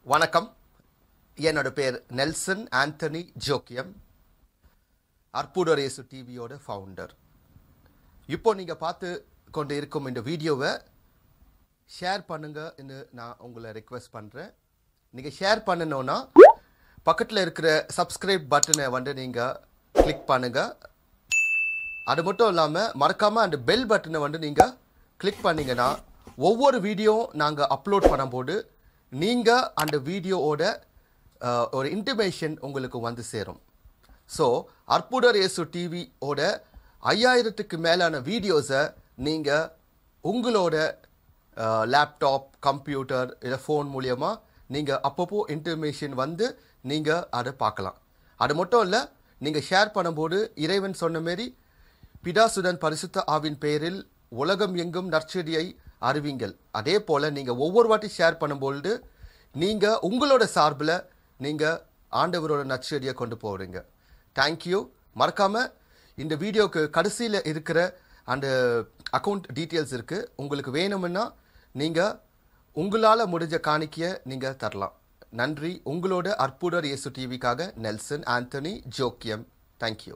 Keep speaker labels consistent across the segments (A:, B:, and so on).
A: வணக்கம் என்னோட பேர் நெல்சன் ஆண்டனி ஜோக்கியம் அற்புதரேசு டிவியோட ஃபவுண்டர் இப்போ நீங்கள் பார்த்து கொண்டு இருக்கும் இந்த வீடியோவை ஷேர் பண்ணுங்கன்னு நான் உங்களை ரெக்வெஸ்ட் பண்ணுறேன் நீங்கள் ஷேர் பண்ணணுன்னா பக்கத்தில் இருக்கிற சப்ஸ்கிரைப் பட்டனை வந்து நீங்கள் கிளிக் பண்ணுங்கள் அது மட்டும் இல்லாமல் மறக்காமல் அந்த பெல் பட்டனை வந்து நீங்கள் கிளிக் பண்ணீங்கன்னா ஒவ்வொரு வீடியோ நாங்கள் அப்லோட் பண்ணும்போது நீங்கள் அந்த வீடியோவோட அஹ், ஒரு இன்டிமேஷன் உங்களுக்கு வந்து சேரும் ஸோ அற்புதர் இயேசு டிவியோட ஐயாயிரத்துக்கு மேலான வீடியோஸை நீங்கள் உங்களோட லேப்டாப் கம்ப்யூட்டர் இல்லை ஃபோன் மூலியமாக நீங்கள் அப்பப்போ இன்டர்மேஷன் வந்து நீங்கள் அதை பார்க்கலாம் அது மட்டும் இல்லை நீங்கள் ஷேர் பண்ணும்போது இறைவன் சொன்ன மாரி பிதாசுடன் பரிசுத்த ஆவின் பெயரில் உலகம் எங்கும் நற்செடியை அறிவிங்கள் அதே போல் நீங்கள் ஒவ்வொரு வாட்டி ஷேர் பண்ணும்பொழுது நீங்கள் உங்களோட சார்பில் நீங்கள் ஆண்டவரோட நற்செடியை கொண்டு போகிறீங்க தேங்க்யூ மறக்காமல் இந்த வீடியோக்கு கடைசியில் இருக்கிற அந்த அக்கௌண்ட் டீட்டெயில்ஸ் இருக்குது உங்களுக்கு வேணும்னா நீங்கள் உங்களால் முடிஞ்ச காணிக்கையை நீங்கள் தரலாம் நன்றி உங்களோட அற்புதர் இயேசு டிவிக்காக நெல்சன் ஆண்டனி ஜோக்கியம் தேங்க்யூ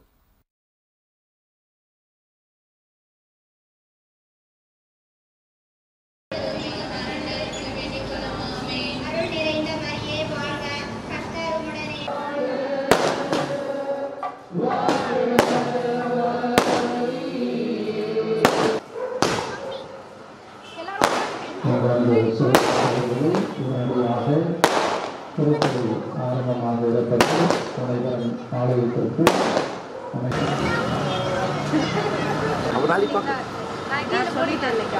B: அருள் நிறைந்த மரியே வாழ்க கர்த்தர் உம்முடனே
C: உங்களுடைய சிறப்புகளில் உடனடியாக திருப்பதி ஆரம்பமாக இடப்பட்டு துணைவன் ஆலயத்திற்கு அமைச்சர்
D: நான் சொல்லிட்டேன் இல்லைக்கா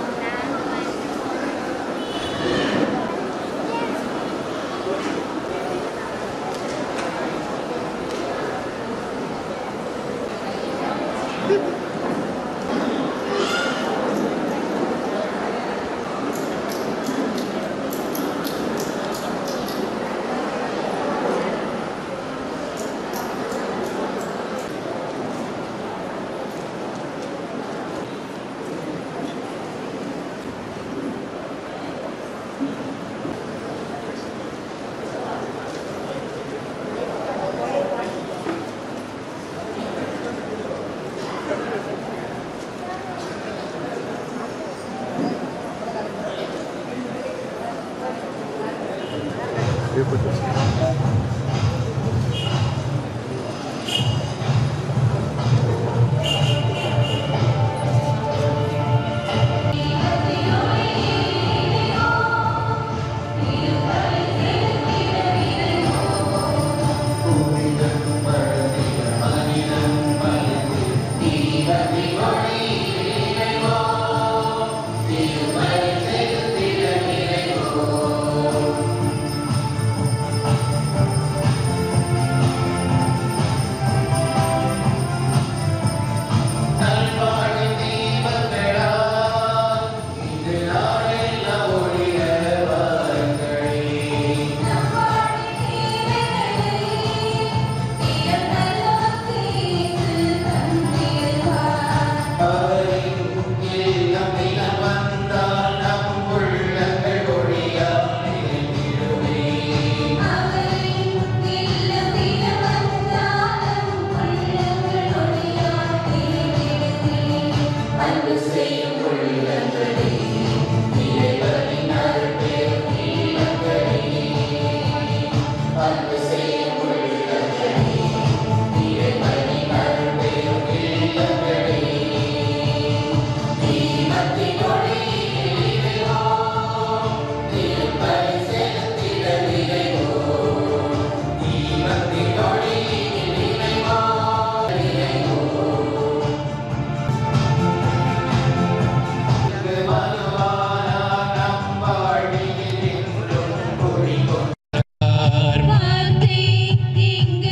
E: வார்த்தை இங்கு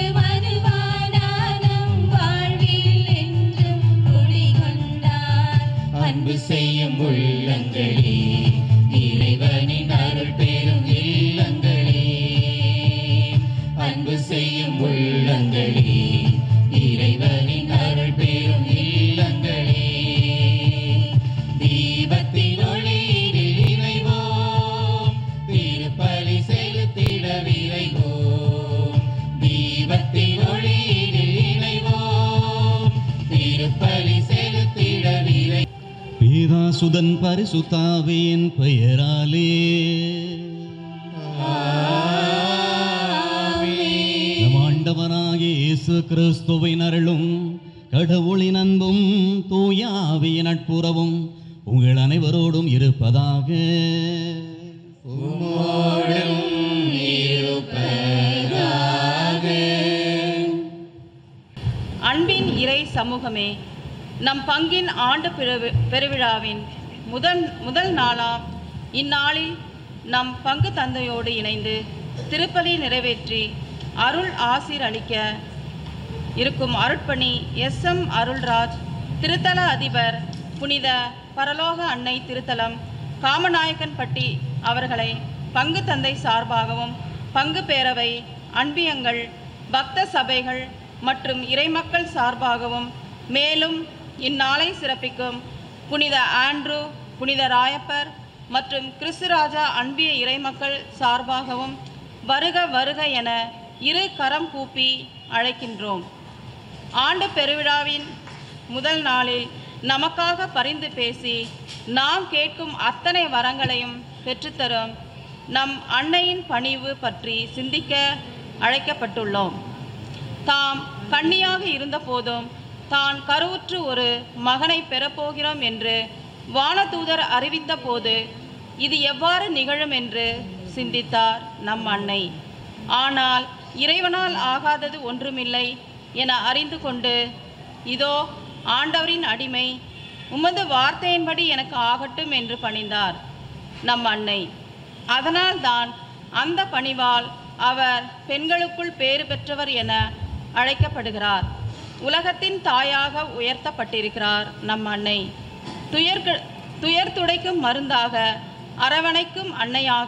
E: வருவானானம் வாழ்வில் என்றும் குடிகொண்டார்
F: அன்பு செய்யும் உள்ளங்களே இறைவனின் அருள் பெறும் இல்லங்களே அன்பு செய்யும் உள்ளங்களே இறைவனின் அருள் பெறும் இல்லங்களே தீபத்தின் ஒளியில் இணைவோம் திருப்பலி செலுத்த சுதன் பரிசுத்தாவியின் பெயராலே நம் ஆண்டவராகிய இயேசு கிறிஸ்துவின் அருளும் கடவுளின் அன்பும் தூயாவியின் நட்புறவும் உங்கள் அனைவரோடும் இருப்பதாக
G: அன்பின் இறை சமூகமே நம் பங்கின் ஆண்டு பெருவி- பெருவிழாவின் முதல் முதல் நாளாம் இந்நாளில் நம் பங்கு தந்தையோடு இணைந்து திருப்பலி நிறைவேற்றி அருள் ஆசீர் அளிக்க இருக்கும் அருட்பணி எஸ் எம் அருள்ராஜ் திருத்தல அதிபர் புனித பரலோக அன்னை திருத்தலம் காமநாயக்கன்பட்டி அவர்களை பங்கு தந்தை சார்பாகவும் பங்கு பேரவை அன்பியங்கள் பக்த சபைகள் மற்றும் இறைமக்கள் சார்பாகவும் மேலும் இந்நாளை சிறப்பிக்கும் புனித ஆண்ட்ரூ புனித ராயப்பர் மற்றும் கிறிஸ்துராஜா அன்பிய இறைமக்கள் சார்பாகவும் வருக வருக என இரு கரம் கூப்பி அழைக்கின்றோம் ஆண்டு பெருவிழாவின் முதல் நாளில் நமக்காக பரிந்து பேசி நாம் கேட்கும் அத்தனை வரங்களையும் பெற்றுத்தரும் நம் அன்னையின் பணிவு பற்றி சிந்திக்க அழைக்கப்பட்டுள்ளோம் தாம் கன்னியாக இருந்தபோதும் தான் கருவுற்று ஒரு மகனை பெறப்போகிறோம் என்று வானதூதர் அறிவித்த போது இது எவ்வாறு நிகழும் என்று சிந்தித்தார் நம் அன்னை ஆனால் இறைவனால் ஆகாதது ஒன்றுமில்லை என அறிந்து கொண்டு இதோ ஆண்டவரின் அடிமை உமது வார்த்தையின்படி எனக்கு ஆகட்டும் என்று பணிந்தார் நம் அன்னை அதனால்தான் அந்த பணிவால் அவர் பெண்களுக்குள் பேறு பெற்றவர் என அழைக்கப்படுகிறார் உலகத்தின் தாயாக உயர்த்தப்பட்டிருக்கிறார் நம் அன்னை துயர் துயர் துடைக்கும் மருந்தாக அரவணைக்கும் அன்னையாக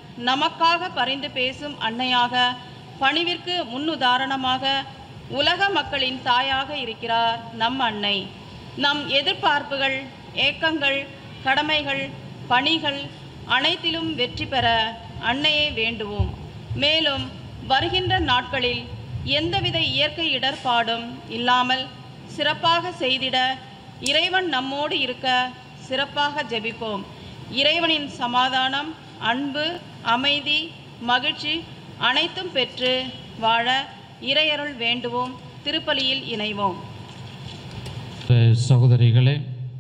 G: நமக்காக பரிந்து பேசும் அன்னையாக பணிவிற்கு முன்னுதாரணமாக உலக மக்களின் தாயாக இருக்கிறார் நம் அன்னை நம் எதிர்பார்ப்புகள் ஏக்கங்கள் கடமைகள் பணிகள் அனைத்திலும் வெற்றி பெற அன்னையை வேண்டுவோம் மேலும் வருகின்ற நாட்களில் எந்தவித இயற்கை இடர்பாடும் இல்லாமல் சிறப்பாக செய்திட இறைவன் நம்மோடு இருக்க சிறப்பாக ஜெபிப்போம் இறைவனின் சமாதானம் அன்பு அமைதி மகிழ்ச்சி அனைத்தும் பெற்று வாழ இறையருள் வேண்டுவோம் திருப்பலியில் இணைவோம்
C: சகோதரிகளே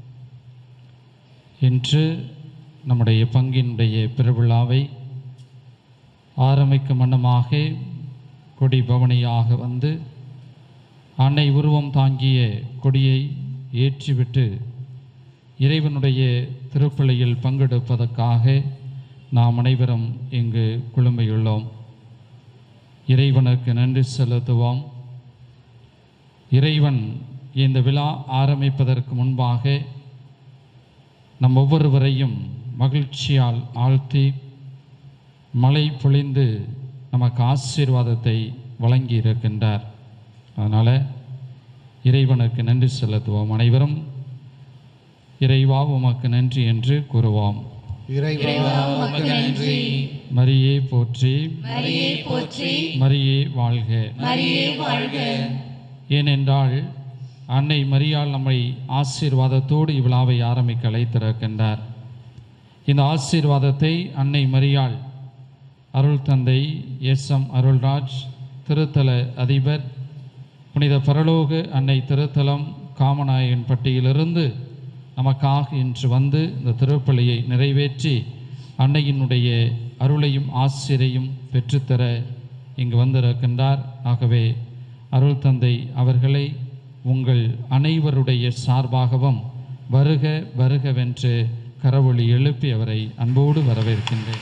C: இன்று நம்முடைய பங்கினுடைய பெருவிழாவை ஆரம்பிக்கும் வண்ணமாக கொடி பவனியாக வந்து அன்னை உருவம் தாங்கிய கொடியை ஏற்றிவிட்டு இறைவனுடைய திருப்பலியில் பங்கெடுப்பதற்காக நாம் அனைவரும் இங்கு குழுமையுள்ளோம் இறைவனுக்கு நன்றி செலுத்துவோம் இறைவன் இந்த விழா ஆரம்பிப்பதற்கு முன்பாக நம் ஒவ்வொருவரையும் மகிழ்ச்சியால் ஆழ்த்தி மழை பொழிந்து நமக்கு ஆசீர்வாதத்தை வழங்கி இருக்கின்றார் அதனால் இறைவனுக்கு நன்றி செலுத்துவோம் அனைவரும் இறைவா உமக்கு நன்றி என்று கூறுவோம்
F: இறைவா உமக்கு நன்றி
C: மரியே போற்றி
F: மரியே போற்றி
C: மரியே வாழ்க
F: மரியே வாழ்க
C: ஏனென்றால் அன்னை மரியாள் நம்மை ஆசீர்வாதத்தோடு இவ்விழாவை ஆரம்பிக்க அழைத்திருக்கின்றார் இந்த ஆசீர்வாதத்தை அன்னை மரியாள் அருள் தந்தை எஸ் எம் அருள்ராஜ் திருத்தல அதிபர் புனித பரலோக அன்னை திருத்தலம் காமநாயகன் பட்டியிலிருந்து நமக்காக இன்று வந்து இந்த திருப்பலியை நிறைவேற்றி அன்னையினுடைய அருளையும் ஆசிரையும் பெற்றுத்தர இங்கு வந்திருக்கின்றார் ஆகவே அருள் தந்தை அவர்களை உங்கள் அனைவருடைய சார்பாகவும் வருக வருகவென்று கரவொளி எழுப்பி அவரை அன்போடு வரவேற்கின்றேன்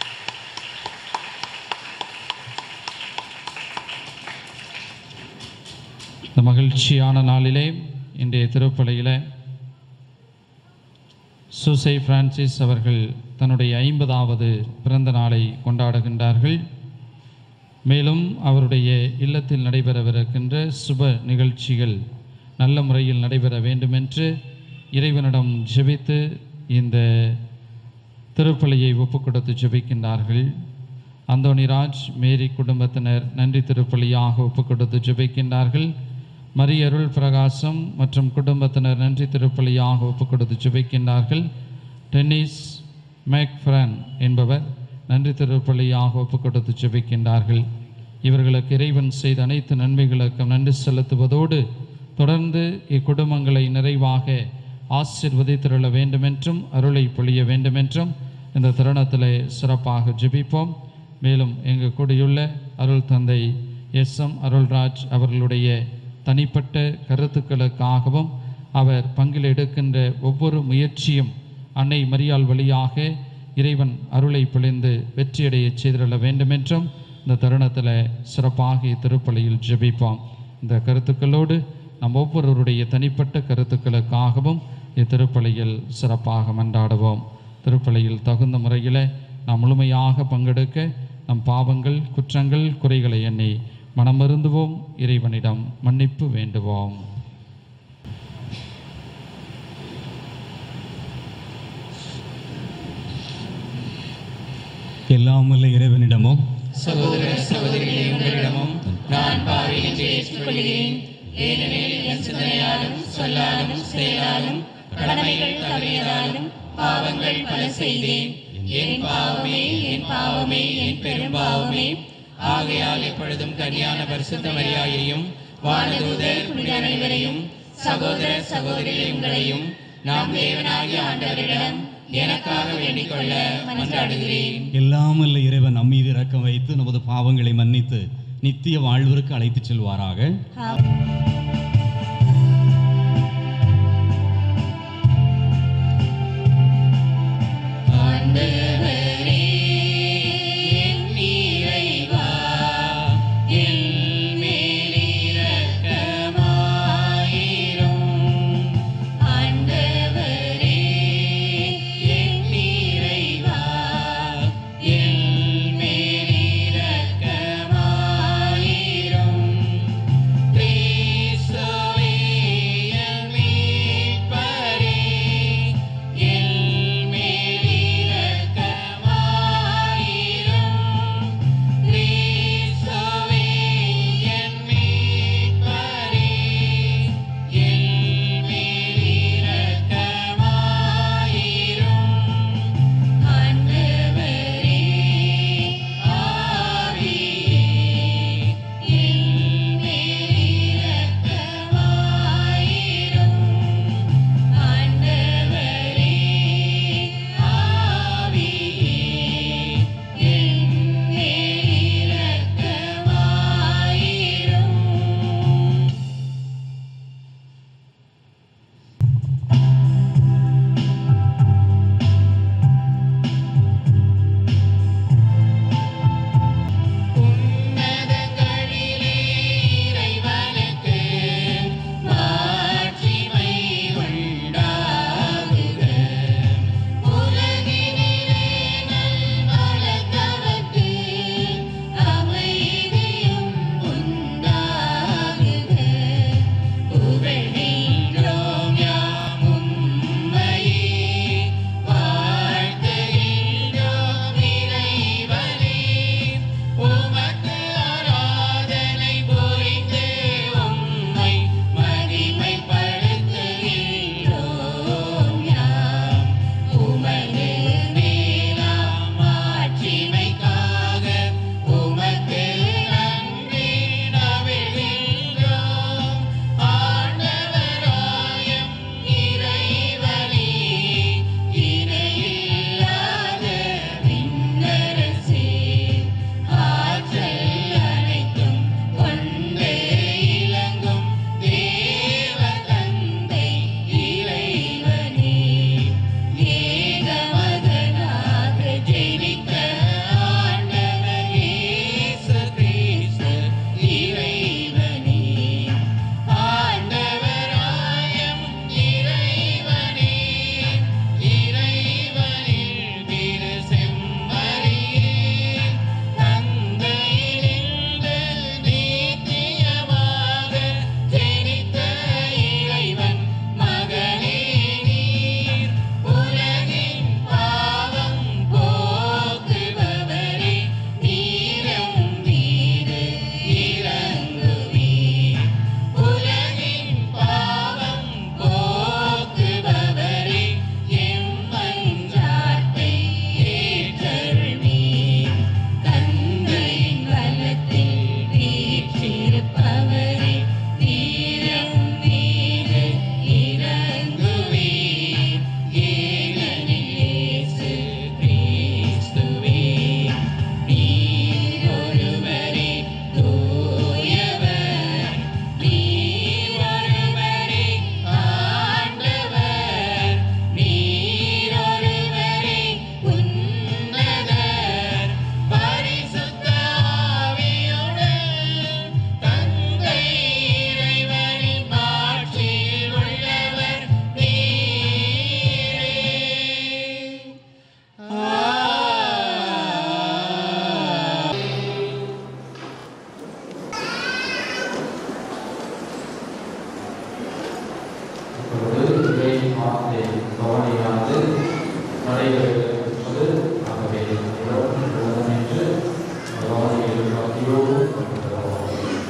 C: இந்த மகிழ்ச்சியான நாளிலே இன்றைய திருப்பலியில் சுசை பிரான்சிஸ் அவர்கள் தன்னுடைய ஐம்பதாவது பிறந்த நாளை கொண்டாடுகின்றார்கள் மேலும் அவருடைய இல்லத்தில் நடைபெறவிருக்கின்ற சுப நிகழ்ச்சிகள் நல்ல முறையில் நடைபெற வேண்டுமென்று இறைவனிடம் ஜெபித்து இந்த திருப்பலியை ஒப்புக் கொடுத்து ஜெபிக்கின்றார்கள் அந்தோணிராஜ் மேரி குடும்பத்தினர் நன்றி திருப்பலியாக ஒப்புக் கொடுத்து ஜெபிக்கின்றார்கள் மரியருள் பிரகாசம் மற்றும் குடும்பத்தினர் நன்றி திருப்பலியாக ஒப்புக் கொடுத்து ஜெபிக்கின்றார்கள் டென்னிஸ் மேக்ஃப்ரன் என்பவர் நன்றி திருப்பலியாக ஒப்புக் கொடுத்து ஜெபிக்கின்றார்கள் இவர்களுக்கு இறைவன் செய்த அனைத்து நன்மைகளுக்கும் நன்றி செலுத்துவதோடு தொடர்ந்து இக்குடும்பங்களை நிறைவாக ஆசிர்வதித்திருள வேண்டுமென்றும் அருளை பொழிய வேண்டுமென்றும் இந்த தருணத்தில் சிறப்பாக ஜெபிப்போம் மேலும் எங்கள் கூடியுள்ள அருள் தந்தை எஸ் எம் அருள்ராஜ் அவர்களுடைய தனிப்பட்ட கருத்துக்களுக்காகவும் அவர் பங்கில் எடுக்கின்ற ஒவ்வொரு முயற்சியும் அன்னை மரியாள் வழியாக இறைவன் அருளை பொழிந்து வெற்றியடையச் செய்திருள வேண்டுமென்றும் இந்த தருணத்தில் சிறப்பாக இத்திருப்பலியில் ஜெபிப்போம் இந்த கருத்துக்களோடு நம் ஒவ்வொருவருடைய தனிப்பட்ட கருத்துக்களுக்காகவும் இத்திருப்பலியில் சிறப்பாக மன்றாடுவோம் திருப்பலியில் தகுந்த முறையில் நாம் முழுமையாக பங்கெடுக்க நம் பாவங்கள் குற்றங்கள் குறைகளை எண்ணி மனமருந்துவோம் இறைவனிடம் மன்னிப்பு வேண்டுவோம்
F: எல்லாம் வல்ல இறைவனிடமும்
H: சகோதர சகோதரிகளே உங்களிடமும் நான் பாவி என்று ஏற்றுக்கொள்கிறேன் ஏனெனில் என் சிந்தனையாலும் சொல்லாலும் செயலாலும் கடமைகள் தவறியதாலும் பாவங்கள் பல செய்தேன் என் பாவமே என் பாவமே என் பெரும் பாவமே ஆகையால் எப்பொழுதும் கன்னியான பரிசுத்த மரியாயையும் வானதூதர் புனித அனைவரையும் சகோதர சகோதரிகளே உங்களையும் நாம் தேவனாகிய ஆண்டவரிடம் எனக்காக வேண்டிக் கொள்ள மன்றாடுகிறேன்
F: எல்லாம் வல்ல இறைவன் நம் மீது இரக்கம் வைத்து நமது பாவங்களை மன்னித்து நித்திய வாழ்விற்கு அழைத்துச் செல்வாராக
H: ஆண்டவரே என் இறைவா என் மேல் இரக்கமாயிரும் ஆண்டவரே என் இறைவா என் மேல் இரக்கமாயிரும் கிறிஸ்துவே
C: நடைபெறுவது ஆகவே எல்லோரும் போவோம் என்று வாசிகள் பக்தியோடு கொண்டிருக்கிறோம்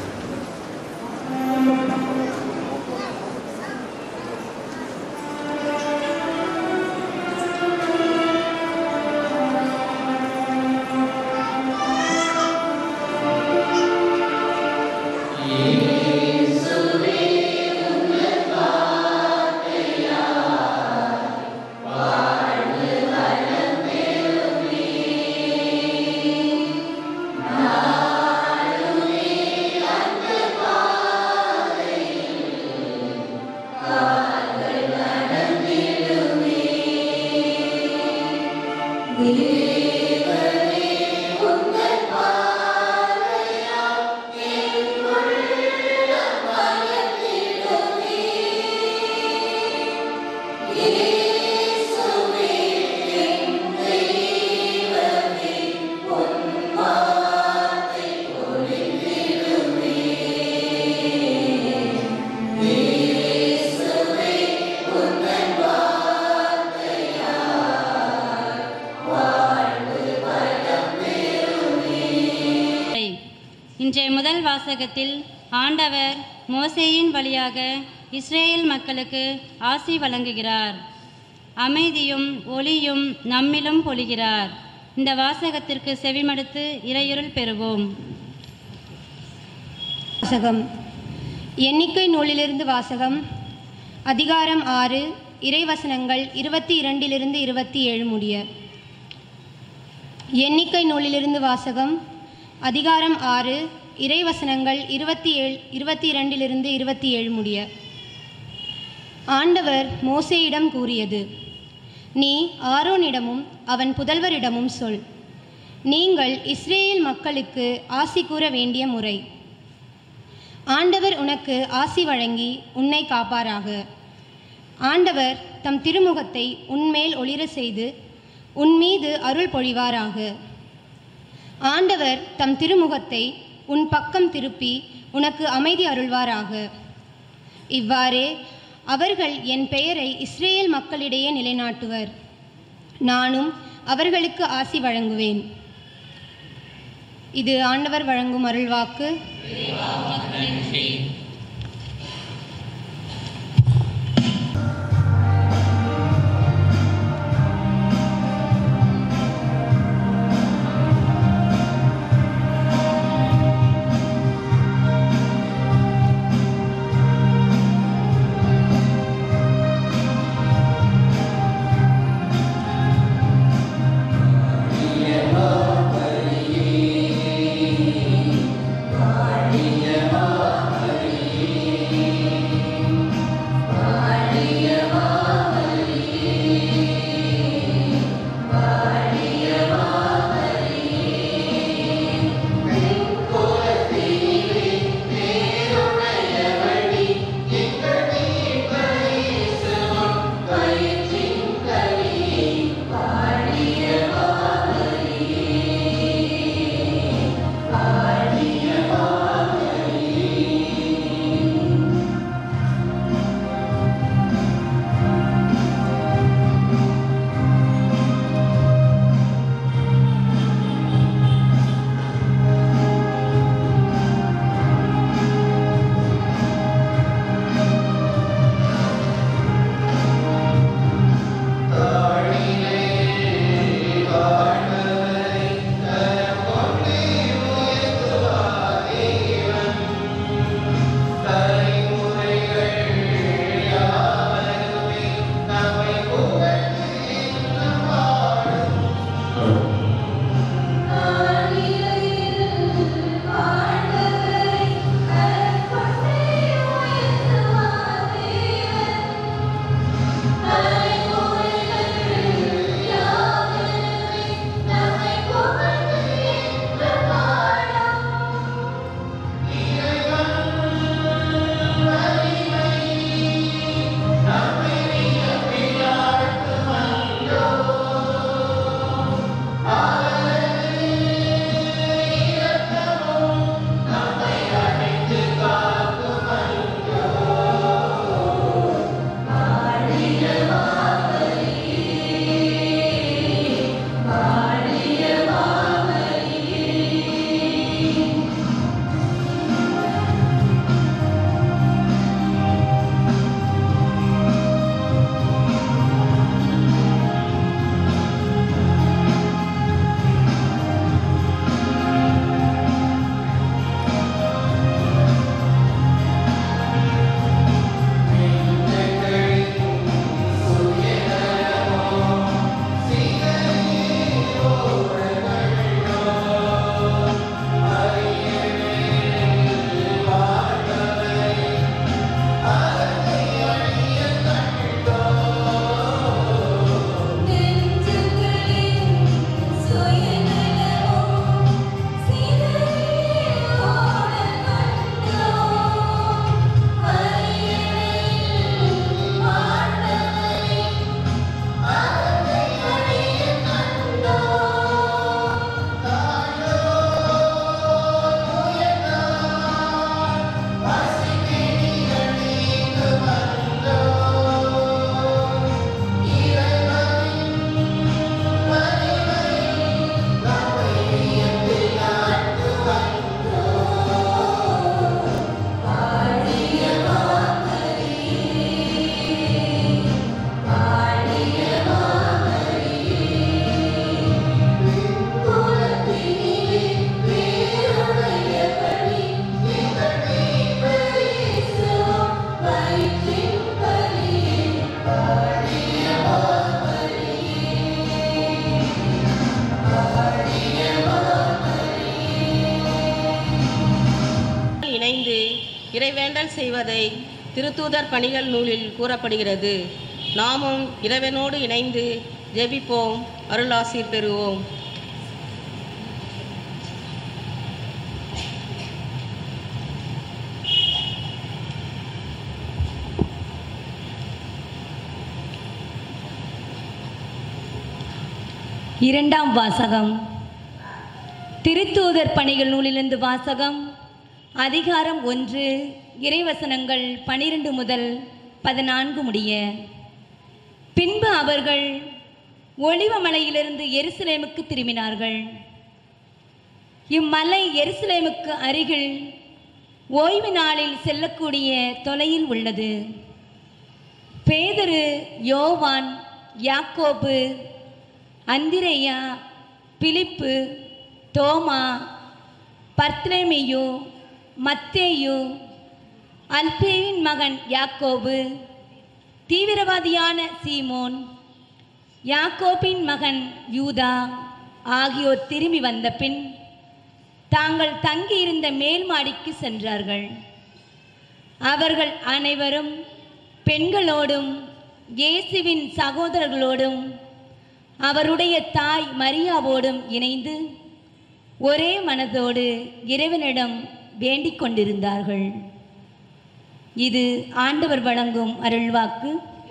I: இன்றைய முதல் வாசகத்தில் ஆண்டவர் மோசேயின் வழியாக இஸ்ரேல் மக்களுக்கு ஆசி வழங்குகிறார் அமைதியும் ஒளியும் நம்மிலும் பொழிகிறார் இந்த வாசகத்திற்கு செவிமடுத்து இறையுருள் பெறுவோம்
J: வாசகம் எண்ணிக்கை நூலிலிருந்து வாசகம் அதிகாரம் ஆறு இறைவசனங்கள் இருபத்தி இரண்டிலிருந்து இருபத்தி ஏழு முடிய எண்ணிக்கை நூலிலிருந்து வாசகம் அதிகாரம் ஆறு இறைவசனங்கள் இருபத்தி ஏழு இருபத்தி இரண்டிலிருந்து இருபத்தி ஏழு முடிய ஆண்டவர் மோசேயிடம் கூறியது நீ ஆரோனிடமும் அவன் புதல்வரிடமும் சொல் நீங்கள் இஸ்ரேல் மக்களுக்கு ஆசி கூற வேண்டிய முறை ஆண்டவர் உனக்கு ஆசி வழங்கி உன்னை காப்பாராக ஆண்டவர் தம் திருமுகத்தை உன்மேல் ஒளிர செய்து உன் மீது அருள் பொழிவாராக ஆண்டவர் தம் திருமுகத்தை உன் பக்கம் திருப்பி உனக்கு அமைதி அருள்வாராக இவ்வாறே அவர்கள் என் பெயரை இஸ்ரேல் மக்களிடையே நிலைநாட்டுவர் நானும் அவர்களுக்கு ஆசி வழங்குவேன் இது ஆண்டவர் வழங்கும் அருள்வாக்கு
H: Yeah.
K: இறைவேண்டல் செய்வதை திருத்தூதர் பணிகள் நூலில் கூறப்படுகிறது நாமும் இறைவனோடு இணைந்து ஜெபிப்போம் அருளாசீர் பெறுவோம்
L: இரண்டாம் வாசகம் திருத்தூதர் பணிகள் நூலிலிருந்து வாசகம் அதிகாரம் ஒன்று இறைவசனங்கள் பனிரெண்டு முதல் பதினான்கு முடிய பின்பு அவர்கள் ஒளிவமலையிலிருந்து எருசலேமுக்கு திரும்பினார்கள் இம்மலை எருசலேமுக்கு அருகில் ஓய்வு நாளில் செல்லக்கூடிய தொலையில் உள்ளது பேதரு யோவான் யாக்கோபு அந்திரேயா பிலிப்பு தோமா பர்த்லேமியு மத்தேயு அல்பேயின் மகன் யாக்கோபு தீவிரவாதியான சீமோன் யாக்கோபின் மகன் யூதா ஆகியோர் திரும்பி வந்த பின் தாங்கள் தங்கியிருந்த மேல் மாடிக்கு சென்றார்கள் அவர்கள் அனைவரும் பெண்களோடும் இயேசுவின் சகோதரர்களோடும் அவருடைய தாய் மரியாவோடும் இணைந்து ஒரே மனதோடு இறைவனிடம் வேண்டிக் கொண்டிருந்தார்கள் இது ஆண்டவர் வழங்கும் அருள்வாக்கு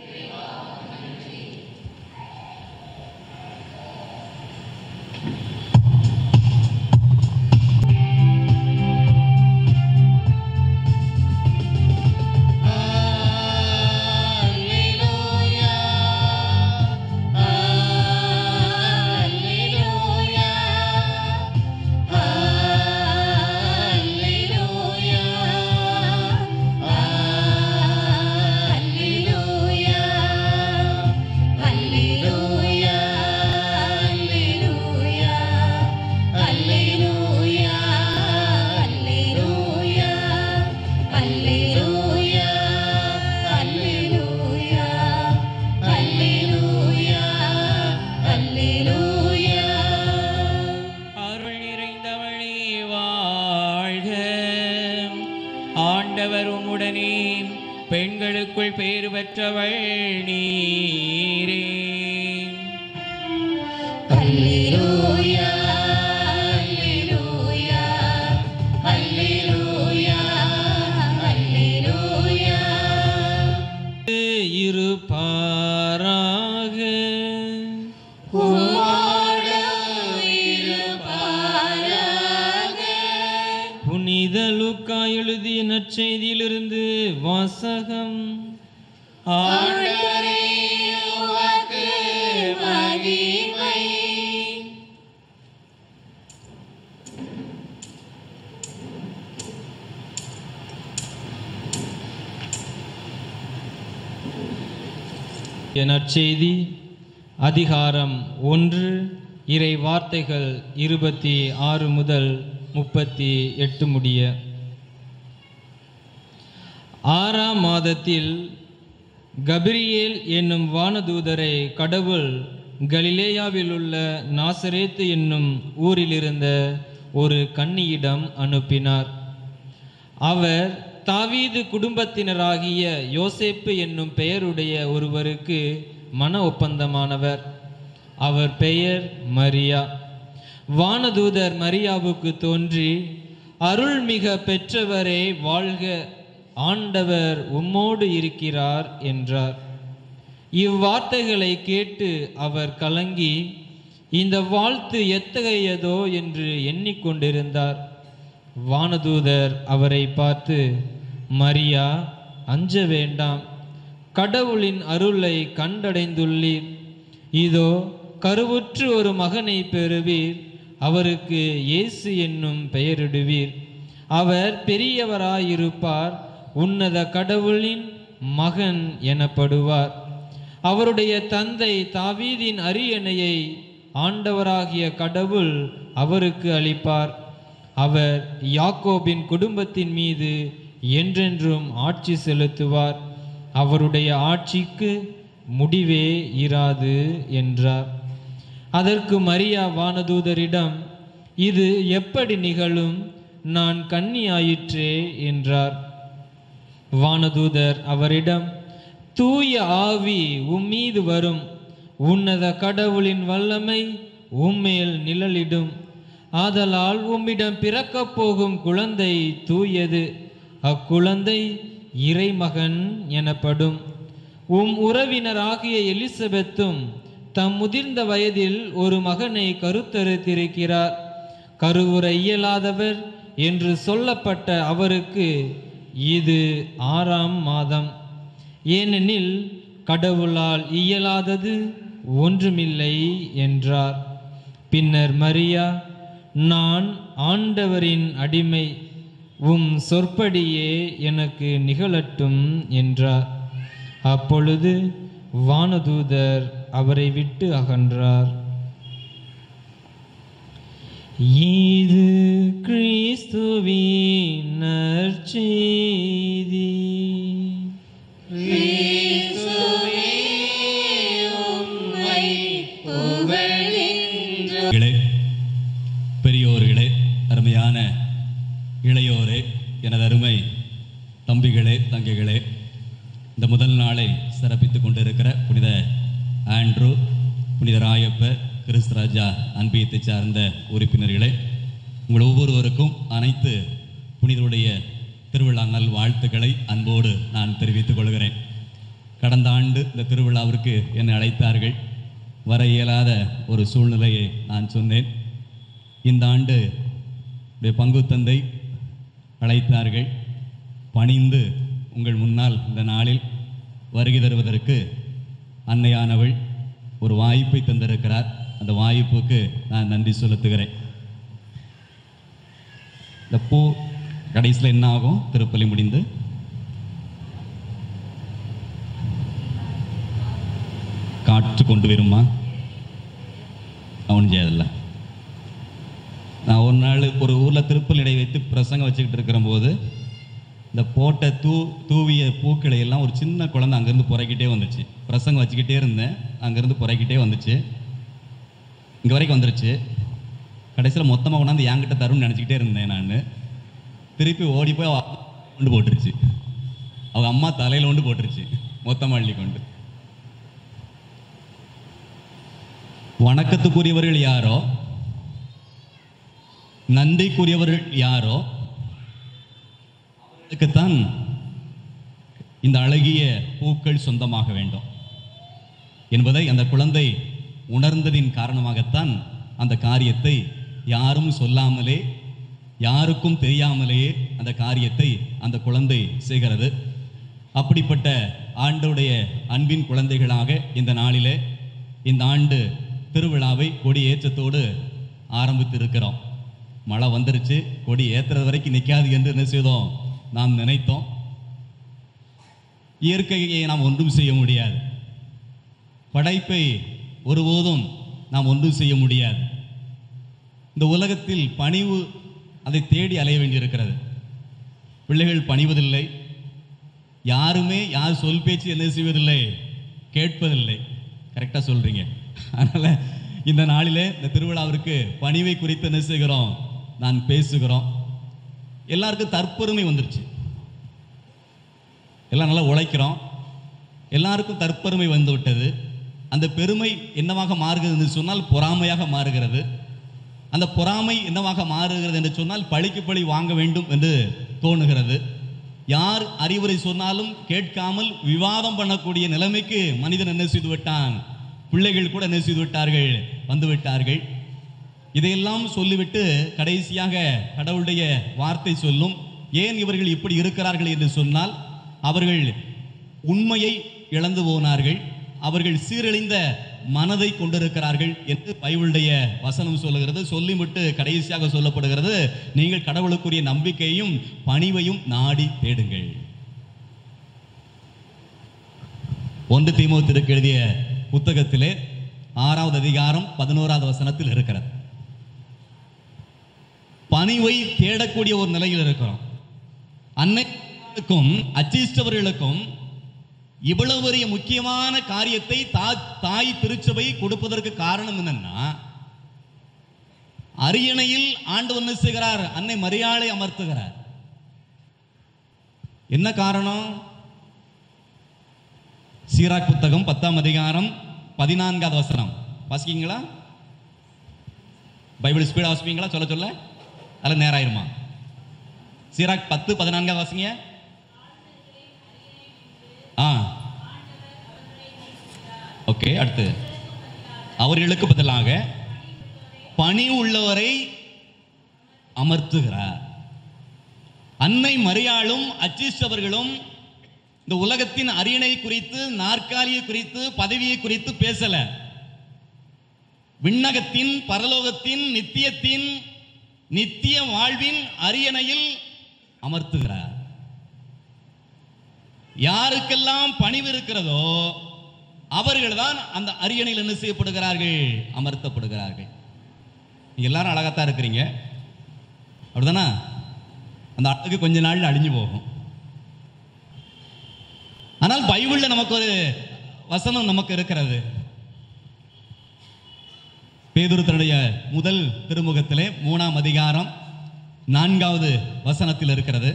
H: அருள் நிறைந்தவளே வாழ்க ஆண்டவர் உம்முடனே பெண்களுக்குள் பேறு பெற்றவள் நீரே இருப்பாராக புனித லூக்கா எழுதிய நற்செய்தியிலிருந்து வாசகம் ஆண்டவரே உமக்கு மகிமை நற்செய்தி அதிகாரம் ஒன்று இறை வார்த்தைகள் இருபத்தி ஆறு முதல் முப்பத்தி எட்டு முடிய ஆறாம் மாதத்தில் கபிரியேல் என்னும் வானதூதரை கடவுள் கலிலேயாவில் உள்ள நாசரேத்து என்னும் ஊரிலிருந்த ஒரு கன்னியிடம் அனுப்பினார் அவர் தாவீது குடும்பத்தினராகிய யோசேப்பு என்னும் பெயருடைய ஒருவருக்கு மன ஒப்பந்தமானவர் அவர் பெயர் மரியா வானதூதர் மரியாவுக்கு தோன்றி அருள்மிக பெற்றவரே வாழ்க ஆண்டவர் உம்மோடு இருக்கிறார் என்றார் இவ்வார்த்தைகளை கேட்டு அவர் கலங்கி இந்த வாழ்த்து எத்தகையதோ என்று எண்ணிக்கொண்டிருந்தார் வானதூதர் அவரை பார்த்து மரியா அஞ்ச வேண்டாம் கடவுளின் அருளை கண்டடைந்துள்ளீர் இதோ கருவுற்று ஒரு மகனை பெறுவீர் அவருக்கு இயேசு என்னும் பெயரிடுவீர் அவர் பெரியவராயிருப்பார் உன்னத கடவுளின் மகன் எனப்படுவார் அவருடைய தந்தை தாவீதின் அரியணையை ஆண்டவராகிய கடவுள் அவருக்கு அளிப்பார் அவர் யாக்கோபின் குடும்பத்தின் மீது என்றென்றும் ஆட்சி செலுத்துவார் அவருடைய ஆட்சிக்கு முடிவே இராது என்றார் அதற்கு மரியா வானதூதரிடம் இது எப்படி நிகழும் நான் கன்னி ஆயிற்றே என்றார் வானதூதர் அவரிடம் தூய ஆவி உம்மீது வரும் உன்னத கடவுளின் வல்லமை உம்மேல் நிழலிடும் ஆதலால் உம்மிடம் பிறக்கப் போகும் குழந்தை தூயது அக்குழந்தை இறைமகன் எனப்படும் உம் உறவினராகிய எலிசபெத்தும் தம் முதிர்ந்த வயதில் ஒரு மகனை கருத்தரித்திருக்கிறார் கருவுற இயலாதவர் என்று சொல்லப்பட்ட அவருக்கு இது ஆறாம் மாதம் ஏனெனில் கடவுளால் இயலாதது ஒன்றுமில்லை என்றார் பின்னர் மரியா நான் ஆண்டவரின் அடிமை உம் சொற்படியே எனக்கு நிகழட்டும் என்றார் அப்பொழுது வானதூதர் அவரை விட்டு அகன்றார் இது கிறிஸ்துவின் நற்செய்தி
F: இளை பெரியோர்களே அருமையான இளையோரே எனது அருமை தம்பிகளே தங்கைகளே இந்த முதல் நாளை சிறப்பித்துக் கொண்டிருக்கிற புனித ஆண்ட்ரூ புனித ராயப்ப கிறிஸ்தராஜா அன்பியத்தை சார்ந்த உறுப்பினர்களே உங்கள் ஒவ்வொருவருக்கும் அனைத்து புனிதருடைய திருவிழா நல் வாழ்த்துக்களை அன்போடு நான் தெரிவித்துக் கொள்கிறேன் கடந்த ஆண்டு இந்த திருவிழாவிற்கு என்னை அழைத்தார்கள் வர இயலாத ஒரு சூழ்நிலையை நான் சொன்னேன் இந்த ஆண்டு உடைய பங்கு தந்தை அழைத்தார்கள் பணிந்து உங்கள் முன்னால் இந்த நாளில் வருகை தருவதற்கு அன்னையானவள் ஒரு வாய்ப்பை தந்திருக்கிறார் அந்த வாய்ப்புக்கு நான் நன்றி செலுத்துகிறேன் இந்த பூ கடைசியில் என்ன ஆகும் திருப்பலி முடிந்து காற்று கொண்டு வருமா அவன் செய்யதில்லை நான் ஒரு நாள் ஒரு ஊரில் திருப்பலிடை வைத்து பிரசங்கம் வச்சுக்கிட்டு இருக்கிற போது இந்த போட்ட தூ தூவிய பூக்களை எல்லாம் ஒரு சின்ன குழந்தை அங்கேருந்து புறக்கிட்டே வந்துச்சு பிரசங்கம் வச்சுக்கிட்டே இருந்தேன் அங்கேருந்து புறக்கிட்டே வந்துச்சு இங்கே வரைக்கும் வந்துருச்சு கடைசியில் மொத்தமாக கொண்டாந்து என்கிட்ட தரும்னு நினச்சிக்கிட்டே இருந்தேன் நான் திருப்பி ஓடி போய் அவ அம்மா கொண்டு போட்டுருச்சு அவங்க அம்மா தலையில் கொண்டு போட்டுருச்சு மொத்தமாக அள்ளி கொண்டு வணக்கத்துக்குரியவர்கள் யாரோ நன்றிக்குரியவர்கள் யாரோ அவர்களுக்குத்தான் இந்த அழகிய பூக்கள் சொந்தமாக வேண்டும் என்பதை அந்த குழந்தை உணர்ந்ததின் காரணமாகத்தான் அந்த காரியத்தை யாரும் சொல்லாமலே யாருக்கும் தெரியாமலேயே அந்த காரியத்தை அந்த குழந்தை செய்கிறது அப்படிப்பட்ட ஆண்டோடைய அன்பின் குழந்தைகளாக இந்த நாளிலே இந்த ஆண்டு திருவிழாவை கொடி ஏற்றத்தோடு ஆரம்பித்திருக்கிறோம் மழை வந்துருச்சு கொடி ஏற்றுறது வரைக்கும் நிற்காது என்று என்ன செய்தோம் நாம் நினைத்தோம் இயற்கையை நாம் ஒன்றும் செய்ய முடியாது படைப்பை ஒருபோதும் நாம் ஒன்றும் செய்ய முடியாது இந்த உலகத்தில் பணிவு அதை தேடி அலைய வேண்டியிருக்கிறது பிள்ளைகள் பணிவதில்லை யாருமே யார் சொல் பேச்சு என்ன செய்வதில்லை கேட்பதில்லை கரெக்டாக சொல்றீங்க அதனால இந்த நாளிலே இந்த திருவிழாவிற்கு பணிவை குறித்து என்ன செய்கிறோம் நான் பேசுகிறோம் எல்லாருக்கும் தற்பெருமை வந்துருச்சு எல்லாம் நல்லா உழைக்கிறோம் எல்லாருக்கும் தற்பெருமை வந்து விட்டது அந்த பெருமை என்னவாக மாறுகிறது என்று சொன்னால் பொறாமையாக மாறுகிறது அந்த பொறாமை என்னவாக மாறுகிறது என்று சொன்னால் பழிக்கு பழி வாங்க வேண்டும் என்று தோணுகிறது யார் அறிவுரை சொன்னாலும் கேட்காமல் விவாதம் பண்ணக்கூடிய நிலைமைக்கு மனிதன் என்ன செய்து விட்டான் பிள்ளைகள் கூட என்ன செய்து விட்டார்கள் வந்து விட்டார்கள் இதையெல்லாம் சொல்லிவிட்டு கடைசியாக கடவுளுடைய வார்த்தை சொல்லும் ஏன் இவர்கள் இப்படி இருக்கிறார்கள் என்று சொன்னால் அவர்கள் உண்மையை இழந்து போனார்கள் அவர்கள் சீரழிந்த மனதை கொண்டிருக்கிறார்கள் என்று பைபிளுடைய வசனம் சொல்லுகிறது சொல்லிவிட்டு கடைசியாக சொல்லப்படுகிறது நீங்கள் கடவுளுக்குரிய நம்பிக்கையும் பணிவையும் நாடி தேடுங்கள் ஒன்று தீமோத்திற்கு எழுதிய புத்தகத்திலே ஆறாவது அதிகாரம் பதினோராவது வசனத்தில் இருக்கிறது பணிவை தேடக்கூடிய ஒரு நிலையில் இருக்கிறோம் அன்னைக்கும் அச்சிஷ்டவர்களுக்கும் இவ்வளவு பெரிய முக்கியமான காரியத்தை தா- தாய் திருச்சபை கொடுப்பதற்கு காரணம் என்னன்னா அரியணையில் ஆண்டு என்ன செய்கிறார் அன்னை மரியாதை அமர்த்துகிறார் என்ன காரணம் சீராக் புத்தகம் பத்தாம் அதிகாரம் பதினான்காவது வசனம் வாசிக்கீங்களா பைபிள் ஸ்பீடா வாசிப்பீங்களா சொல்ல சொல்ல அல்ல நேரம் ஆயிருமா சீராக் பத்து பதினான்காவது வாசிங்க ஆ ஓகே அடுத்து அவர்களுக்கு பதிலாக பணி உள்ளவரை அமர்த்துகிறார் அன்னை மரியாளும் அச்சிஷ்டவர்களும் இந்த உலகத்தின் அரியணை குறித்து நாற்காலியை குறித்து பதவியை குறித்து பேசல விண்ணகத்தின் பரலோகத்தின் நித்தியத்தின் நித்திய வாழ்வின் அரியணையில் அமர்த்துகிறார் யாருக்கெல்லாம் பணிவு இருக்கிறதோ அவர்கள்தான் அந்த அரியணையில் என்ன செய்யப்படுகிறார்கள் அமர்த்தப்படுகிறார்கள் நீங்க எல்லாரும் அழகாத்தான் இருக்கிறீங்க அப்படிதானா அந்த அழகு கொஞ்ச நாள் அழிஞ்சு போகும் ஆனால் பைபிள்ல நமக்கு ஒரு வசனம் நமக்கு இருக்கிறது பேதுருத்தனுடைய முதல் திருமுகத்திலே மூணாம் அதிகாரம் நான்காவது வசனத்தில் இருக்கிறது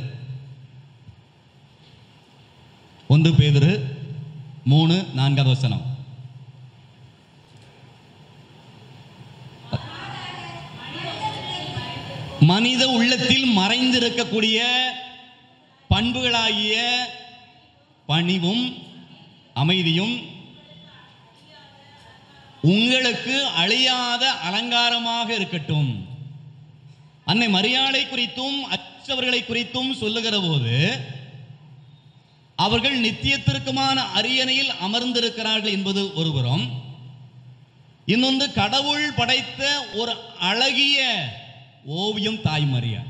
F: ஒன்று பேதுரு மூணு நான்காவது வசனம் மனித உள்ளத்தில் மறைந்திருக்கக்கூடிய பண்புகளாகிய பணிவும் அமைதியும் உங்களுக்கு அழியாத அலங்காரமாக இருக்கட்டும் அன்னை மரியாதை குறித்தும் அச்சவர்களை குறித்தும் சொல்லுகிற போது அவர்கள் நித்தியத்திற்குமான அரியணையில் அமர்ந்திருக்கிறார்கள் என்பது ஒருபுறம் இன்னொன்று கடவுள் படைத்த ஒரு அழகிய ஓவியம் தாய்மரியா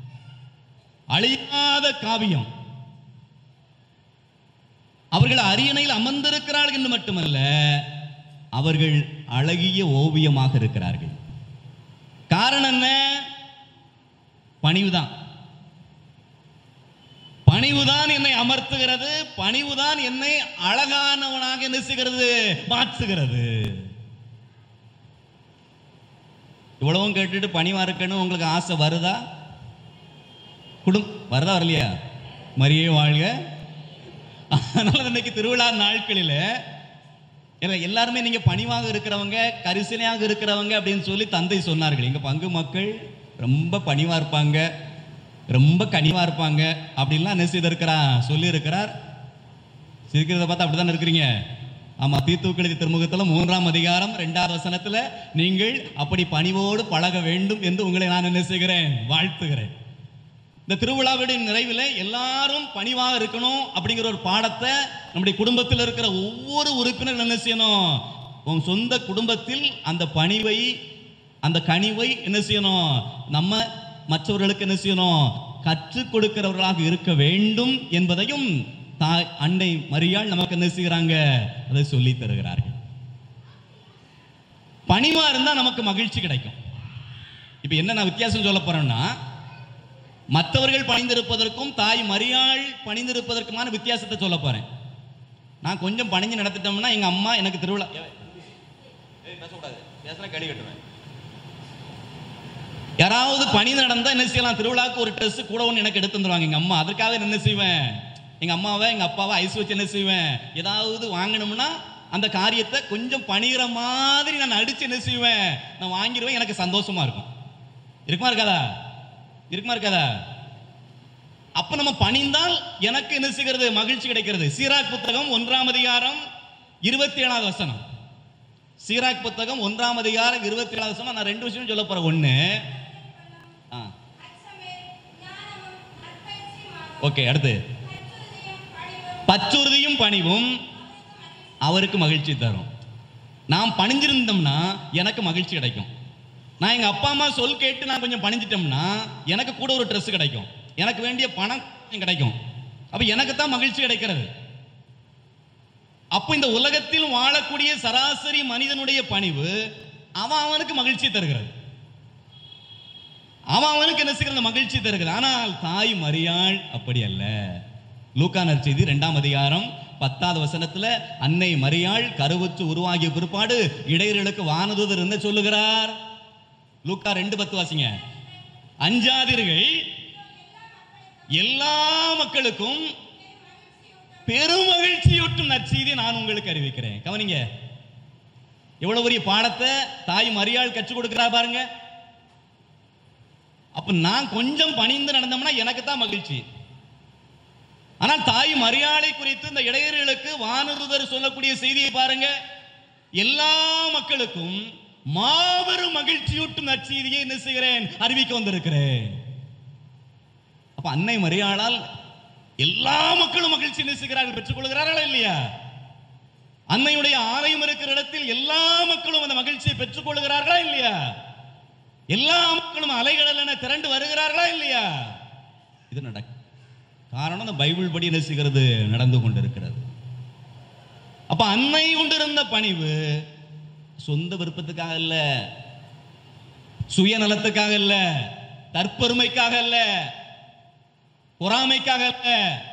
F: அழியாத காவியம் அவர்கள் அரியணையில் அமர்ந்திருக்கிறார்கள் என்று மட்டுமல்ல அவர்கள் அழகிய ஓவியமாக இருக்கிறார்கள் காரணம் என்ன பணிவுதான் பணிவுதான் என்னை அமர்த்துகிறது பணிவுதான் என்னை அழகானவனாக என்ன செய்கிறது மாற்றுகிறது இவ்வளவும் கேட்டுட்டு பணிவா இருக்கணும் உங்களுக்கு ஆசை வருதா குடும் வருதா வரலையா மரியே வாழ்க அதனால இன்னைக்கு திருவிழா நாட்களில் இல்லை எல்லாருமே நீங்க பணிவாக இருக்கிறவங்க கரிசனையாக இருக்கிறவங்க அப்படின்னு சொல்லி தந்தை சொன்னார்கள் எங்க பங்கு மக்கள் ரொம்ப பணிவா இருப்பாங்க ரொம்ப கனிவா இருப்பாங்க அப்படின்லாம் என்ன செய்திருக்கிறார் சொல்லி இருக்கிறார் சிரிக்கிறத பார்த்தா அப்படிதான் இருக்கிறீங்க ஆமா தீத்துக்களி திருமுகத்துல மூன்றாம் அதிகாரம் இரண்டாவது வசனத்துல நீங்கள் அப்படி பணிவோடு பழக வேண்டும் என்று உங்களை நான் என்ன செய்கிறேன் வாழ்த்துகிறேன் இந்த திருவிழாவுடைய நிறைவில் எல்லாரும் பணிவாக இருக்கணும் அப்படிங்கிற ஒரு பாடத்தை நம்முடைய குடும்பத்தில் இருக்கிற ஒவ்வொரு உறுப்பினரும் என்ன செய்யணும் உன் சொந்த குடும்பத்தில் அந்த பணிவை அந்த கனிவை என்ன செய்யணும் நம்ம மற்றவர்களுக்கு என்ன செய்யணும் கற்றுக் கொடுக்கிறவர்களாக இருக்க வேண்டும் என்பதையும் தாய் அன்னை மரியாள் நமக்கு என்ன செய்கிறாங்க அதை சொல்லி தருகிறார்கள் பணிவா இருந்தா நமக்கு மகிழ்ச்சி கிடைக்கும் இப்ப என்ன நான் வித்தியாசம் சொல்ல போறேன்னா மற்றவர்கள் பணிந்திருப்பதற்கும் தாய் மரியாள் பணிந்திருப்பதற்குமான வித்தியாசத்தை சொல்ல போறேன் நான் கொஞ்சம் பணிஞ்சு நடத்திட்டோம்னா எங்க அம்மா எனக்கு திருவிழா ஏய், ஏய், பேசக்கூடாது பேசினா கடி கட்டுவேன் யாராவது பணி நடந்தா என்ன செய்யலாம் திருவிழாவுக்கு ஒரு ட்ரெஸ் கூட ஒன்று எனக்கு எடுத்து வந்துருவாங்க எங்க அம்மா அதற்காக என்ன செய்வேன் எங்க அம்மாவை எங்க அப்பாவை ஐஸ் வச்சு என்ன செய்வேன் ஏதாவது வாங்கணும்னா அந்த காரியத்தை கொஞ்சம் பணிகிற மாதிரி நான் அடிச்சு என்ன செய்வேன் நான் வாங்கிடுவேன் எனக்கு சந்தோஷமா இருக்கும் இருக்குமா இருக்காதா இருக்குமா இருக்காதா அப்ப நம்ம பணிந்தால் எனக்கு என்ன செய்கிறது மகிழ்ச்சி கிடைக்கிறது சீராக் புத்தகம் ஒன்றாம் அதிகாரம் இருபத்தி ஏழாவது வசனம் சீராக் புத்தகம் ஒன்றாம் அதிகாரம் இருபத்தி ஏழாவது வசனம் நான் ரெண்டு விஷயம் சொல்ல போறேன் ஒண்ணு ஆ. ஓகே அடுத்து பச்சுறுதியும் பணிவும் அவருக்கு மகிழ்ச்சி தரும் நாம் பணிஞ்சிருந்தோம்னா எனக்கு மகிழ்ச்சி கிடைக்கும் நான் எங்க அப்பா அம்மா சொல் கேட்டு நான் கொஞ்சம் பணிஞ்சிட்டோம்னா எனக்கு கூட ஒரு Dress கிடைக்கும் எனக்கு வேண்டிய பணம் கிடைக்கும் அப்ப எனக்கு தான் மகிழ்ச்சி கிடைக்கிறது அப்போ இந்த உலகத்தில் வாழக்கூடிய சராசரி மனிதனுடைய பணிவு அவன் அவனுக்கு மகிழ்ச்சி தருகிறது அவன் அவனுக்கு என்ன செய்கிறது மகிழ்ச்சி தருகிறது ஆனால் தாய் மரியாள் அப்படி அல்ல லூக்கானர் செய்தி இரண்டாம் அதிகாரம் பத்தாவது வசனத்துல அன்னை மரியாள் கருவுற்று உருவாகிய பிற்பாடு இடையர்களுக்கு வானதூதர் என்ன சொல்லுகிறார் லூக்கா ரெண்டு பத்து வாசிங்க அஞ்சாதீர்கள் எல்லா மக்களுக்கும் பெருமகிழ்ச்சியூட்டும் நற்செய்தி நான் உங்களுக்கு அறிவிக்கிறேன் கவனிங்க எவ்வளவு பெரிய பாடத்தை தாய் மரியாள் கற்றுக் கொடுக்கிறா பாருங்க அப்ப நான் கொஞ்சம் பணிந்து நடந்தோம்னா எனக்கு தான் மகிழ்ச்சி ஆனால் தாய் மரியாதை குறித்து இந்த இடையர்களுக்கு வானதுதர் சொல்லக்கூடிய செய்தியை பாருங்க எல்லா மக்களுக்கும் மாபெரும் மகிழ்ச்சியூட்டும் நற்செய்தியை என்ன செய்கிறேன் அறிவிக்க வந்திருக்கிறேன் அப்ப அன்னை மரியாளால் எல்லா மக்களும் மகிழ்ச்சி என்ன செய்கிறார்கள் பெற்றுக் கொள்கிறார்களா இல்லையா அன்னையுடைய ஆலயம் இருக்கிற இடத்தில் எல்லா மக்களும் அந்த மகிழ்ச்சியை பெற்றுக் கொள்கிறார்களா இல்லையா எல்லா மக்களும் அலைகடல் என திரண்டு வருகிறார்களா இல்லையா இது நடக்கும் காரணம் அந்த பைபிள் படி என்ன செய்கிறது நடந்து கொண்டிருக்கிறது அப்ப அன்னை கொண்டிருந்த பணிவு சொந்த விருப்பத்துக்காக இல்ல சுயநலத்துக்காக இல்ல தற்பெருமைக்காக இல்ல பொறாமைக்காக அல்ல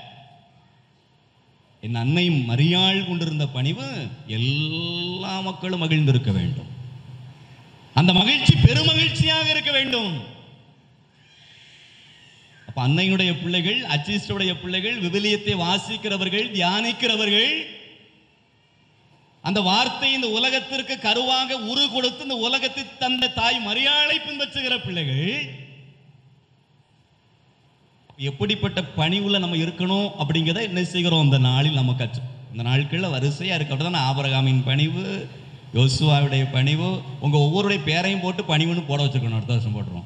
F: என் அன்னை மரியாள் கொண்டிருந்த பணிவு எல்லா மக்களும் மகிழ்ந்திருக்க வேண்டும் அந்த மகிழ்ச்சி பெருமகிழ்ச்சியாக இருக்க வேண்டும் அப்ப அன்னையினுடைய பிள்ளைகள் அச்சிஸ்டுடைய பிள்ளைகள் விவிலியத்தை வாசிக்கிறவர்கள் தியானிக்கிறவர்கள் அந்த வார்த்தை இந்த உலகத்திற்கு கருவாக உரு கொடுத்து இந்த உலகத்தை தந்த தாய் மரியாதை பின்பற்றுகிற பிள்ளைகள் எப்படிப்பட்ட பணிவுல நம்ம இருக்கணும் அப்படிங்கிறத என்ன செய்கிறோம் இந்த நாளில் நம்ம கற்று இந்த நாட்களில் வரிசையா இருக்கு அப்படிதான் ஆபரகாமின் பணிவு யோசுவாவுடைய பணிவு உங்க ஒவ்வொருடைய பேரையும் போட்டு பணிவுன்னு போட வச்சிருக்கணும் அடுத்த வருஷம் போட்டுருவோம்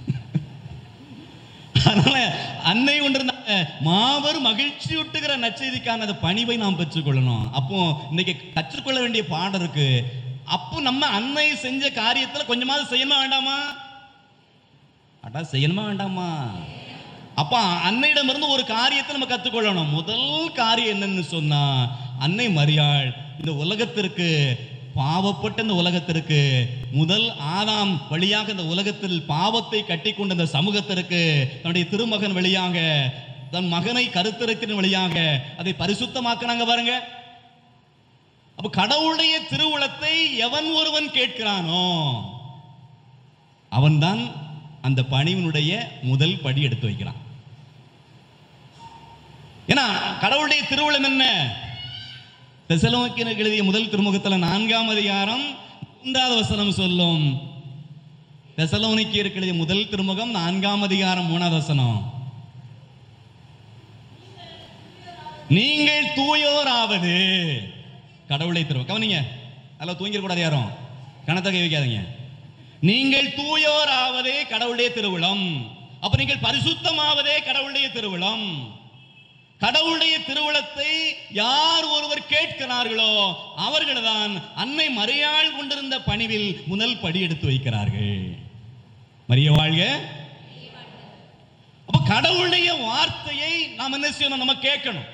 F: அதனால அன்னை கொண்டிருந்த மாபெரும் மகிழ்ச்சி ஊட்டுகிற நற்செய்திக்கான அந்த பணிவை நாம் பெற்றுக்கொள்ளணும் அப்போ இன்னைக்கு கற்றுக்கொள்ள வேண்டிய பாடம் இருக்கு அப்போ நம்ம அன்னை செஞ்ச காரியத்துல கொஞ்சமாவது செய்யணுமா வேண்டாமா அடா செய்யணுமா வேண்டாமா அப்ப அன்னையிடமிருந்து ஒரு காரியத்தை நம்ம கத்துக்கொள்ளணும் முதல் காரியம் என்னன்னு சொன்னா அன்னை மரியாள் இந்த உலகத்திற்கு பாவப்பட்ட இந்த உலகத்திற்கு முதல் ஆதாம் வழியாக இந்த உலகத்தில் பாவத்தை கட்டிக்கொண்ட இந்த சமூகத்திற்கு தன்னுடைய திருமகன் வழியாக தன் மகனை கருத்தரித்தின் வழியாக அதை பரிசுத்தமாக்குனாங்க பாருங்க அப்ப கடவுளுடைய திருவுளத்தை எவன் ஒருவன் கேட்கிறானோ அவன்தான் அந்த பணிவினுடைய முதல் படி எடுத்து வைக்கிறான் ஏன்னா கடவுளுடைய திருவுளம் என்ன தெசலோக்கியனுக்கு எழுதிய முதல் திருமுகத்துல நான்காம் அதிகாரம் மூன்றாவது வசனம் சொல்லும் தெசலோனிக்கியருக்கு எழுதிய முதல் திருமுகம் நான்காம் அதிகாரம் மூணாவது வசனம் நீங்கள் தூயோராவது கடவுளை திரும்ப கவனிங்க அதில் தூங்கிட கூடாது யாரும் கணத்தை கை வைக்காதீங்க நீங்கள் தூயோராவதே கடவுளுடைய திருவிழம் அப்ப நீங்கள் பரிசுத்தமாவதே கடவுளுடைய திருவிழம் கடவுளுடைய திருவிழத்தை யார் ஒருவர் கேட்கிறார்களோ அவர்கள்தான் அன்னை மரியாள் கொண்டிருந்த பணிவில் முதல் படி எடுத்து வைக்கிறார்கள் மரிய வாழ்க அப்ப கடவுளுடைய வார்த்தையை நாம் என்ன செய்யணும் நம்ம கேட்கணும்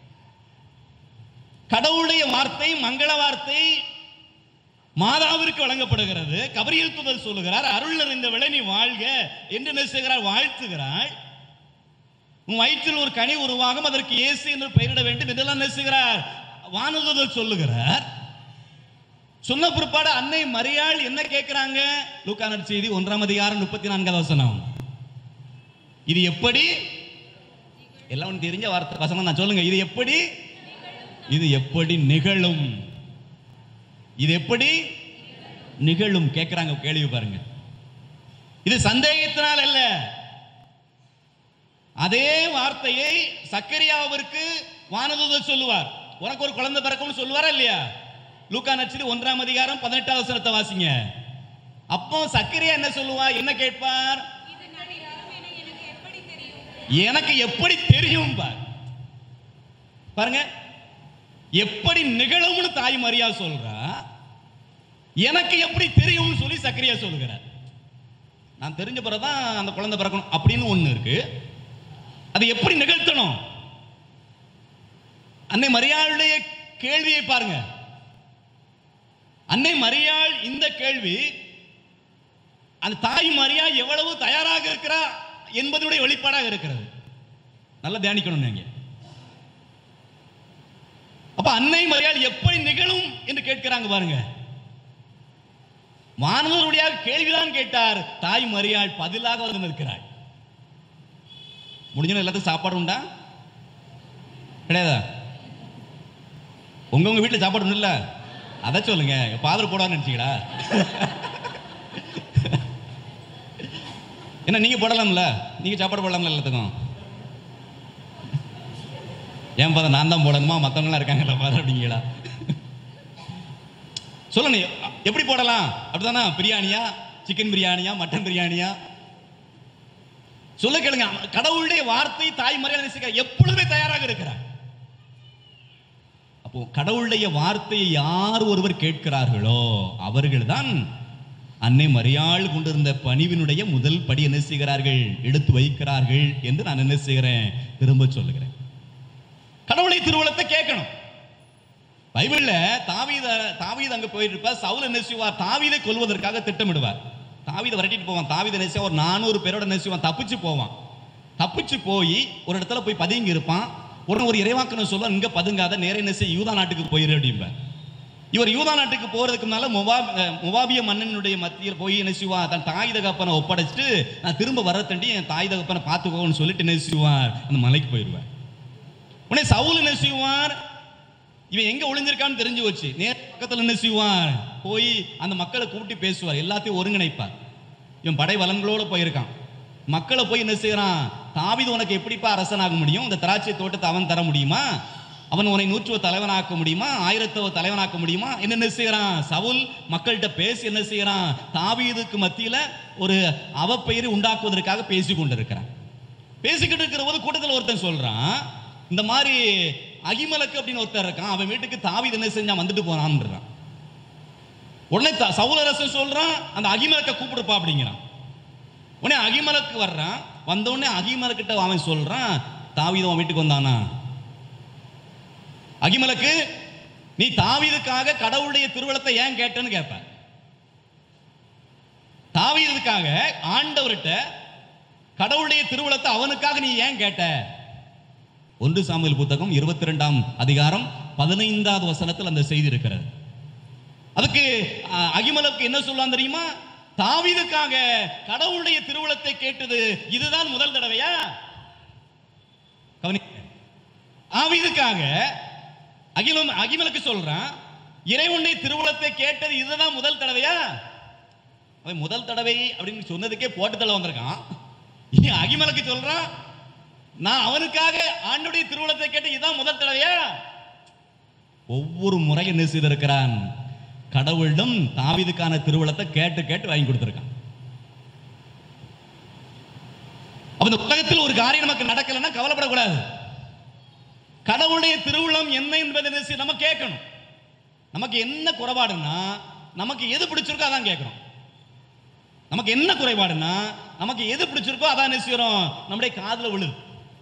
F: கடவுளுடைய வார்த்தை மங்கள வார்த்தை மாதாவிற்கு வழங்கப்படுகிறது கபரியல் தூதர் சொல்லுகிறார் அருள் நிறைந்த விளை நீ வாழ்க என்று என்ன செய்கிறார் வாழ்த்துகிறாள் உன் வயிற்றில் ஒரு கனி உருவாகும் அதற்கு இயேசு என்று பெயரிட வேண்டும் என்றெல்லாம் என்ன செய்கிறார் வானதூதர் சொல்லுகிறார் சொன்ன பிற்பாடு அன்னை மரியாள் என்ன கேட்கிறாங்க லூக்கானர் செய்தி ஒன்றாம் அதிகாரம் முப்பத்தி நான்காவது வசனம் இது எப்படி எல்லாம் உனக்கு தெரிஞ்ச வார்த்தை வசனம் நான் சொல்லுங்க இது எப்படி இது எப்படி நிகழும் இது எப்படி நிகழும் கேட்கிறாங்க கேள்வி பாருங்க இது சந்தேகத்தினால் அல்ல அதே வார்த்தையை சக்கரியாவிற்கு வானதூதர் சொல்லுவார் உனக்கு ஒரு குழந்தை பிறக்கும்னு சொல்லுவாரா இல்லையா லூக்கா நட்சத்திர ஒன்றாம் அதிகாரம் பதினெட்டாவது வசனத்தை வாசிங்க அப்போ சக்கரியா என்ன சொல்லுவா என்ன கேட்பார் எனக்கு எப்படி தெரியும் பார் பாருங்க எப்படி நிகழும்னு தாய் மரியா சொல்றா எனக்கு எப்படி தெரியும்னு சொல்லி சக்கரியா சொல்லுகிறார் நான் தெரிஞ்ச பிறகுதான் அந்த குழந்தை பிறக்கணும் அப்படின்னு ஒண்ணு இருக்கு அது எப்படி நிகழ்த்தணும் அன்னை மரியாளுடைய கேள்வியை பாருங்க அன்னை மரியாள் இந்த கேள்வி அந்த தாய் மரியா எவ்வளவு தயாராக இருக்கிறா என்பதனுடைய வெளிப்பாடாக இருக்கிறது நல்லா தியானிக்கணும் நீங்க அப்ப அன்னை மரியாள் எப்படி நிகழும் என்று கேட்கிறாங்க பாருங்க மாணவர்களுடைய கேள்விதான் கேட்டார் தாய் மரியாள் பதிலாக வந்து நிற்கிறாள் முடிஞ்ச எல்லாத்துக்கும் சாப்பாடு உண்டா கிடையாதா உங்க உங்க வீட்டில் சாப்பாடு ஒன்றும் இல்லை அதை சொல்லுங்க ஃபாதர் போடான்னு நினச்சிக்கடா என்ன நீங்க போடலாம்ல நீங்க சாப்பாடு போடலாம்ல எல்லாத்துக்கும் ஏன் ஃபாதர் நான் தான் போடணுமா மற்றவங்களாம் இருக்காங்கல்ல ஃபாதர் அப்படிங்களா சொல்லுங்க எப்படி போடலாம் அப்படிதானா பிரியாணியா சிக்கன் பிரியாணியா மட்டன் பிரியாணியா சொல்ல கேளுங்க கடவுளுடைய வார்த்தை தாய்மறையாக நேசிக்க எப்பொழுதுமே தயாராக இருக்கிறார் அப்போ கடவுளுடைய வார்த்தையை யார் ஒருவர் கேட்கிறார்களோ அவர்கள்தான் அன்னை மரியாள் கொண்டிருந்த பணிவினுடைய முதல் படி என்ன செய்கிறார்கள் எடுத்து வைக்கிறார்கள் என்று நான் என்ன செய்கிறேன் திரும்ப சொல்லுகிறேன் கடவுளை திருவுளத்தை கேட்கணும் பைபிள்ல தாவீத தாவீது அங்க போயிட்டு இருப்பார் சவுல் என்ன செய்வார் தாவீதை கொல்வதற்காக திட்டமிடுவார் தாவீதை விரட்டிட்டு போவான் தாவீதை என்ன செய்வான் ஒரு நானூறு பேரோட என்ன செய்வான் தப்பிச்சு போவான் தப்பிச்சு போய் ஒரு இடத்துல போய் பதுங்கி இருப்பான் உடனே ஒரு இறைவாக்கணும் சொல்ல இங்க பதுங்காத நேர என்ன செய்ய யூதா நாட்டுக்கு போயிரு அப்படிம்பார் இவர் யூதா நாட்டுக்கு போறதுக்கு முன்னால முவாப் அஹ், முவாபிய மன்னனுடைய மத்தியில் போய் என்ன செய்வா தன் தாய் தகப்பனை ஒப்படைச்சிட்டு நான் திரும்ப வர தண்டி என் தாய் தகப்பனை பார்த்துக்கோன்னு சொல்லிட்டு என்ன செய்வார் அந்த மலைக்கு போயிடுவார் உடனே சவுல் என்ன செய்வார் இவன் எங்க ஒளிஞ்சிருக்கான்னு தெரிஞ்சு வச்சு நேர் பக்கத்துல என்ன செய்வார் போய் அந்த மக்களை கூப்பிட்டு பேசுவார் எல்லாத்தையும் ஒருங்கிணைப்பார் இவன் படை வலன்களோட போயிருக்கான் மக்களை போய் என்ன செய்யறான் தாவீது உனக்கு எப்படிப்பா அரசனாக முடியும் இந்த திராட்சை தோட்டத்தை அவன் தர முடியுமா அவன் உன்னை நூற்றுவ தலைவனாக்க முடியுமா ஆயிரத்தவ தலைவனாக்க முடியுமா என்னென்ன செய்யறான் சவுல் மக்கள்கிட்ட பேசி என்ன செய்யறான் தாவீதுக்கு மத்தியில ஒரு அவப்பெயரை உண்டாக்குவதற்காக பேசி கொண்டிருக்கிறான் பேசிக்கிட்டு இருக்கிற போது கூட்டத்தில் ஒருத்தன் சொல்றான் இந்த மாதிரி அகிமலக்கு அப்படின்னு ஒருத்தர் இருக்கான் அவன் வீட்டுக்கு தாவீது என்ன செஞ்சான் வந்துட்டு போனான்றான் உடனே த- சவுலரசன் சொல்றான் அந்த அகிமலக்க கூப்பிடுப்பா அப்படிங்கிறான் உடனே அகிமலக்கு வர்றான் வந்த உடனே அகிமலக்கிட்ட அவன் சொல்றான் தாவீது அவன் வீட்டுக்கு வந்தானா அகிமலக்கு நீ தாவீதுக்காக கடவுளுடைய திருவளத்தை ஏன் கேட்டேன்னு கேட்ப தாவீதுக்காக ஆண்டவர்கிட்ட கடவுளுடைய திருவளத்தை அவனுக்காக நீ ஏன் கேட்ட ஒன்று சாமுவேல் புத்தகம் இருபத்தி ரெண்டாம் அதிகாரம் பதினைந்தாவது வசனத்தில் அந்த செய்தி இருக்கிறது அதுக்கு அஹ், அகிமலக்கு என்ன சொல்லலாம் தெரியுமா தாவீதுக்காக கடவுளுடைய திருவுளத்தை கேட்டது இதுதான் முதல் தடவையா கவனி தாவீதுக்காக அகிலம் அகிமலுக்கு சொல்றான் இறைவனுடைய திருவுளத்தை கேட்டது இதுதான் முதல் தடவையா அவன் முதல் தடவை அப்படின்னு சொன்னதுக்கே போட்டு தள்ள வந்திருக்கான் இனி அகிமலுக்கு சொல்றான் நான் அவனுக்காக ஆண்டுடைய திருவுளத்தை கேட்டு இதுதான் முதல் தடவையா ஒவ்வொரு முறை என்ன செய்திருக்கிறான் கடவுளிடம் தாவீதுக்கான திருவுளத்தை கேட்டு கேட்டு வாங்கி கொடுத்திருக்கான் அப்ப இந்த உலகத்தில் ஒரு காரியம் நமக்கு நடக்கலைன்னா கவலைப்படக்கூடாது கடவுளுடைய திருவுளம் என்ன என்பதை என்ன செய்ய- நம்ம கேட்கணும் நமக்கு என்ன குறைபாடுன்னா நமக்கு எது பிடிச்சிருக்கோ அதான் கேட்கிறோம் நமக்கு என்ன குறைபாடுன்னா நமக்கு எது பிடிச்சிருக்கோ அதான் என்ன செய்யறோம் நம்முடைய காதுல விழுது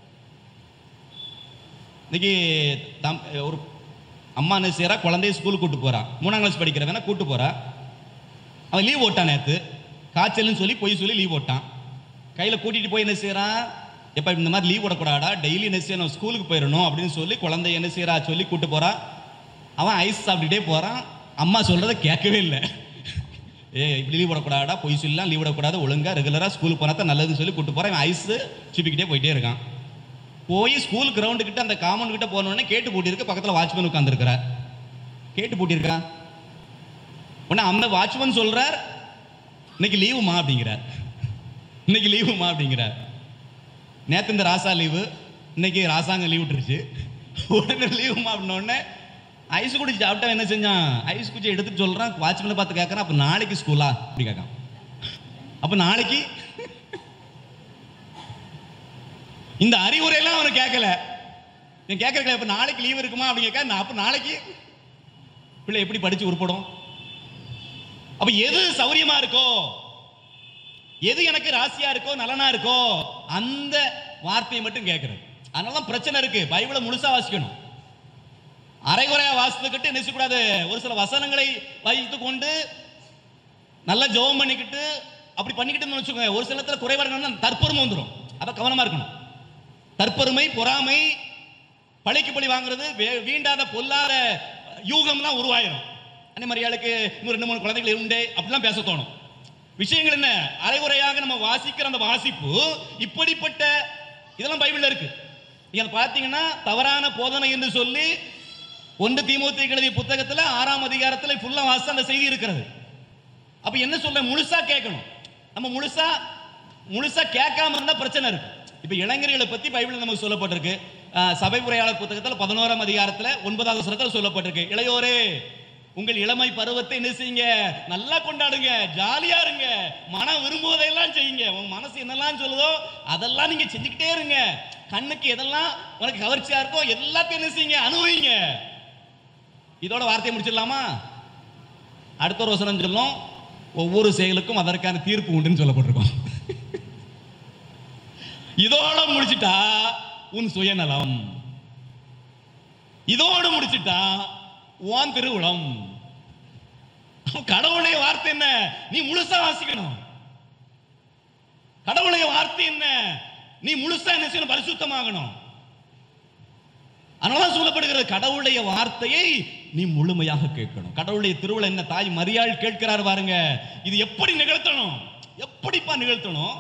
F: இன்னைக்கு தம் ஒரு அம்மா என்ன செய்யறா குழந்தைய ஸ்கூலுக்கு கூட்டு போறா மூணாம் கிளாஸ் படிக்கிறவன கூட்டு போறா அவன் லீவ் போட்டான் நேத்து காய்ச்சல்னு சொல்லி பொய் சொல்லி லீவ் போட்டான் கையில கூட்டிட்டு போய் என்ன செய்யறான் எப்ப இந்த மாதிரி லீவ் போடக்கூடாடா டெய்லி என்ன செய்யணும் ஸ்கூலுக்கு போயிடணும் அப்படின்னு சொல்லி குழந்தைய என்ன செய்யறா சொல்லி கூட்டு போறா அவன் ஐஸ் சாப்பிட்டுட்டே போறான் அம்மா சொல்றதை கேட்கவே இல்லை ஏ இப்படி லீவ் விடக்கூடாடா பொய் சொல்லலாம் லீவ் விடக்கூடாது ஒழுங்கா ரெகுலரா ஸ்கூலுக்கு போனா தான் நல்லதுன்னு சொல்லி கூட்டு போறேன் ஐஸ் சிப்பிக்கிட்டே போயிட்டே இருக்கான் போய் ஸ்கூல் கிரவுண்டு கிட்ட அந்த காமன் கிட்ட போன உடனே கேட்டு பூட்டியிருக்கு பக்கத்துல வாட்ச்மேன் உட்காந்துருக்கிறார் கேட்டு பூட்டியிருக்கா உடனே அந்த வாட்ச்மேன் சொல்றார் இன்னைக்கு லீவுமா அப்படிங்கிறார் இன்னைக்கு லீவுமா அப்படிங்கிறார் நேத்து இந்த ராசா லீவு இன்னைக்கு ராசாங்க லீவ் விட்டுருச்சு உடனே லீவுமா அப்படின்ன உடனே ஐஸ் குடிச்சு சாப்பிட்டா என்ன செஞ்சான் ஐஸ் குச்சி எடுத்துட்டு சொல்றான் வாட்ச்மேனை பார்த்து கேட்கறான் அப்ப நாளைக்கு ஸ்கூலா அப்படி கேட்கான் அப்ப நாளைக்கு இந்த அறிவுரையெல்லாம் அவனுக்கு கேட்கல நீ கேட்கல இப்ப நாளைக்கு லீவ் இருக்குமா அப்படின்னு கேட்க நான் அப்ப நாளைக்கு பிள்ளை எப்படி படிச்சு உருப்படும் அப்ப எது சௌரியமா இருக்கோ எது எனக்கு ராசியா இருக்கோ நலனா இருக்கோ அந்த வார்த்தையை மட்டும் கேட்கறது அதனால தான் பிரச்சனை இருக்கு பைபிளை முழுசா வாசிக்கணும் அரைகுறையா வாசித்துக்கிட்டு என்ன செய்யக்கூடாது ஒரு சில வசனங்களை வைத்து கொண்டு நல்லா ஜெபம் பண்ணிக்கிட்டு அப்படி பண்ணிக்கிட்டு வச்சுக்கோங்க ஒரு சில இடத்துல குறைபாடுகள் தற்பெருமை வந்துடும் அதை கவனமா இருக்கணும் தற்பெருமை பொறாமை பழிக்கு பழி வாங்குறது வே- வீண்டாத பொல்லாத யூகம்லாம் உருவாயிரும் அன்னை மரியாளுக்கு இன்னும் ரெண்டு மூணு குழந்தைகள் உண்டே அப்படிலாம் பேச தோணும் விஷயங்கள் என்ன அரைகுறையாக நம்ம வாசிக்கிற அந்த வாசிப்பு இப்படிப்பட்ட இதெல்லாம் பைபிள்ல இருக்கு நீங்க அதை பார்த்தீங்கன்னா தவறான போதனை என்று சொல்லி ஒன்று தீமோத்தேயுக்கு எழுதிய புத்தகத்துல ஆறாம் அதிகாரத்துல ஃபுல்லா வாசிச்சா அந்த செய்தி இருக்கிறது அப்ப என்ன சொல்ல முழுசா கேட்கணும் நம்ம முழுசா முழுசா கேட்காம இருந்தா பிரச்சனை இருக்கு இப்ப இளைஞர்களை பத்தி பைபிள்ல நமக்கு சொல்லப்பட்டிருக்கு அஹ், சபை உரையாளர் புத்தகத்துல பதினோராம் அதிகாரத்துல ஒன்பதாவது வசனத்துல சொல்லப்பட்டிருக்கு இளையோரே உங்கள் இளமை பருவத்தை என்ன செய்யுங்க நல்லா கொண்டாடுங்க ஜாலியா இருங்க மனம் விரும்புவதையெல்லாம் செய்யுங்க உங்க மனசு என்னெல்லாம் சொல்லுதோ அதெல்லாம் நீங்க செஞ்சுக்கிட்டே இருங்க கண்ணுக்கு எதெல்லாம் உனக்கு கவர்ச்சியா இருக்கோ எல்லாத்தையும் என்ன செய்யுங்க அனுபவிங்க இதோட வார்த்தையை முடிச்சிடலாமா அடுத்த ஒரு வசனம் சொல்லும் ஒவ்வொரு செயலுக்கும் அதற்கான தீர்ப்பு உண்டுன்னு சொல்லப்பட்டிருக்கோம் இதோட முடிச்சிட்டா உன் சுயநலம் இதோட முடிச்சிட்டா உன் திருவுளம் கடவுளுடைய வார்த்தை என்ன நீ முழுசா வாசிக்கணும் கடவுளுடைய வார்த்தை என்ன நீ முழுசா என்ன செய்யணும் பரிசுத்தமாகணும் அதனால சொல்லப்படுகிறது கடவுளுடைய வார்த்தையை நீ முழுமையாக கேட்கணும் கடவுளுடைய திருவிழா என்ன தாய் மரியாள் கேட்கிறார் பாருங்க இது எப்படி நிகழ்த்தணும் எப்படிப்பா நிகழ்த்தணும்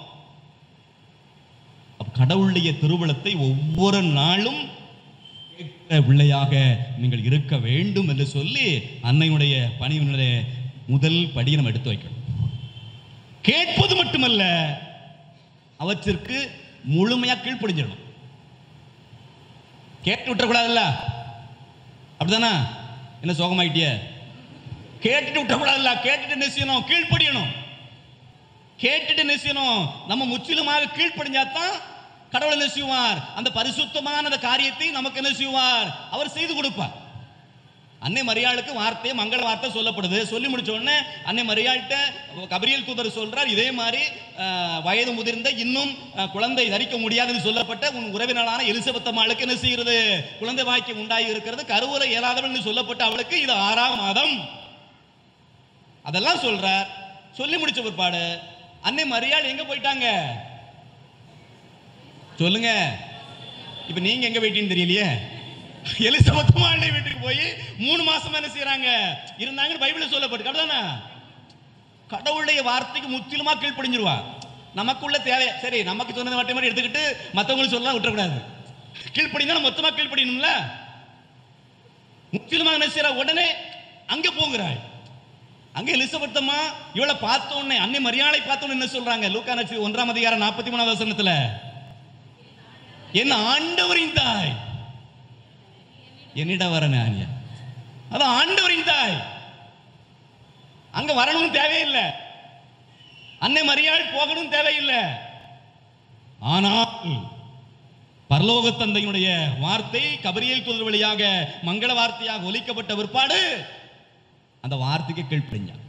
F: அப்ப கடவுளுடைய திருவிழத்தை ஒவ்வொரு நாளும் கேட்கிற பிள்ளையாக நீங்கள் இருக்க வேண்டும் என்று சொல்லி அன்னையுடைய பணியினுடைய முதல் படியை நம்ம எடுத்து வைக்கணும் கேட்பது மட்டுமல்ல அவற்றிற்கு முழுமையா கீழ்ப்படிஞ்சிடணும் கேட்டு விட்டுறக்கூடாதுல்ல அப்படிதானே என்ன சோகமாயிட்டிய கேட்டுட்டு விட்டுறக்கூடாதுல்ல கேட்டுட்டு என்ன செய்யணும் கீழ்ப்படியணும் கேட்டுட்டு என்ன செய்யணும் நம்ம முற்றிலுமாக கீழ்ப்படிஞ்சாதான் கடவுள் என்ன செய்வார் அந்த பரிசுத்தமான அந்த காரியத்தை நமக்கு என்ன செய்வார் அவர் செய்து கொடுப்பார் அன்னை மரியாளுக்கு வார்த்தை மங்கள வார்த்தை சொல்லப்படுது சொல்லி முடிச்ச உடனே அன்னை மரியாள்கிட்ட கபிரியல் தூதர் சொல்றார் இதே மாதிரி அஹ், வயது முதிர்ந்த இன்னும் அஹ், குழந்தை தரிக்க முடியாதுன்னு சொல்லப்பட்ட உன் உறவினரான எலிசபெத் அம்மாளுக்கு என்ன செய்கிறது குழந்தை வாக்கியம் உண்டாகி இருக்கிறது கருவுரை இயலாதவள் சொல்லப்பட்ட அவளுக்கு இது ஆறாம் மாதம் அதெல்லாம் சொல்றார் சொல்லி முடிச்ச பிற்பாடு அன்னை மரியாள் எங்க போயிட்டாங்க சொல்லுங்க இப்ப நீங்க எங்க போயிட்டீங்கன்னு தெரியலையே எலிசபெத் அம்மாளுடைய வீட்டுக்கு போய் மூணு மாசம் என்ன செய்யறாங்க இருந்தாங்கன்னு பைபிள்ல சொல்லப்பட்டு கடவுளா கடவுளுடைய வார்த்தைக்கு முற்றிலுமா கீழ்ப்படிஞ்சிருவா நமக்குள்ள தேவை சரி நமக்கு சொன்னதை மட்டும் மாதிரி எடுத்துக்கிட்டு மத்தவங்களுக்கு சொல்லலாம் விட்டுறக்கூடாது கீழ்ப்படினா மொத்தமா கீழ்ப்படியணும்ல முற்றிலுமா என்ன செய்யறா உடனே அங்க போகிறாள் அங்க எலிசபெத் அம்மா இவளை பார்த்த உடனே அன்னை மரியாதை பார்த்த உடனே என்ன சொல்றாங்க லூக்கா நட்சி ஒன்றாம் அதிகாரம் நாற்பத்தி மூணாவது வசனத்துல என் ஆண்டவரின் தாய் என்னிடம் வர ஞானியா அது ஆண்டவரின் தாய் அங்க வரணும்னு தேவையில்லை அன்னை மரியாள் போகணும் தேவையில்லை ஆனால் பரலோக தந்தையினுடைய வார்த்தை கபரியல் தூதர் வழியாக மங்கள வார்த்தையாக ஒலிக்கப்பட்ட பிற்பாடு அந்த வார்த்தைக்கு கீழ்ப்படிஞ்சான்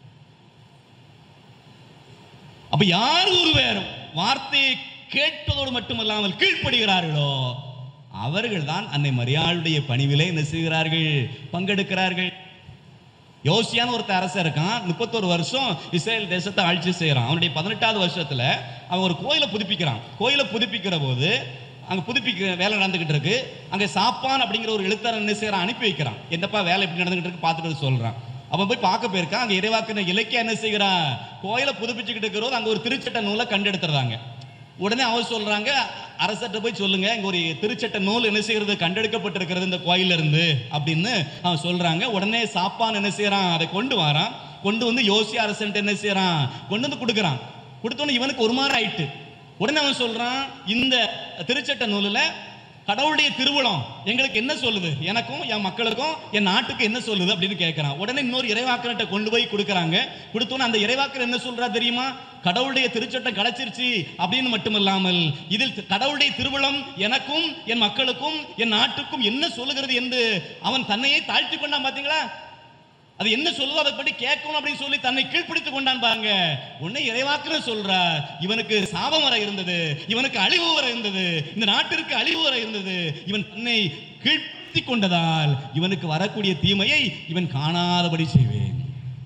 F: அப்ப யார் ஒருவர் வார்த்தையை கேட்பதோடு மட்டுமல்லாமல் கீழ்ப்படுகிறார்களோ அவர்கள் தான் அன்னை மரியாளுடைய பணிவிலே என்ன செய்கிறார்கள் பங்கெடுக்கிறார்கள் யோசியான ஒருத்தர் அரசர் இருக்கான் முப்பத்தோரு வருஷம் இஸ்ரேல் தேசத்தை ஆட்சி செய்கிறான் அவனுடைய பதினெட்டாவது வருஷத்துல அவன் ஒரு கோயிலை புதுப்பிக்கிறான் கோயிலை புதுப்பிக்கிற போது அங்க புதுப்பிக்க வேலை நடந்துகிட்டு இருக்கு அங்க சாப்பான் அப்படிங்கிற ஒரு எழுத்தர் என்ன செய்யறான் அனுப்பி வைக்கிறான் என்னப்பா வேலை எப்படி நடந்துகிட்டு இருக்கு பார்த்துட்டு வந்து சொல்றான் அவன் போய் பார்க்க போயிருக்கான் அங்க இறைவாக்குன இலக்கிய என்ன செய்கிறான் கோயிலை புதுப்பிச்சுக்கிட்டு இருக்கிறோம் அங்க ஒரு திருச்சட்ட நூலை கண்டெடுத்துறாங்க உடனே அவர் சொல்றாங்க அரசர்கிட்ட போய் சொல்லுங்க இங்க ஒரு திருச்சட்ட நூல் என்ன செய்யறது கண்டெடுக்கப்பட்டிருக்கிறது இந்த கோயில்ல இருந்து அப்படின்னு அவன் சொல்றாங்க உடனே சாப்பான் என்ன செய்யறான் அதை கொண்டு வரான் கொண்டு வந்து யோசி அரசன்ட்டு என்ன செய்யறான் கொண்டு வந்து கொடுக்குறான் கொடுத்தோன்னு இவனுக்கு ஒரு மாதிரி ஆயிட்டு உடனே அவன் சொல்றான் இந்த திருச்சட்ட நூலில் கடவுளுடைய திருவுளம் எங்களுக்கு என்ன சொல்லுது எனக்கும் என் மக்களுக்கும் என் நாட்டுக்கு என்ன சொல்லுது அப்படின்னு கேட்கிறான் உடனே இன்னொரு இறைவாக்கர்கிட்ட கொண்டு போய் கொடுக்குறாங்க கொடுத்தோன்னு அந்த இறைவாக்கர் என்ன சொல்றா தெரியுமா கடவுளுடைய திருச்சட்டம் கிடைச்சிருச்சு அப்படின்னு மட்டுமல்லாமல் இதில் கடவுளுடைய திருவுளம் எனக்கும் என் மக்களுக்கும் என் நாட்டுக்கும் என்ன சொல்லுகிறது என்று அவன் தன்னையே தாழ்த்தி கொண்டான் பாத்தீங்களா அது என்ன சொல்லுதோ அதை படி கேட்கணும் அப்படின்னு சொல்லி தன்னை கீழ்ப்பிடித்துக் கொண்டான் பாருங்க உன்னை இறைவாக்குன்னு சொல்றா இவனுக்கு சாபம் வர இருந்தது இவனுக்கு அழிவு வர இருந்தது இந்த நாட்டிற்கு அழிவு வர இருந்தது இவன் தன்னை கீழ்த்தி கொண்டதால் இவனுக்கு வரக்கூடிய தீமையை இவன் காணாதபடி செய்வேன்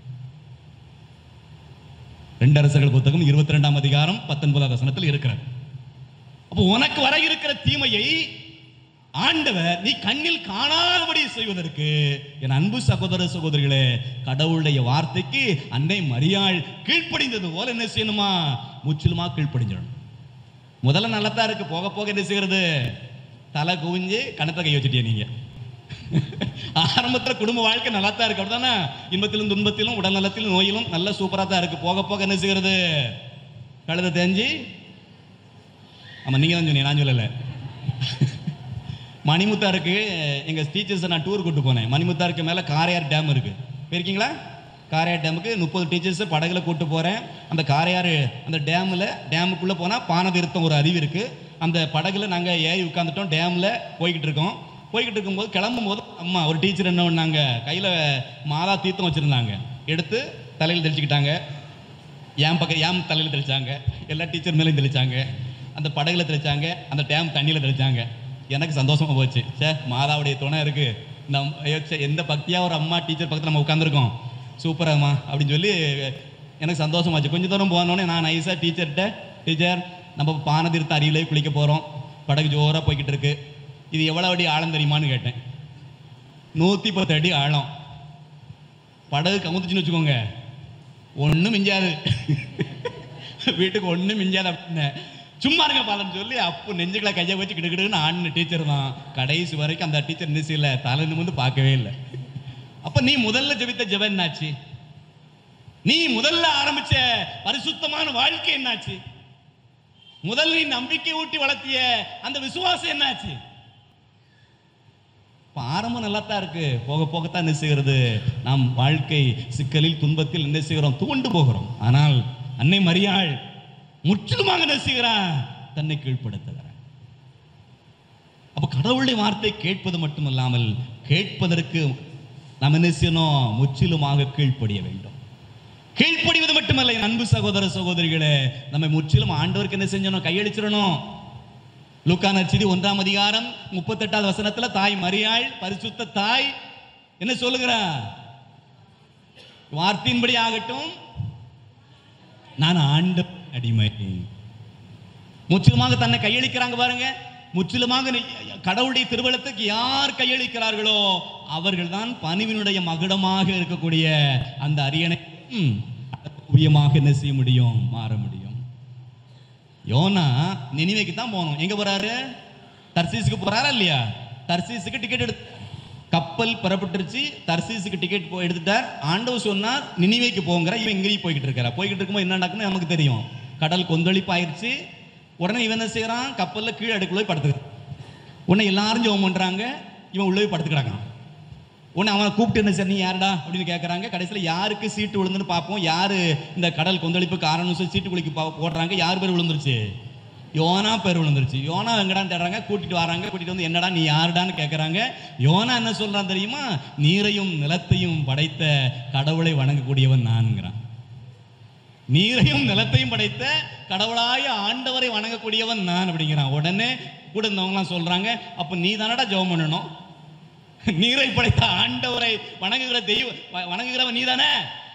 F: ரெண்டு அரசர்கள் புத்தகம் இருபத்தி ரெண்டாம் அதிகாரம் பத்தொன்பதாம் வசனத்தில் இருக்கிறது அப்போ உனக்கு வர இருக்கிற தீமையை ஆண்டவர் நீ கண்ணில் காணாதபடி செய்வதற்கு என் அன்பு சகோதர சகோதரிகளே கடவுளுடைய வார்த்தைக்கு அன்னை மரியாள் கீழ்ப்படிந்தது போல என்ன செய்யணுமா முற்றிலுமா கீழ்ப்படிஞ்சிடணும் முதல்ல நல்லா தான் இருக்கு போக போக என்ன செய்யறது தலை குவிஞ்சு கணத்தை கை வச்சுட்டிய நீங்க ஆரம்பத்துல குடும்ப வாழ்க்கை நல்லா தான் இருக்கு அப்படிதானே இன்பத்திலும் துன்பத்திலும் உடல் நலத்திலும் நோயிலும் நல்ல சூப்பரா தான் இருக்கு போக போக என்ன செய்கிறது கழுத தெரிஞ்சு ஆமா நீங்க தான் சொன்னீங்க நான் சொல்லல மணிமுத்தாருக்கு எங்க டீச்சர்ஸை நான் டூர் கூட்டு போனேன் மணிமுத்தாருக்கு மேல காரையார் டேம் இருக்கு போயிருக்கீங்களா காரையார் டேமுக்கு முப்பது டீச்சர்ஸ் படகுல கூட்டு போறேன் அந்த காரையார் அந்த டேம்ல டேமுக்குள்ள போனா பானதீர்த்தம் ஒரு அருவி இருக்கு அந்த படகுல நாங்க ஏறி உட்காந்துட்டோம் டேம்ல போய்கிட்டு இருக்கோம் போய்கிட்டு இருக்கும்போது கிளம்பும் போது அம்மா ஒரு டீச்சர் என்ன பண்ணாங்க கையில மாதா தீர்த்தம் வச்சிருந்தாங்க எடுத்து தலையில் தெளிச்சுக்கிட்டாங்க என் பக்கம் என் தலையில் தெளிச்சாங்க எல்லா டீச்சர் மேலேயும் தெளிச்சாங்க அந்த படகுல தெளிச்சாங்க அந்த டேம் தண்ணியில் தெளிச்சாங்க எனக்கு சந்தோஷமா போச்சு சே மாதாவுடைய துணை இருக்கு நம் ஐயோ, ச்சே, எந்த பக்தியா ஒரு அம்மா டீச்சர் பக்கத்தில் நம்ம உட்காந்துருக்கோம் சூப்பராம்மா அப்படின்னு சொல்லி எனக்கு சந்தோஷமாச்சு கொஞ்ச தூரம் போனோடனே நான் நைஸாக டீச்சர்கிட்ட டீச்சர் நம்ம பானதீர்த்த அருவிலே குளிக்க போகிறோம் படகு ஜோராக போய்கிட்டு இருக்கு இது எவ்வளோ அடி ஆழம் தெரியுமான்னு கேட்டேன் நூற்றி பத்து அடி ஆழம் படகு கமுத்துச்சுன்னு வச்சுக்கோங்க ஒன்றும் மிஞ்சாது வீட்டுக்கு ஒன்றும் மிஞ்சாது அப்படின்னு சும்மா இருங்க பாலன்னு சொல்லி அப்போ நெஞ்சுக்களை கையை வச்சு கிடுக்கிடுன்னு ஆடின டீச்சர் தான் கடைசி வரைக்கும் அந்த டீச்சர் நினைச்சில்ல தலை நிமிந்து பார்க்கவே இல்லை அப்ப நீ முதல்ல ஜெபித்த ஜெபம் என்னாச்சு நீ முதல்ல ஆரம்பிச்ச பரிசுத்தமான வாழ்க்கை என்னாச்சு முதல்ல நீ நம்பிக்கை ஊட்டி வளர்த்திய அந்த விசுவாசம் என்னாச்சு இப்ப ஆரம்பம் நல்லா தான் இருக்கு போக போகத்தான் என்ன செய்கிறது நாம் வாழ்க்கை சிக்கலில் துன்பத்தில் என்ன செய்கிறோம் துவண்டு போகிறோம் ஆனால் அன்னை மரியாள் முற்றிலுமாக என்ன செய்கிறான் தன்னை கீழ்ப்படுத்துகிறார் அப்ப கடவுளுடைய வார்த்தை கேட்பது மட்டுமல்லாமல் கேட்பதற்கு நாம் என்ன செய்யணும் முற்றிலுமாக கீழ்ப்படிய வேண்டும் கீழ்ப்படிவது மட்டுமல்ல என் அன்பு சகோதர சகோதரிகளே நம்ம முற்றிலும் ஆண்டவருக்கு என்ன செஞ்சணும் கையளிச்சிடணும் லூக்கா நற்செய்தி ஒன்றாம் அதிகாரம் முப்பத்தெட்டாவது வசனத்துல தாய் மரியாள் பரிசுத்த தாய் என்ன சொல்லுகிறா வார்த்தையின்படி ஆகட்டும் நான் ஆண்டு அடிமை முற்றிலுமாக தன்னை கையளிக்கிறாங்க பாருங்க முற்றிலுமாக நீ- கடவுளுடைய திருவள்ளத்துக்கு யார் கையளிக்கிறார்களோ அவர்கள் தான் பணிவினுடைய மகுடமாக இருக்கக்கூடிய அந்த அரியணை ம், ஓவியமாக என்ன செய்ய முடியும் மாற முடியும் யோனா நினிவேக்கு தான் போகணும் எங்க போறாரு தர்சீஸுக்கு போறாரா இல்லையா தர்சீஸுக்கு டிக்கெட் எடுத்து கப்பல் புறப்பட்டுருச்சு தர்சீஸுக்கு டிக்கெட் போ எடுத்துட்டார் ஆண்டவர் சொன்னார் நினிவேக்கு போங்கிற இவன் இங்கேயும் போய்கிட்டு இருக்கிறா போய்கிட்டு இருக்கும்போது என்ன நடக்குன்னு நமக்கு தெரியும் கடல் கொந்தளிப்பாயிருச்சு உடனே இவன் என்ன செய்யறான் கப்பல்ல கீழே அடுக்குள்ள போய் படுத்துக்கிறான் உடனே எல்லாரும் ஜெபம் பண்றாங்க இவன் உள்ளே போய் படுத்துக்கிறாங்க உடனே அவனை கூப்பிட்டு என்ன சார் நீ யாருடா அப்படின்னு கேட்குறாங்க கடைசியில் யாருக்கு சீட்டு விழுந்துன்னு பார்ப்போம் யாரு இந்த கடல் கொந்தளிப்பு காரணம் சொல்லி சீட்டு குளிக்க பா- போடுறாங்க யார் பேர் விழுந்துருச்சு யோனா பேர் விழுந்துருச்சு யோனா எங்கடான்னு தேடுறாங்க கூட்டிட்டு வராங்க கூட்டிட்டு வந்து என்னடா நீ யாருடான்னு கேட்குறாங்க யோனா என்ன சொல்றான் தெரியுமா நீரையும் நிலத்தையும் படைத்த கடவுளை வணங்கக்கூடியவன் நான்கிறான் நீரையும் நிலத்தையும் படைத்த கடவுளாய ஆண்டவரை வணங்கக்கூடியவன் நான் அப்படிங்கிறான் உடனே கூட இருந்தவங்களாம் சொல்றாங்க அப்ப நீ தானடா ஜெபம் பண்ணணும் நீரை படைத்த ஆண்டவரை வணங்குகிற தெய்வ வ- வணங்குகிறவன் நீ தானே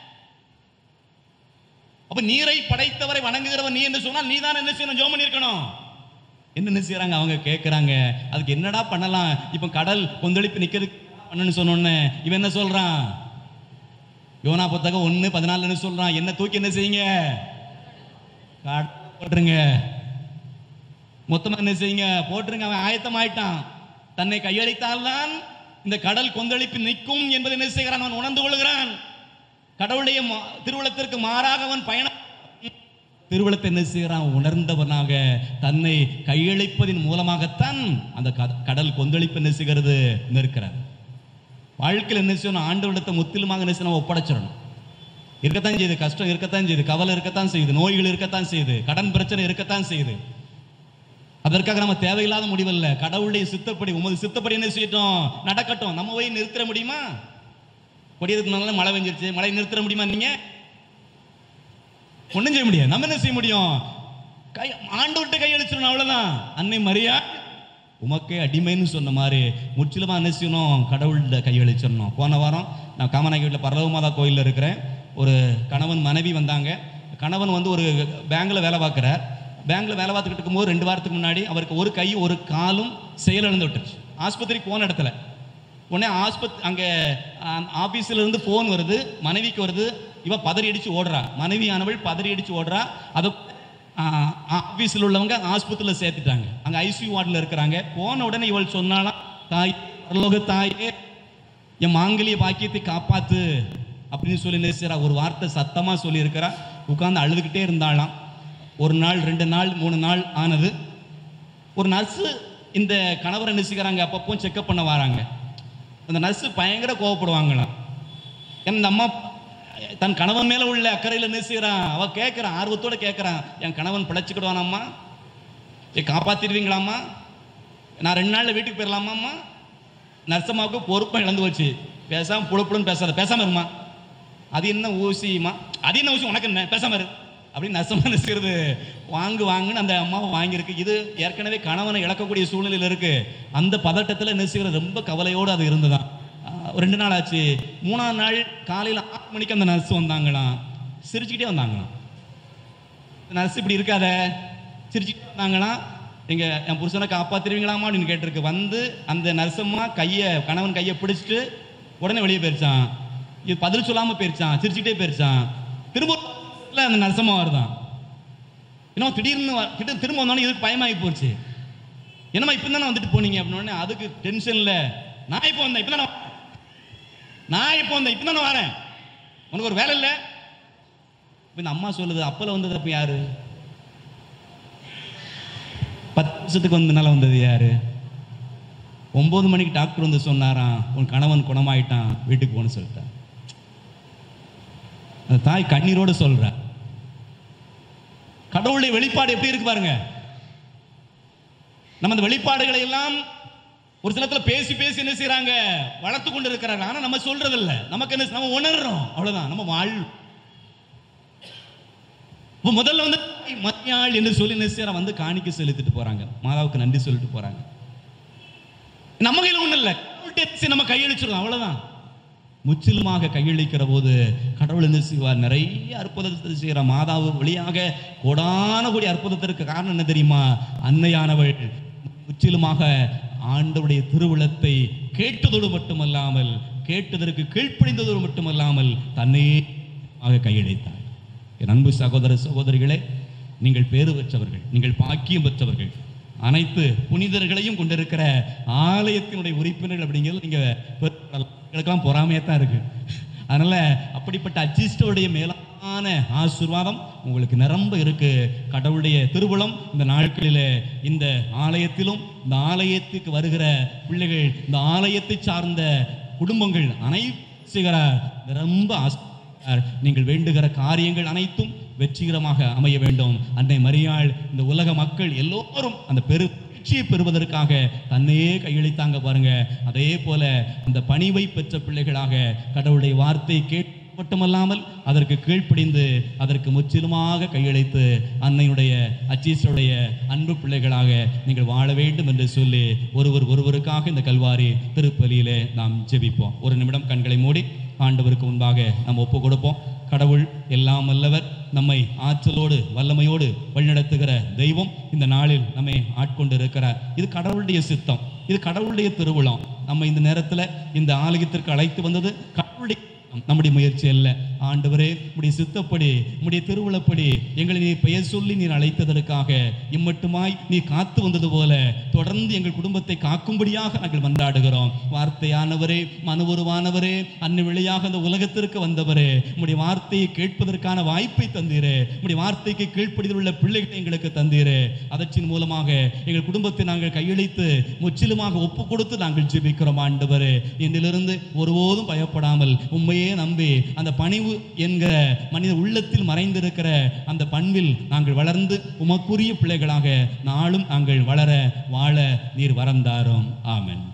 F: அப்ப நீரை படைத்தவரை வணங்குகிறவன் நீ என்று சொன்னால் நீ தான் என்ன செய்யணும் ஜெபம் பண்ணியிருக்கணும் என்ன செய்யறாங்க அவங்க கேட்கறாங்க அதுக்கு என்னடா பண்ணலாம் இப்ப கடல் கொந்தளிப்பு நிக்கிறதுக்கு பண்ணணும்னு சொன்னோன்னே இவன் என்ன சொல்றான் யோனா புத்தகம் ஒண்ணு பதினாலுன்னு சொல்றான் என்ன தூக்கி என்ன செய்யுங்க காட் போட்டுருங்க மொத்தமா என்ன செய்யுங்க போட்டுருங்க அவன் ஆயத்தமாயிட்டான் தன்னை கையளித்தால்தான் இந்த கடல் கொந்தளிப்பு நிற்கும் என்பதை என்ன செய்கிறான் அவன் உணர்ந்து கொள்கிறான் கடவுளுடைய மா- திருவுளத்திற்கு மாறாக அவன் பயணம் திருவுளத்தை என்ன செய்கிறான் உணர்ந்தவனாக தன்னை கையளிப்பதின் மூலமாகத்தான் அந்த கட- கடல் கொந்தளிப்பு என்ன செய்கிறது நிற்கிறார் வாழ்க்கையில் என்ன செய்யணும் ஆண்டவரிடத்தை முற்றிலுமாக என்ன செய்யணும் ஒப்படைச்சிடணும் இருக்கத்தான் செய்யுது கஷ்டம் இருக்கத்தான் செய்யுது கவலை இருக்கத்தான் செய்யுது நோய்கள் இருக்கத்தான் செய்யுது கடன் பிரச்சனை இருக்கத்தான் செய்யுது அதற்காக நம்ம தேவையில்லாத முடிவல்ல கடவுளுடைய சித்தப்படி உமது சித்தப்படி என்ன செய்யட்டும் நடக்கட்டும் நம்ம போய் நிறுத்திட முடியுமா கொடியதுக்கு முன்னால மழை பெஞ்சிருச்சு மழை நிறுத்திட முடியுமா நீங்க ஒண்ணும் செய்ய முடியாது நம்ம என்ன செய்ய முடியும் கை ஆண்டவர்கிட்ட கையளிச்சிடணும் அவ்வளவுதான் அன்னை மரியா உமக்கே அடிமைன்னு சொன்ன மாதிரி முற்றிலுமா என்ன செய்யணும் கடவுள்கிட்ட கையளிச்சிடணும் போன வாரம் நான் காமநாயகி வீட்டில் பரலவ மாதா கோயிலில் இருக்கிறேன் ஒரு கணவன் மனைவி வந்தாங்க கணவன் வந்து ஒரு பேங்க்ல வேலை பார்க்குறார் பேங்க்ல வேலை பார்த்துக்கிட்டு இருக்கும்போது ரெண்டு வாரத்துக்கு முன்னாடி அவருக்கு ஒரு கை ஒரு காலும் செயலிழந்து விட்டுருச்சு ஆஸ்பத்திரிக்கு போன இடத்துல உடனே ஆஸ்பத் அங்கே ஆஃபீஸில் இருந்து ஃபோன் வருது மனைவிக்கு வருது இவ பதறி அடிச்சு ஓடுறா மனைவியானவள் பதறி அடிச்சு ஓடுறா அதை ஆஃபீஸில் உள்ளவங்க ஆஸ்பத்திரியில் சேர்த்துட்டாங்க அங்கே ஐசியூ வார்டில் இருக்கிறாங்க போன உடனே இவள் சொன்னாலாம் தாய் பரலோக தாயே என் மாங்கலிய பாக்கியத்தை காப்பாத்து அப்படின்னு சொல்லி நேசிறா ஒரு வார்த்தை சத்தமா சொல்லி இருக்கிறா உட்கார்ந்து அழுதுகிட்டே இருந்தாளாம் ஒரு நாள் ரெண்டு நாள் மூணு நாள் ஆனது ஒரு நர்ஸு இந்த கணவரை நேசிக்கிறாங்க அப்பப்போ செக்கப் பண்ண வராங்க அந்த நர்ஸு பயங்கர கோவப்படுவாங்களாம் ஏன்னா இந்த அம்மா தன் கணவன் மேல உள்ள அக்கறையில் நேசிக்கிறான் அவ கேட்கிறான் ஆர்வத்தோட கேட்கிறான் என் கணவன் பிழைச்சிக்கிடுவானாம்மா ஏ காப்பாத்திடுவீங்களாம்மா நான் ரெண்டு நாள்ல வீட்டுக்கு போயிடலாமாம்மா நர்சம்மாவுக்கு பொறுப்பம் இழந்து வச்சு பேசாம புழுப்புழுன்னு பேசாத பேசாம இருமா அது என்ன ஊசிமா அது என்ன ஊசி உனக்கு என்ன பேசாம இரு அப்படின்னு நர்சம்மா நினைக்கிறது வாங்கு வாங்குன்னு அந்த அம்மாவை வாங்கியிருக்கு இது ஏற்கனவே கணவனை இழக்கக்கூடிய சூழ்நிலையில் இருக்கு அந்த பதட்டத்தில் நெசுகிறது ரொம்ப கவலையோடு அது இருந்ததாம் ஆஹ் ஒரு ரெண்டு நாள் ஆச்சு மூணாம் நாள் காலையில் ஆறு மணிக்கு அந்த நர்ஸ் வந்தாங்களாம் சிரிச்சுக்கிட்டே வந்தாங்களாம் நர்ஸ் இப்படி இருக்காத சிரிச்சுக்கிட்டே வந்தாங்களாம் எங்க என் புருஷனை காப்பாத்திருவீங்களாமா அப்படின்னு கேட்டிருக்கு வந்து அந்த நர்சம்மா கையை கணவன் கையை பிடிச்சிட்டு உடனே வெளியே போயிருச்சான் இது பதில் சொல்லாம போயிருச்சான் சிரிச்சுக்கிட்டே போயிருச்சான் திரும்ப இல்ல அந்த நர்சம்மா வருதான் இன்னும் திடீர்னு வ- திடீர் திரும்ப வந்தோடனே இதுக்கு பயமாகி போச்சு என்னம்மா இப்போ தானே வந்துட்டு போனீங்க அப்படின்னு உடனே அதுக்கு டென்ஷன்ல நான் இப்போ வந்தேன் இப்போ தானே நான் இப்போ வந்தேன் இப்போ தானே வரேன் உனக்கு ஒரு வேலை இல்லை இப்ப இந்த அம்மா சொல்லுது அப்பல வந்தது அப்ப யாரு பத்து வருஷத்துக்கு வந்தனால வந்தது யாரு ஒன்பது மணிக்கு டாக்டர் வந்து சொன்னாராம் உன் கணவன் குணமாயிட்டான் வீட்டுக்கு போன்னு சொல்லிட்டான் அந்த தாய் கண்ணீரோடு சொல்ற கடவுளுடைய வெளிப்பாடு எப்படி இருக்கு பாருங்க நம்ம அந்த வெளிப்பாடுகளை எல்லாம் ஒரு சிலத்துல பேசி பேசி என்ன செய்றாங்க வளர்த்து கொண்டு இருக்கிறாங்க ஆனா நம்ம சொல்றது இல்ல நமக்கு என்ன நம்ம உணர்றோம் அவ்வளவுதான் நம்ம வாழ் இப்ப முதல்ல வந்து மத்தியாள் என்று சொல்லி என்ன செய்யறா வந்து காணிக்க செலுத்திட்டு போறாங்க மாதாவுக்கு நன்றி சொல்லிட்டு போறாங்க நம்ம கையில ஒண்ணும் இல்ல கடவுள்கிட்ட இருந்து நம்ம கையளிச்சிடும் அவ்வளவுதான் முற்றிலுமாக கையளிக்கிற போது கடவுள் என்ன செய்வார் நிறைய அற்புதத்தை செய்கிற மாதாவு வழியாக கோடான கோடி அற்புதத்திற்கு காரணம் என்ன தெரியுமா அன்னையானவள் முற்றிலுமாக ஆண்டவருடைய திருவுளத்தை கேட்டதோடு மட்டுமல்லாமல் கேட்டதற்கு கீழ்ப்படிந்ததோடு மட்டுமல்லாமல் தன்னையே ஆக கையளித்தார் என் அன்பு சகோதர சகோதரிகளே நீங்கள் பேறு பெற்றவர்கள் நீங்கள் பாக்கியம் பெற்றவர்கள் அனைத்து புனிதர்களையும் கொண்டிருக்கிற ஆலயத்தினுடைய உறுப்பினர்கள் அப்படிங்கிறது நீங்க பெருக்கலாம் பொறாமையா தான் இருக்கு அதனால அப்படிப்பட்ட அஜிஸ்டோடைய மேலான ஆசீர்வாதம் உங்களுக்கு நிரம்ப இருக்கு கடவுளுடைய திருவுளம் இந்த நாட்களிலே இந்த ஆலயத்திலும் இந்த ஆலயத்துக்கு வருகிற பிள்ளைகள் இந்த ஆலயத்தை சார்ந்த குடும்பங்கள் அனைத்து ரொம்ப ஆசீர்வாதம் இருக்கிறார். நீங்கள் வேண்டுகிற காரியங்கள் அனைத்தும் வெற்றிகரமாக அமைய வேண்டும் அன்னை மரியாள் இந்த உலக மக்கள் எல்லோரும் அந்த பெரு வெற்றியை பெறுவதற்காக தன்னையே கையளித்தாங்க பாருங்க அதே போல அந்த பணிவை பெற்ற பிள்ளைகளாக கடவுளுடைய வார்த்தை கேட்டு மட்டுமல்லாமல் அதற்கு கீழ்ப்படிந்து அதற்கு முற்றிலுமாக கையளித்து அன்னையுடைய அச்சீசருடைய அன்பு பிள்ளைகளாக நீங்கள் வாழ வேண்டும் என்று சொல்லி ஒருவர் ஒருவருக்காக இந்த கல்வாரி திருப்பலியிலே நாம் ஜெபிப்போம் ஒரு நிமிடம் கண்களை மூடி ஆண்டவருக்கு முன்பாக நாம் ஒப்பு கொடுப்போம் கடவுள் எல்லாம் வல்லவர் நம்மை ஆற்றலோடு வல்லமையோடு வழிநடத்துகிற தெய்வம் இந்த நாளில் நம்மை ஆட்கொண்டு இருக்கிறார் இது கடவுளுடைய சித்தம் இது கடவுளுடைய திருவிழா நம்ம இந்த நேரத்தில் இந்த ஆலயத்திற்கு அழைத்து வந்தது கடவுளுடைய நம்முடைய முயற்சி அல்ல ஆண்டவரே உடைய சித்தப்படி உடைய திருவிழப்படி எங்களை நீ பெயர் சொல்லி நீர் அழைத்ததற்காக இம்மட்டுமாய் நீ காத்து வந்தது போல தொடர்ந்து எங்கள் குடும்பத்தை காக்கும்படியாக நாங்கள் மன்றாடுகிறோம் வார்த்தையானவரே மனுவுருவானவரே அன்னை வழியாக அந்த உலகத்திற்கு வந்தவரே உடைய வார்த்தையை கேட்பதற்கான வாய்ப்பை தந்தீரே உடைய வார்த்தைக்கு கீழ்ப்படிதல் உள்ள பிள்ளைகளை எங்களுக்கு தந்தீரே அதற்றின் மூலமாக எங்கள் குடும்பத்தை நாங்கள் கையளித்து முற்றிலுமாக ஒப்பு கொடுத்து நாங்கள் ஜெபிக்கிறோம் ஆண்டவரே என்னிலிருந்து ஒருபோதும் பயப்படாமல் உண்மையே நம்பி அந்த பணிவு என்கிற மனித உள்ளத்தில் மறைந்திருக்கிற அந்த பண்பில் நாங்கள் வளர்ந்து உமக்குரிய பிள்ளைகளாக நாளும் நாங்கள் வளர வாழ நீர் வரந்தாரோம் ஆமென்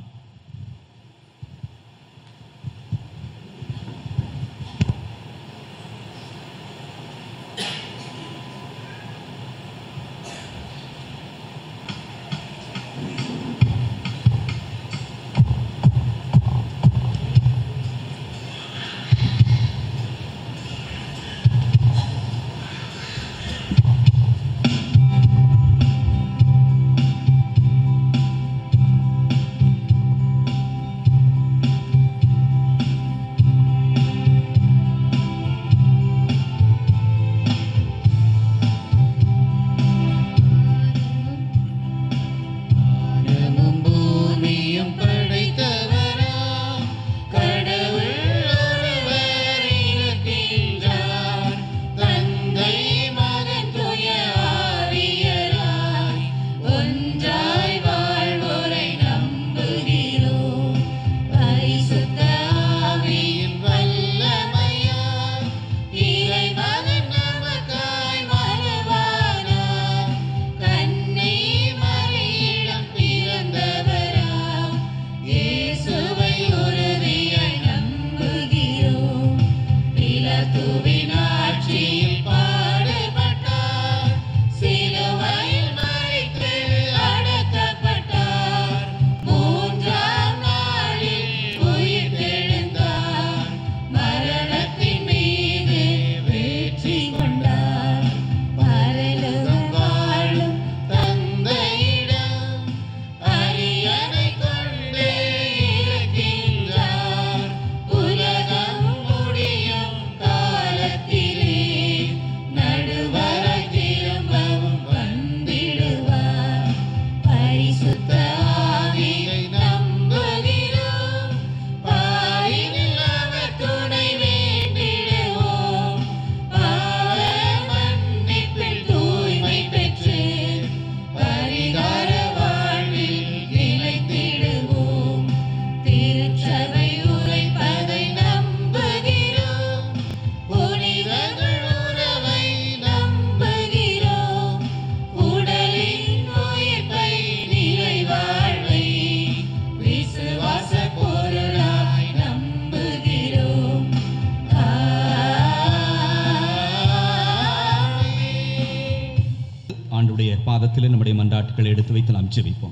F: ஆண்டுடைய பாதத்தில் நம்முடைய மன்றாட்டுகளை எடுத்து வைத்து நாம் ஜெபிப்போம்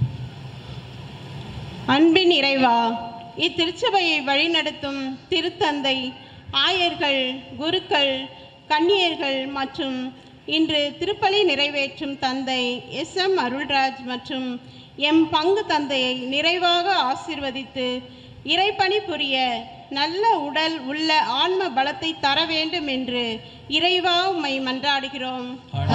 M: அன்பின் இறைவா இத்திருச்சபையை வழிநடத்தும் திருத்தந்தை ஆயர்கள் குருக்கள் கன்னியர்கள் மற்றும் இன்று திருப்பலி நிறைவேற்றும் தந்தை எஸ் எம் அருள்ராஜ் மற்றும் எம் பங்கு தந்தையை நிறைவாக ஆசீர்வதித்து இறைப்பணி புரிய நல்ல உடல் உள்ள ஆன்ம பலத்தை தர வேண்டும் என்று இறைவா உம்மை மன்றாடுகிறோம்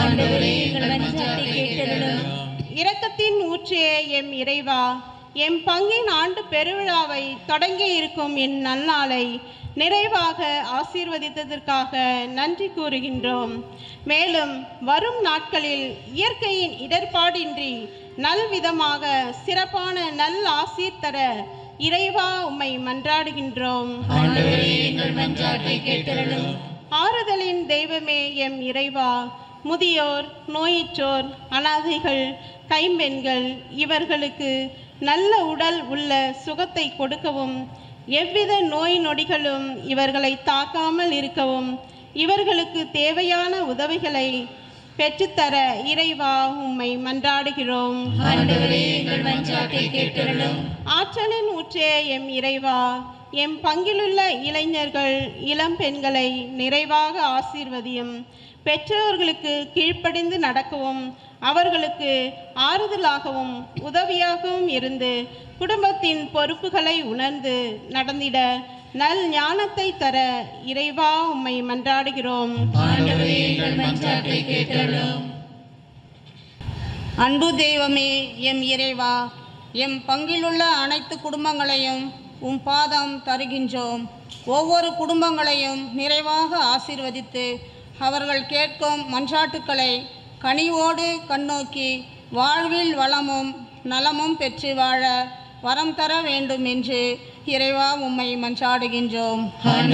M: இரக்கத்தின் ஊற்றே எம் இறைவா எம் பங்கின் ஆண்டு பெருவிழாவை தொடங்கி இருக்கும் என் நன்னாளை நிறைவாக ஆசீர்வதித்ததற்காக நன்றி கூறுகின்றோம் மேலும் வரும் நாட்களில் இயற்கையின் இடர்பாடின்றி நல்விதமாக சிறப்பான நல் ஆசீர் தர இறைவா உம்மை மன்றாடுகின்றோம் ஆறுதலின் தெய்வமே எம் இறைவா முதியோர் நோயிற்றோர் அனாதைகள் கைம்பெண்கள் இவர்களுக்கு நல்ல உடல் உள்ள சுகத்தை கொடுக்கவும் எவ்வித நோய் நொடிகளும் இவர்களை தாக்காமல் இருக்கவும் இவர்களுக்கு தேவையான உதவிகளை பெற்றுத்தர இறைவா உம்மை மன்றாடுகிறோம் ஆற்றலின் ஊற்றே எம் இறைவா எம் பங்கிலுள்ள இளைஞர்கள் இளம் பெண்களை நிறைவாக ஆசீர்வதியும் பெற்றோர்களுக்கு கீழ்ப்படிந்து நடக்கவும் அவர்களுக்கு ஆறுதலாகவும் உதவியாகவும் இருந்து குடும்பத்தின் பொறுப்புகளை உணர்ந்து நடந்திட நல் ஞானத்தை தர இறைவா உம்மை மன்றாடுகிறோம்
N: அன்பு தெய்வமே எம் இறைவா எம் பங்கிலுள்ள அனைத்து குடும்பங்களையும் உம் பாதம் தருகின்றோம் ஒவ்வொரு குடும்பங்களையும் நிறைவாக ஆசீர்வதித்து அவர்கள் கேட்கும் மன்றாட்டுக்களை கனிவோடு கண்ணோக்கி வாழ்வில் வளமும் நலமும் பெற்று வாழ வரம் தர வேண்டும் என்று இறைவா உம்மை மன்றாடுகின்றோம்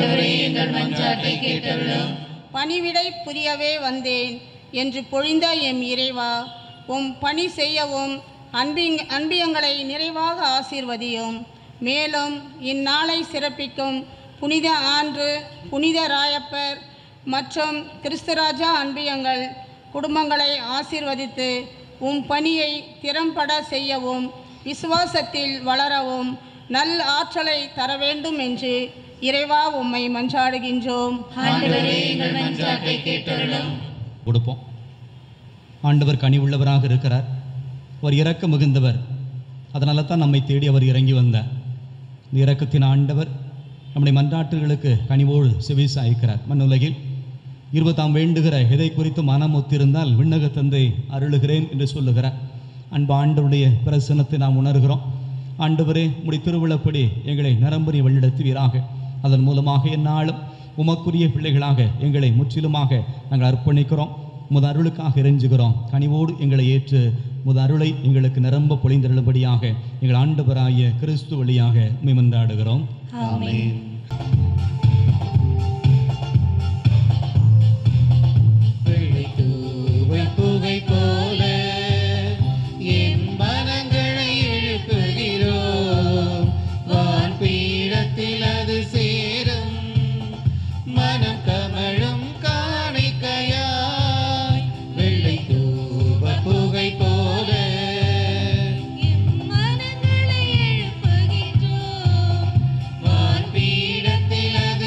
N: பணிவிடை புரியவே வந்தேன் என்று பொழிந்த எம் இறைவா உம் பணி செய்யவும் அன்பிங் அன்பியங்களை நிறைவாக ஆசீர்வதியும் மேலும் இந்நாளை சிறப்பிக்கும் புனித ஆண்டு புனித ராயப்பர் மற்றும் கிறிஸ்துராஜா அன்பியங்கள் குடும்பங்களை ஆசீர்வதித்து உம் பணியை திறம்பட செய்யவும் விசுவாசத்தில் வளரவும் நல் ஆற்றலை தர வேண்டும் என்று இறைவா உம்மை மன்றாடுகின்றோம்
F: கொடுப்போம் ஆண்டவர் கனி உள்ளவராக இருக்கிறார் அவர் இரக்க மிகுந்தவர் அதனால தான் நம்மை தேடி அவர் இறங்கி வந்தார் இந்த இரக்கத்தின் ஆண்டவர் நம்முடைய மன்றாட்டுகளுக்கு கனிவோடு செவி சாய்க்கிறார் மண்ணுலகில் இருபதாம் வேண்டுகிற எதை குறித்து மனம் ஒத்திருந்தால் விண்ணக தந்தை அருளுகிறேன் என்று சொல்லுகிறார் அன்பு ஆண்டவருடைய பிரசனத்தை நாம் உணர்கிறோம் ஆண்டவரே உடைய திருவிழப்படி எங்களை நரம்புரி வழிநடத்துவீராக அதன் மூலமாக எந்நாளும் உமக்குரிய பிள்ளைகளாக எங்களை முற்றிலுமாக நாங்கள் அர்ப்பணிக்கிறோம் முத அருளுக்காக இறைஞ்சுகிறோம் கனிவோடு எங்களை ஏற்று முத அருளை எங்களுக்கு நிரம்ப பொழிந்தருளும்படியாக எங்கள் ஆண்டவராகிய கிறிஸ்து வழியாக உம்மை மன்றாடுகிறோம் ஆமென்
O: வெள்ளித்தூவை புகை போல என் மனங்களை எழுப்புகிறோம் வான் பீடத்தில் அது சேரும் மனம் கமழும் காணிக்கையாய் வெள்ளித்தூவ புகை போல வான் பீடத்தில் அது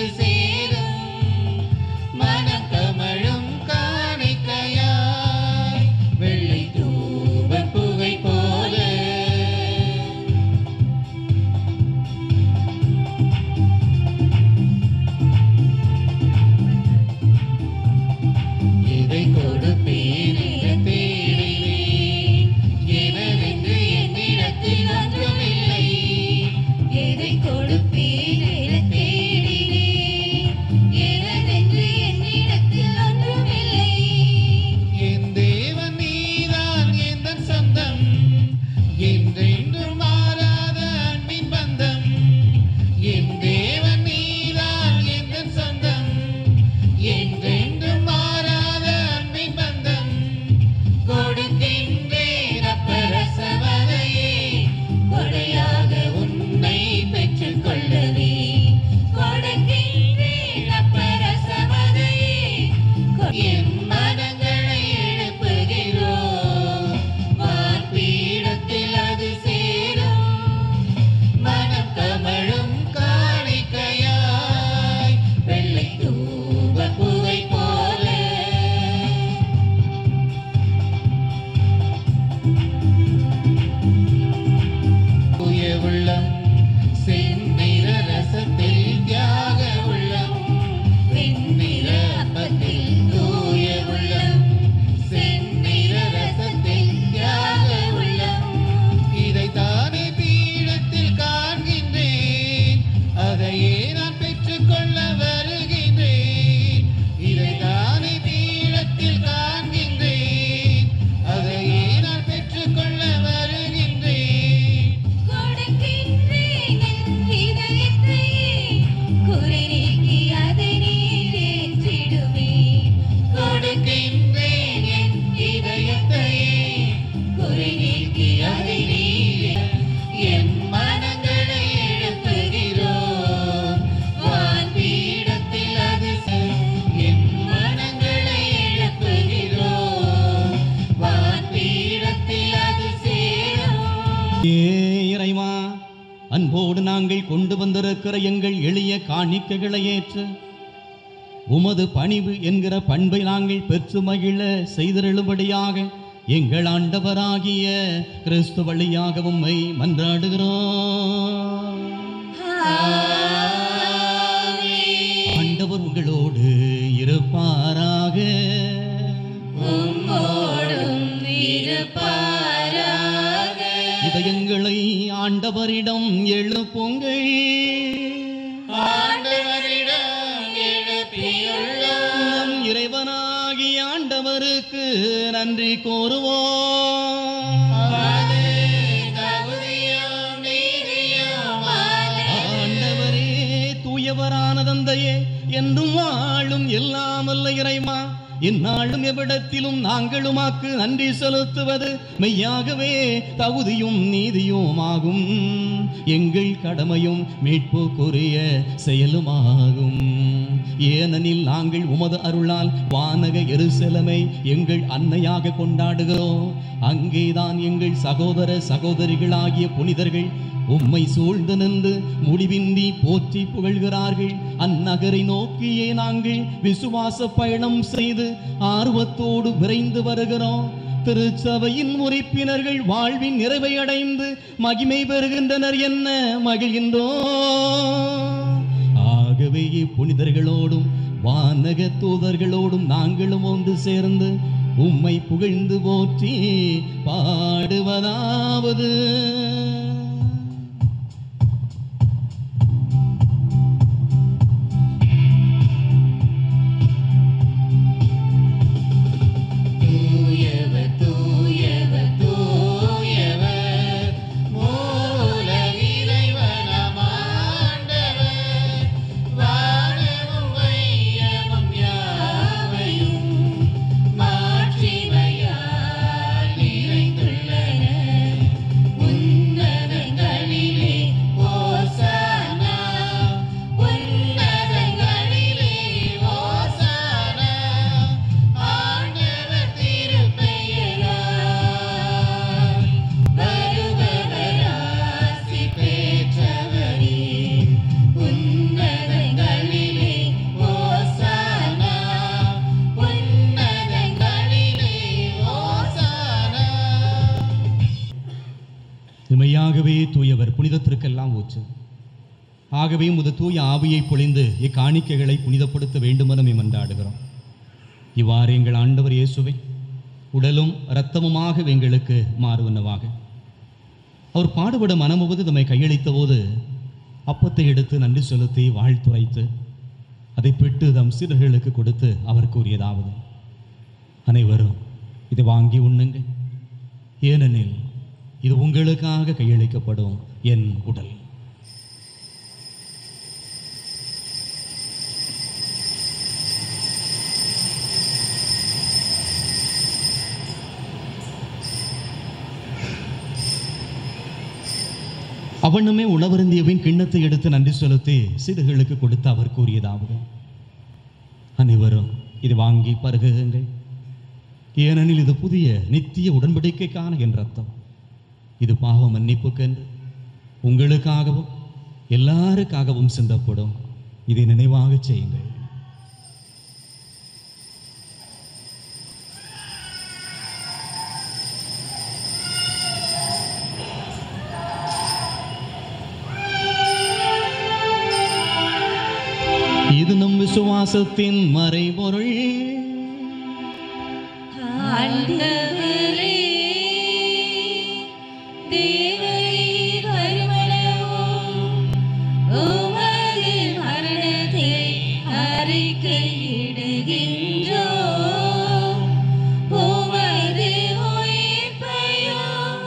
F: அன்போடு நாங்கள் கொண்டு வந்திருக்கிற எங்கள் எளிய காணிக்கைகளை ஏற்று உமது பணிவு என்கிற பண்பை நாங்கள் பெற்று மகிழ செய்திருளும்படியாக எங்கள் ஆண்டவராகிய கிறிஸ்து வழியாக உம்மை மன்றாடுகிறோம் ஆண்டவர் உங்களோடு இருப்பாராக இதயங்களை ஆண்டவரிடம் எழுப்புங்கள் நம் இறைவனாகிய ஆண்டவருக்கு நன்றி கூறுவோம் ஆண்டவரே தூயவரான தந்தையே என்றும் வாழும் எல்லாம் வல்ல இறைமா இந்நாளும் எவ்விடத்திலும் நாங்கள் உமாக்கு நன்றி செலுத்துவது மெய்யாகவே தகுதியும் நீதியும் ஆகும் எங்கள் கடமையும் மீட்புக்குரிய செயலுமாகும் ஏனெனில் நாங்கள் உமது அருளால் வானக எருசலமை எங்கள் அன்னையாக கொண்டாடுகிறோம் அங்கேதான் எங்கள் சகோதர சகோதரிகளாகிய புனிதர்கள் உம்மை சூழ்ந்து நின்று முடிவின்றி போற்றி புகழ்கிறார்கள் அந்நகரை நோக்கியே நாங்கள் விசுவாச பயணம் செய்து ஆர்வத்தோடு விரைந்து வருகிறோம் திருச்சபையின் உறுப்பினர்கள் வாழ்வின் நிறைவை அடைந்து மகிமை பெறுகின்றனர் என்ன மகிழ்கின்றோம் ஆகவே புனிதர்களோடும் வானக தூதர்களோடும் நாங்களும் ஒன்று சேர்ந்து உம்மை புகழ்ந்து போற்றி பாடுவதாவது
O: தூயவர் தூயவர் தூயவர் மூல இறைவனாம் ஆண்டவர் வானமும் வையமும் யாவையும் மாட்சிமையால் நிறைந்துள்ளன உன்னதங்களிலே ஓசானா உன்னதங்களிலே ஓசானா ஆண்டவர் திருப்பெயரால் வருபவர் ஆசி பெற்றவரே உன்னதங்களிலே ஓசானா உன்னதங்களிலே ஓசானா
F: உண்மையாகவே தூயவர் புனிதத்திற்கெல்லாம் ஊற்று ஆகவே முத தூய ஆவியை பொழிந்து இக்காணிக்கைகளை புனிதப்படுத்த வேண்டுமென நாம் மன்றாடுகிறோம் இவ்வாறு எங்கள் ஆண்டவர் இயேசுவை உடலும் இரத்தமுமாக எங்களுக்கு மாறுவனவாக அவர் பாடுபட மனமுவது தம்மை கையளித்த போது அப்பத்தை எடுத்து நன்றி செலுத்தி வாழ்த்துரைத்து அதை பெற்று தம் சீடர்களுக்கு கொடுத்து அவர் கூறியதாவது அனைவரும் இதை வாங்கி உண்ணுங்கள் ஏனெனில் இது உங்களுக்காக கையளிக்கப்படும் என் உடல் அவனுமே உணவருந்தியவின் கிண்ணத்தை எடுத்து நன்றி செலுத்தி சிறுகளுக்கு கொடுத்து அவர் கூறியதாவது அனைவரும் இது வாங்கி பருகுங்கள் ஏனெனில் இது புதிய நித்திய உடன்படிக்கைக்கான என் ரத்தம் இது பாவ மன்னிப்புக்கென்று உங்களுக்காகவும் எல்லாருக்காகவும் சிந்தப்படும் இதை நினைவாக செய்யுங்கள் இது நம் விசுவாசத்தின் மறைபொருள்
E: ஆண்டவரே தேவரே வருமளவும் உமது மரணத்தை அறிக்கையிடுகின்றோம் உமது உயிர்ப்பையும்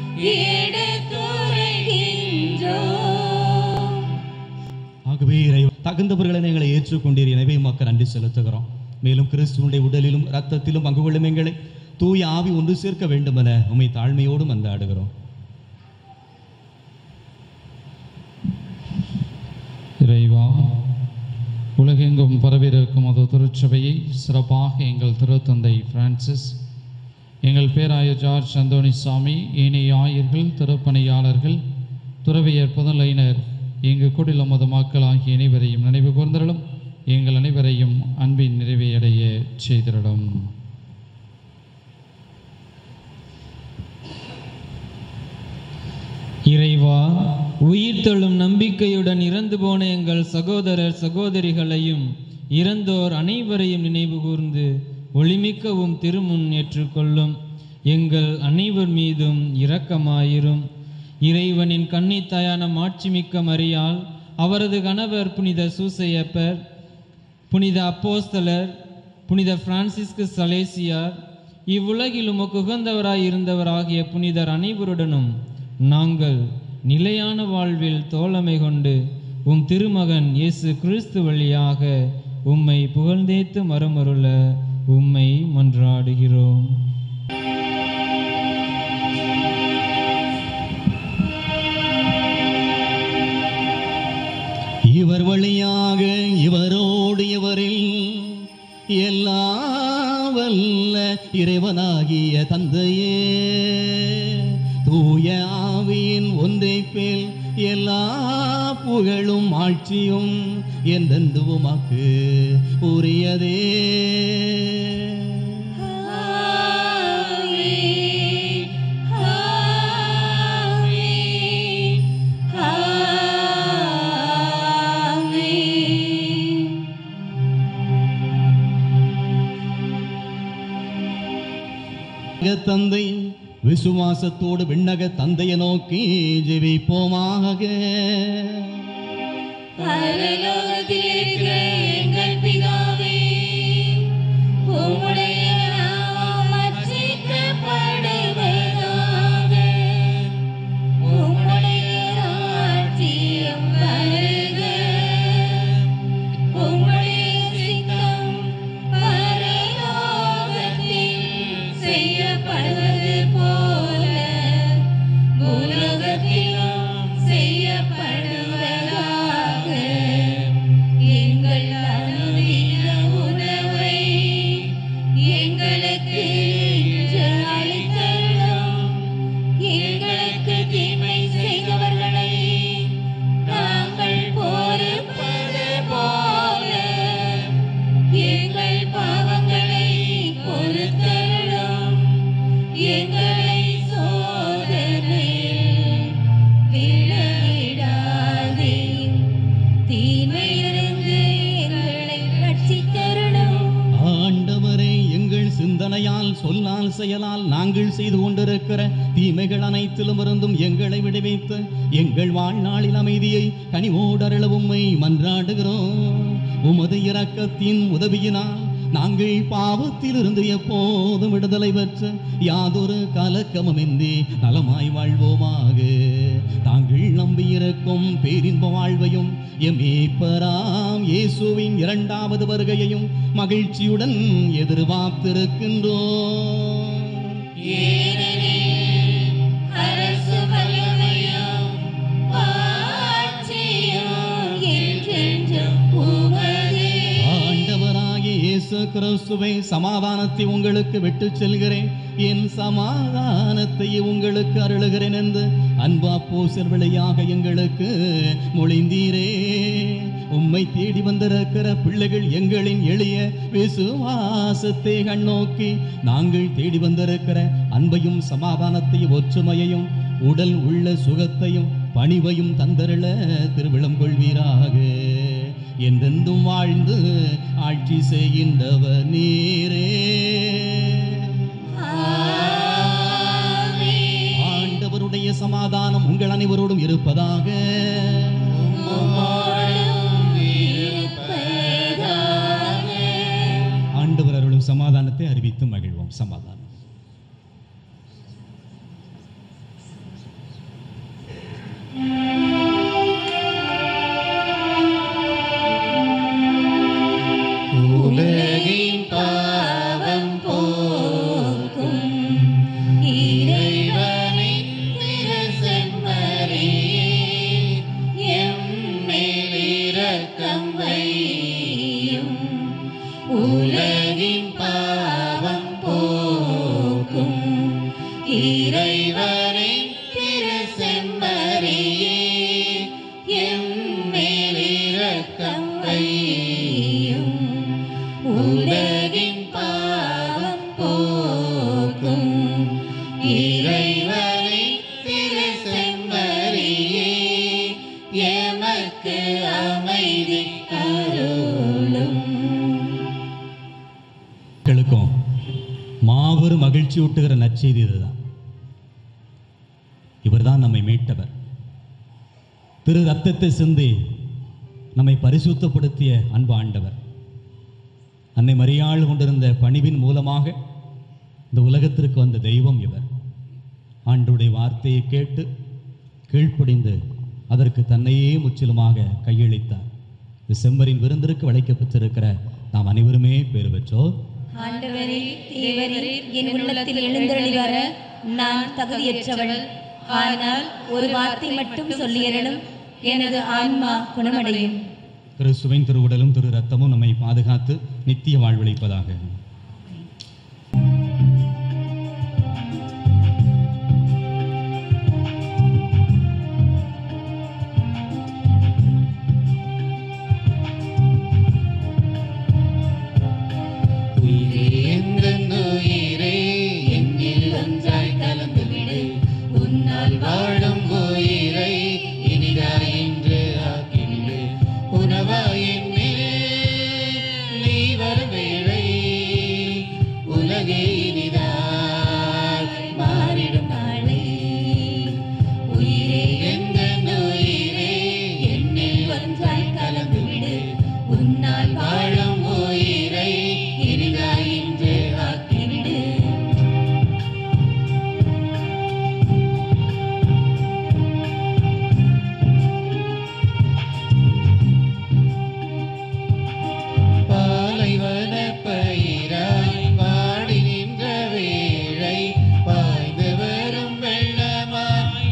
E: எடுத்துரைக்கின்றோம்
F: ஆகவே இறைவா தகுந்தவர்களை எங்களை ஏற்றுக்கொண்டீர் எனவே மக்கள் நன்றி செலுத்துகிறோம் மேலும் கிறிஸ்துவனுடைய உடலிலும் இரத்தத்திலும் பங்கு கொள்ளும் எங்களை தூய ஆவி ஒன்று சேர்க்க வேண்டுமென உம்மை தாழ்மையோடு மன்றாடுகிறோம்
H: இறைவா உலகெங்கும் பரவியிருக்கும் அது திருச்சபையை சிறப்பாக எங்கள் திருத்தந்தை பிரான்சிஸ் எங்கள் பேராயர் ஜார்ஜ் அந்தோணிசாமி ஏனைய ஆயர்கள் திருப்பணியாளர்கள் துறவியர் புதலையினர் இங்கு கூடியுள்ள மத மக்கள் ஆகிய அனைவரையும் நினைவு கூர்ந்தருளும் எங்கள் அனைவரையும் அன்பின் நிறைவை அடைய செய்திருடும்
P: இறைவா உயிர் தொழும் நம்பிக்கையுடன் இறந்து போன எங்கள் சகோதரர் சகோதரிகளையும் இறந்தோர் அனைவரையும் நினைவு கூர்ந்து ஒளிமிக்கவும் திருமுன் ஏற்றுக்கொள்ளும் எங்கள் அனைவர் மீதும் இரக்கமாயிரும் இறைவனின் கன்னித்தாயான மாட்சிமிக்க மரியாள் அவரது கணவர் புனித சூசையப்பர் புனித அப்போஸ்தலர் புனித பிரான்சிஸ்கு சலேசியார் இவ்வுலகில் உமக்கு உகந்தவராய் இருந்தவராகிய புனிதர் அனைவருடனும் நாங்கள் நிலையான வாழ்வில் தோழமை கொண்டு உம் திருமகன் இயேசு கிறிஸ்து வழியாக உம்மை புகழ்ந்தேத்து மரமருள உம்மை மன்றாடுகிறோம்
Q: இவர் வழியாக இவரோடு இவரில் எல்லா வல்ல இறைவனாகிய தந்தையே தூய ஆவியின் ஒன்றை பேல் எல்லா புகழும் ஆட்சியும் என்றென்று உமக்கு உரியதே விண்ணக தந்தை விசுவாசத்தோடு விண்ணக தந்தையை நோக்கி ஜெபிப்போமாக
E: பரலோகத்தில் இருக்கிற எங்கள் பிதாவே உம்முடைய நாமம் அர்ச்சிக்கப்படுவதாக உம்முடைய ராஜ்யம் வருக உம்முடைய சித்தம் பரலோகத்தில் செய்யப்படுவது போல பூலோகத்திலும் செய்யப்படுவதாக எங்கள் அனுதின உணவை எங்களுக்கு இன்று அளித்தருளும் எங்களுக்கு தீமை செய்தவர்களை நாங்கள் பொறுப்பது போல எங்கள் பாவங்களை பொறுத்தருளும் எங்களை சோதனையில் விழவிடாதேயும் தீமையிலிருந்து எங்களை ரட்சித்தருளும்
Q: ஆண்டவரே எங்கள் சிந்தனையால் சொல்லால் செயலால் நாங்கள் செய்து கொண்டிருக்கிற தீமைகள் அனைத்திலும் இருந்தும் எங்களை விடுவித்து எங்கள் வாழ்நாளில் அமைதியை கனிவோடருள உம்மை மன்றாடுகிறோம் உமது இரக்கத்தின் உதவியினால் நாங்கள் பாவத்திலிருந்து எப்போதும் விடுதலை பெற்று யாதொரு கலக்கமுமின்றி நலமாய் வாழ்வோமாக தாங்கள் நம்பியிருக்கும் பேரின்ப வாழ்வையும் எமேப்பராம் இயேசுவின் இரண்டாவது வருகையையும் மகிழ்ச்சியுடன் எதிர்பார்த்திருக்கின்றோம்
E: அரசு வல்லமையும் ஆட்சியும் என்றென்றும் உமதே
Q: ஆண்டவராகிய இயேசு கிறிஸ்துவை சமாதானத்தை உங்களுக்கு விட்டுச் செல்கிறேன் என் சமாதானத்தை உங்களுக்கு அருளுகிறேன் என்று அன்பா போசர் வழியாக எங்களுக்கு மொழிந்தீரே உம்மை தேடி வந்திருக்கிற பிள்ளைகள் எங்களின் எளிய விசுவாசத்தை கண்ணோக்கி நாங்கள் தேடி வந்திருக்கிற அன்பையும் சமாதானத்தையும் ஒற்றுமையையும் உடல் உள்ள சுகத்தையும் பணிவையும் தந்தருள திருவிழம் கொள்வீராக என்றென்றும் வாழ்ந்து ஆட்சி செய்கின்றவர் நீரே ஆண்டவருடைய சமாதானம் உங்கள் அனைவரோடும் இருப்பதாக ஆண்டவர் அருளும் சமாதானத்தை அறிவித்து மகிழ்வோம் சமாதானம்
O: உலகின் பாவம் போக்கும் இறைவனின் திருசெம்மறியே எம்மேல் இரக்கம் வையும் உலகின் பாவம் போக்கும் இறைவனின் திருசெம்மறியே
Q: மகிழ்ச்சி ஊட்டுகிற நற்செய்தி இதுதான் இவர்தான் நம்மை மீட்டவர் திரு ரத்தத்தை சிந்தி நம்மை பரிசுத்தப்படுத்திய அன்பு ஆண்டவர் அன்னை மரியாள் கொண்டிருந்த பணிவின் மூலமாக இந்த உலகத்திற்கு வந்த தெய்வம் இவர் ஆண்டுடைய வார்த்தையை கேட்டு கீழ்ப்படிந்து அதற்கு தன்னையே முற்றிலுமாக கையளித்தார் இந்த செம்மறின் விருந்திற்கு வளைக்கப்பட்டிருக்கிற நாம் அனைவருமே பேறு பெற்றோர்
L: ஆண்டவரே தேவரே என் உள்ளத்தில் எழுந்தருளி வர நான் தகுதியற்றவள் ஆனால் ஒரு வார்த்தை மட்டும் சொல்லியறலும் எனது ஆன்மா குணமடையும்
Q: கிறிஸ்துவின் திருவுடலும் திரு ரத்தமும் நம்மை பாதுகாத்து நித்திய வாழ்வளிப்பதாக
O: உயிரே என்னில் ஒன்றாய் கலந்து விடு உன்னால் வாழும் உயிரை இனிதாய் என்று ஆக்கிவிடு உணவாய் என்னில் நீ வரும் வேளை உலகே இனிதாய் மாறிடும் நாளை உயிரே எந்த உயிரே என்னில் ஒன்றாய் கலந்து விடு உன்னால் வாழும் உயிரை இனிதாய் என்று ஆக்கிவிடு பாலைவன பயிராய் வாடி நின்ற வேளை பாய்ந்து வரும் வெள்ளமாய்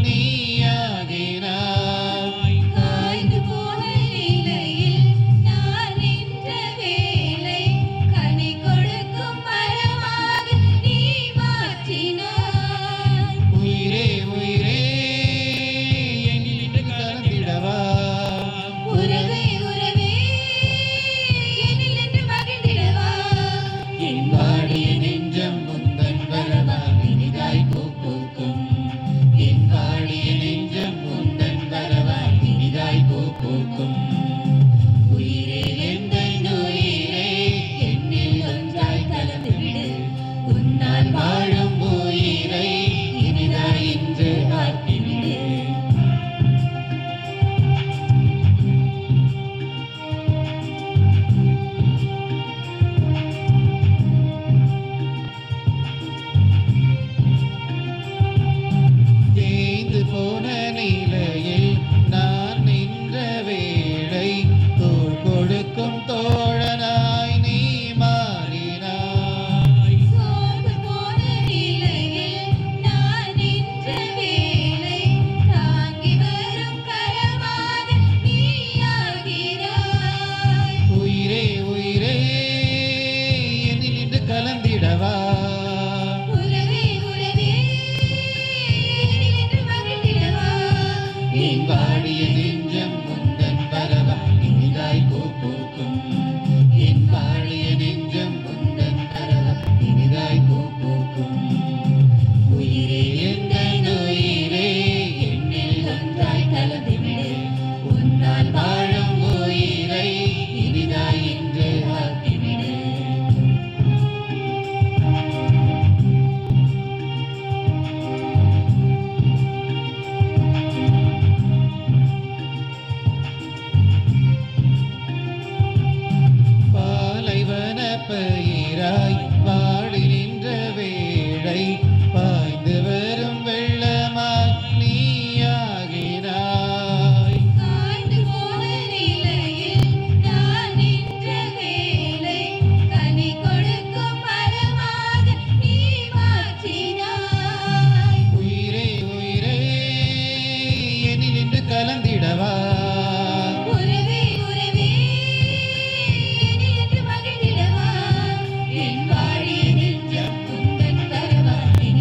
O: நீயாகினாய்
E: காய்ந்து போன நிலையில் நான் நின்ற வேளை கனி கொடுக்கும் மரமாக நீ மாற்றினாய்
O: உயிரே உயிரே என்னில் கலந்திடவா
E: உறவே உறவே என்னில் என்று மகிழ்ந்திடவா
O: என் வாடிய நெஞ்சம் முந்தன் வரவால் இனிதாய் பூ பூக்கும் என் வாடிய நெஞ்சம் முந்தன் வரவால் இனிதாய் பூ பூக்கும் உயிரே எந்த உயிரே என்னில் ஒன்றாய் கலந்து விடு உன்னால் வாழும் உயிரை இனிதாய் என்று ஆக்கிவிடு தேய்ந்து போன நிலையில் நான் நின்ற வேளை தோள் கொடுக்கும் தோழனாய் நீ மாறினாய்
E: சோர்ந்து போன நிலையில் நான் நின்ற வேளை தாங்கி வரும் கரமாக நீயாகிறாய்
O: உயிரே உயிரே என்னில் இன்று கலந்திடவா
E: உறவே உறவே என்னில் என்று மகிழ்ந்திடவா
O: என் வாடிய நெஞ்சம் முந்தன் வரவா இனிதாய் பூ பூக்கும் என் வாடிய நெஞ்சம் முந்தன் வரவா இனிதாய் பூ பூக்கும் உயிரே எந்த உயிரே என்னில் ஒன்றாய் கலந்து விடு உன்னால் வாழும் உயிரை இனிதாய் என்று ஆக்கிவிடு பாலைவன பயிராய் வாடி நின்ற வேளை பாய்ந்து வரும் வெள்ளமாய் நீயாகினாய்
E: காய்ந்து போன நிலையில் நான் நின்ற வேளை கனி கொடுக்கும் மரமாக நீ மாற்றினாய்
O: உயிரே உயிரே என்னில் இன்று கலந்திடவா
E: உறவே உறவே என்னில் என்று மகிழ்ந்திடவா என் வாழிய நெஞ்சம் உந்தன் வரவா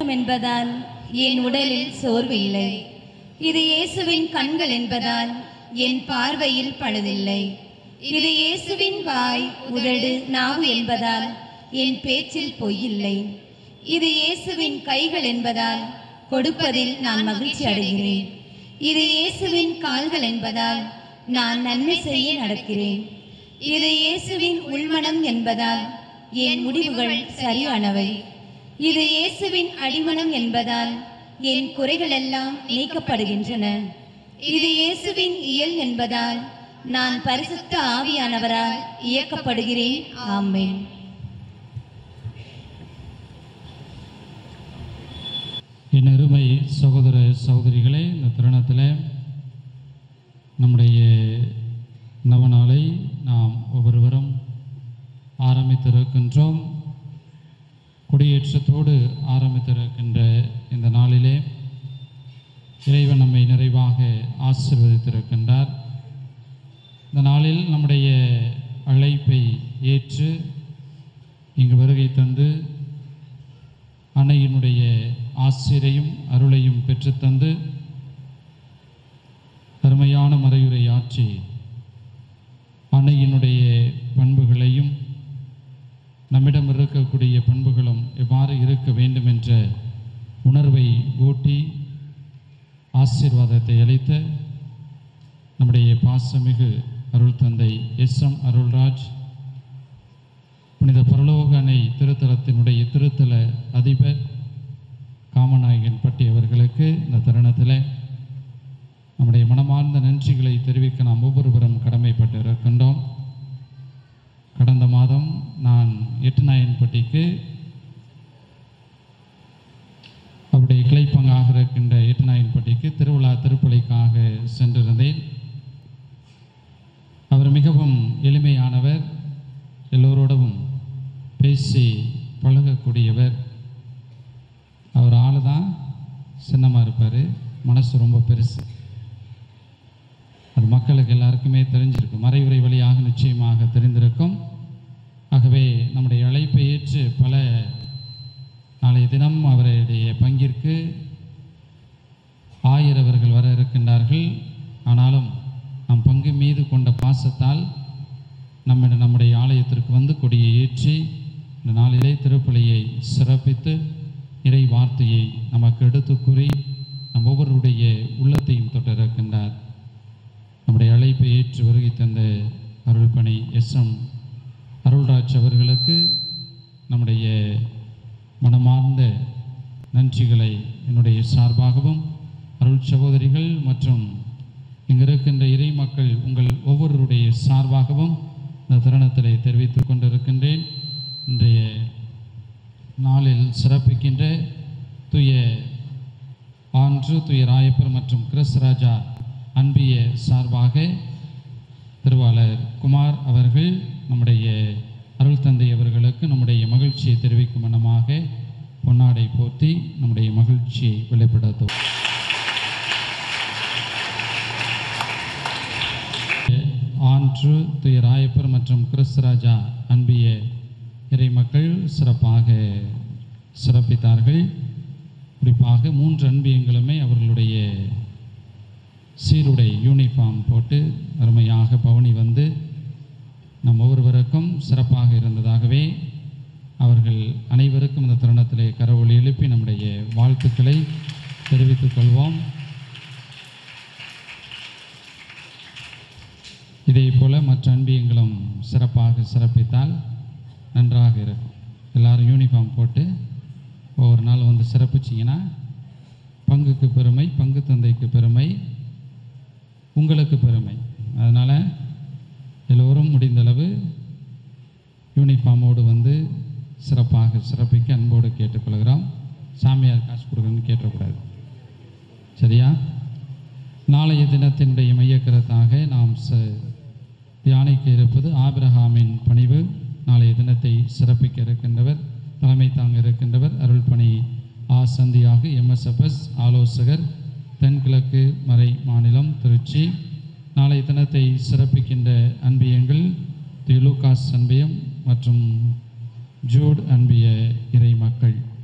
L: என்பதால் என் உடலில் சோர்வு இல்லை இது இயேசுவின் கண்கள் என்பதால் என் பார்வையில் பழுதில்லை இது இயேசுவின் வாய் உதடு நாவு என்பதால் என் பேச்சில் பொய்யில்லை இது இயேசுவின் கைகள் என்பதால் கொடுப்பதில் நான் மகிழ்ச்சி அடைகிறேன் இது இயேசுவின் கால்கள் என்பதால் நான் நன்மை செய்ய நடக்கிறேன் இது இயேசுவின் உள்மனம் என்பதால் என் முடிவுகள் சரியானவை இது இயேசுவின் அடிமனம் என்பதால் என் குறைகள் எல்லாம் நீக்கப்படுகின்றன இது இயேசுவின் இயல் என்பதால் நான் பரிசுத்த ஆவியானவரால் இயக்கப்படுகிறேன் ஆமென்
H: என் அருமை சகோதர சகோதரிகளே இந்த தருணத்தில் நம்முடைய நவநாளை நாம் ஒவ்வொருவரும் ஆரம்பித்திருக்கின்றோம் கொடியேற்றத்தோடு ஆரம்பித்திருக்கின்ற இந்த நாளிலே இறைவன் நம்மை நிறைவாக ஆசிர்வதித்திருக்கின்றார் இந்த நாளில் நம்முடைய அழைப்பை ஏற்று இங்கு வருகை தந்து அன்னையினுடைய ஆசிரையும் அருளையும் பெற்றுத்தந்து அருமையான மறையுரை ஆற்றி அன்னையினுடைய பண்புகளையும் நம்மிடம் இருக்கக்கூடிய பண்புகளும் எவ்வாறு இருக்க வேண்டும் என்ற உணர்வை ஊட்டி ஆசீர்வாதத்தை அளித்த நம்முடைய பாசமிகு அருள் தந்தை எஸ் எம் அருள்ராஜ் புனித பரலோக அணை திருத்தலத்தினுடைய திருத்தல அதிபர் காமநாயகன் பட்டி அவர்களுக்கு இந்த தருணத்தில் நம்முடைய மனமார்ந்த நன்றிகளை தெரிவிக்க நாம் ஒவ்வொருவரும் கடமைப்பட்டு இருக்கின்றோம் கடந்த மாதம் நான் எட்டுநாயன்பட்டிக்கு அவருடைய கிளைப்பங்காக இருக்கின்ற எட்டுநாயன்பட்டிக்கு திருவிழா திருப்பலிக்காக சென்றிருந்தேன் அவர் மிகவும் எளிமையானவர் எல்லோரோடவும் பேசி பழகக்கூடியவர் அவர் ஆள் தான் சின்னமாக இருப்பார் மனசு ரொம்ப பெருசு அது மக்களுக்கு எல்லாருக்குமே தெரிஞ்சிருக்கும் மறைவுரை வழியாக நிச்சயமாக தெரிந்திருக்கும் ஆகவே நம்முடைய அழைப்பை ஏற்று பல நாளைய தினம் அவருடைய பங்கிற்கு ஆயிரவர்கள் வர இருக்கின்றார்கள் ஆனாலும் நம் பங்கு மீது கொண்ட பாசத்தால் நம்மிடம் நம்முடைய ஆலயத்திற்கு வந்து கொடியை ஏற்றி இந்த நாளிலே திருப்பலியை சிறப்பித்து இறை வார்த்தையை நமக்கு எடுத்து கூறி நம் ஒவ்வொருடைய உள்ளத்தையும் தொட்டிருக்கின்றார் நம்முடைய அழைப்பை ஏற்று வருகை தந்த அருள்பணி எஸ் எம் அருள்ராஜ் அவர்களுக்கு நம்முடைய மனமார்ந்த நன்றிகளை என்னுடைய சார்பாகவும் அருள் சகோதரிகள் மற்றும் இங்கு இருக்கின்ற இறை மக்கள் உங்கள் ஒவ்வொருவருடைய சார்பாகவும் இந்த தருணத்திலே தெரிவித்துக் கொண்டிருக்கின்றேன் இன்றைய நாளில் சிறப்பிக்கின்ற தூய ஆன்று தூய ராயப்பர் மற்றும் கிறிஸ்ராஜா அன்பிய சார்பாக திருவாளர் குமார் அவர்கள் நம்முடைய அருள் தந்தை அவர்களுக்கு நம்முடைய மகிழ்ச்சியை தெரிவிக்கும் வண்ணமாக பொன்னாடை போர்த்தி நம்முடைய மகிழ்ச்சியை வெளிப்படுத்தும் ஆன்று துய ராயப்பர் மற்றும் கிறிஸ்தராஜா அன்பிய இறை மக்கள் சிறப்பாக சிறப்பித்தார்கள் குறிப்பாக மூன்று அன்பியங்களுமே அவர்களுடைய சீருடை யூனிஃபார்ம் போட்டு அருமையாக பவனி வந்து நம் ஒவ்வொருவருக்கும் சிறப்பாக இருந்ததாகவே அவர்கள் அனைவருக்கும் இந்த தருணத்திலே கரவொலி எழுப்பி நம்முடைய வாழ்த்துக்களை தெரிவித்துக் கொள்வோம் இதே போல மற்ற அன்பியங்களும் சிறப்பாக சிறப்பித்தால் நன்றாக இருக்கும் எல்லாரும் யூனிஃபார்ம் போட்டு ஒவ்வொரு நாள் வந்து சிறப்பிச்சிங்கன்னா பங்குக்கு பெருமை பங்கு தந்தைக்கு பெருமை உங்களுக்கு பெருமை அதனால் எல்லோரும் முடிந்தளவு யூனிஃபார்மோடு வந்து சிறப்பாக சிறப்பிக்க அன்போடு கேட்டுக்கொள்கிறோம் சாமியார் காசு கொடுக்கணும்னு கேட்டக்கூடாது சரியா நாளைய தினத்தினுடைய மையக்கருத்தாக நாம் ச தியானிக்க இருப்பது ஆபிரஹாமின் பணிவு நாளைய தினத்தை சிறப்பிக்க இருக்கின்றவர் தலைமை தாங்க இருக்கின்றவர் அருள்பணி ஆசந்தியாக எம்எஸ்எஃப்எஸ் ஆலோசகர் தென்கிழக்கு மறை மாநிலம் திருச்சி நாளைய தினத்தை சிறப்பிக்கின்ற அன்பியங்கள் திரு லூகாஸ் அன்பியம் மற்றும் ஜூட் அன்பிய இறை மக்கள்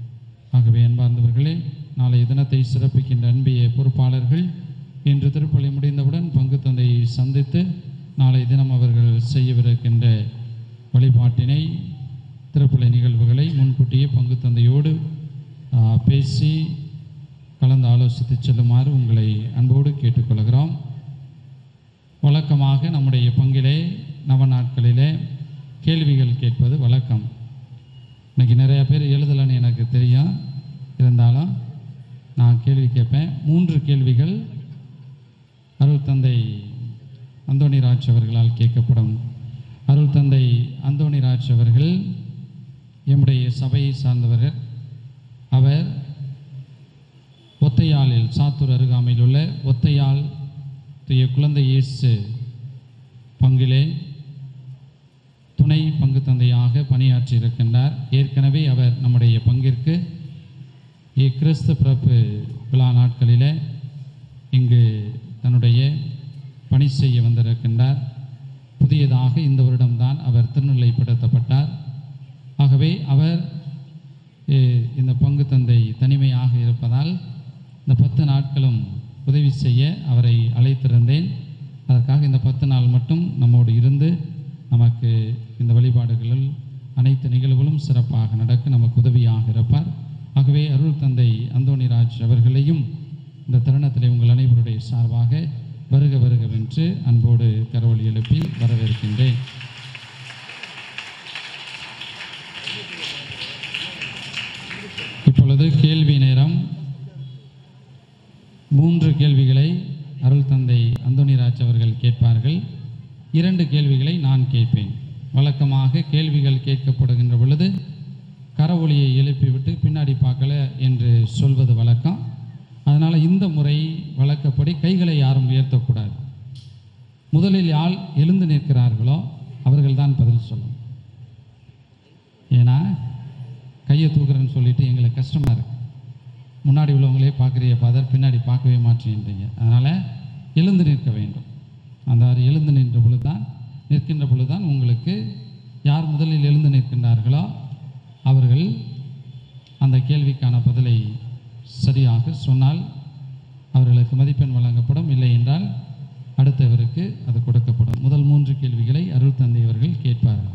H: ஆகவே அன்பார்ந்தவர்களே நாளைய தினத்தை சிறப்பிக்கின்ற அன்பிய பொறுப்பாளர்கள் இன்று திருப்பலி முடிந்தவுடன் பங்கு தந்தையை சந்தித்து நாளை தினம் அவர்கள் செய்யவிருக்கின்ற வழிபாட்டினை திருப்பலி நிகழ்வுகளை முன்கூட்டியே பங்கு தந்தையோடு ஆ, பேசி கலந்து ஆலோசித்து செல்லுமாறு உங்களை அன்போடு கேட்டுக்கொள்கிறோம் வழக்கமாக நம்முடைய பங்கிலே நவ நாட்களிலே கேள்விகள் கேட்பது வழக்கம் இன்னைக்கு நிறைய பேர் எழுதலைன்னு எனக்கு தெரியும் இருந்தாலும் நான் கேள்வி கேட்பேன் மூன்று கேள்விகள் அருள் தந்தை அந்தோணிராஜ் அவர்களால் கேட்கப்படும் அருள் தந்தை அந்தோணிராஜ் அவர்கள் எம்முடைய சபையை சார்ந்தவர் அவர் ஒத்தையாளில் சாத்தூர் அருகாமையில் உள்ள ஒத்தையாள் தூய குழந்தை இயேசு பங்கிலே துணை பங்கு தந்தையாக பணியாற்றி இருக்கின்றார் ஏற்கனவே அவர் நம்முடைய பங்கிற்கு இ- கிறிஸ்து பிறப்பு விழா நாட்களிலே இங்கு தன்னுடைய பணி செய்ய வந்திருக்கின்றார் புதியதாக இந்த வருடம்தான் அவர் திருநிலைப்படுத்தப்பட்டார் ஆகவே அவர் எ, இந்த பங்கு தந்தை தனிமையாக இருப்பதால் இந்த பத்து நாட்களும் உதவி செய்ய அவரை அழைத்திருந்தேன் அதற்காக இந்த பத்து நாள் மட்டும் நம்மோடு இருந்து நமக்கு இந்த வழிபாடுகளில் அனைத்து நிகழ்வுகளும் சிறப்பாக நடக்க நமக்கு உதவியாக இருப்பார் ஆகவே அருள் தந்தை அந்தோணிராஜ் அவர்களையும் இந்த தருணத்தில் உங்கள் அனைவருடைய சார்பாக வருக வருகவென்று அன்போடு கரவொலி எழுப்பி வரவேற்கின்றேன் இப்பொழுது கேள்வி நேரம் மூன்று கேள்விகளை அருள் தந்தை அந்தோணிராஜ் அவர்கள் கேட்பார்கள் இரண்டு கேள்விகளை நான் கேட்பேன் வழக்கமாக கேள்விகள் கேட்கப்படுகின்ற பொழுது கரவொலியை எழுப்பிவிட்டு பின்னாடி பார்க்கல என்று சொல்வது வழக்கம் அதனால் இந்த முறை வழக்கப்படி கைகளை யாரும் உயர்த்தக்கூடாது முதலில் யார் எழுந்து நிற்கிறார்களோ அவர்கள்தான் பதில் சொல்லணும் ஏன்னா கையை தூக்குறேன்னு சொல்லிட்டு எங்களுக்கு கஷ்டமாக இருக்கு முன்னாடி உள்ளவங்களே பார்க்குறிய ஃபாதர் பின்னாடி பார்க்கவே மாட்டேன்றீங்க அதனால் எழுந்து நிற்க வேண்டும் அந்த மாதிரி எழுந்து நின்ற பொழுது தான் நிற்கின்ற பொழுது தான் உங்களுக்கு யார் முதலில் எழுந்து நிற்கின்றார்களோ அவர்கள் அந்த கேள்விக்கான பதிலை சரியாக சொன்னால் அவர்களுக்கு மதிப்பெண் வழங்கப்படும் இல்லை என்றால் அடுத்தவருக்கு அது கொடுக்கப்படும் முதல் மூன்று கேள்விகளை அருள் தந்தை அவர்கள் கேட்பார்கள்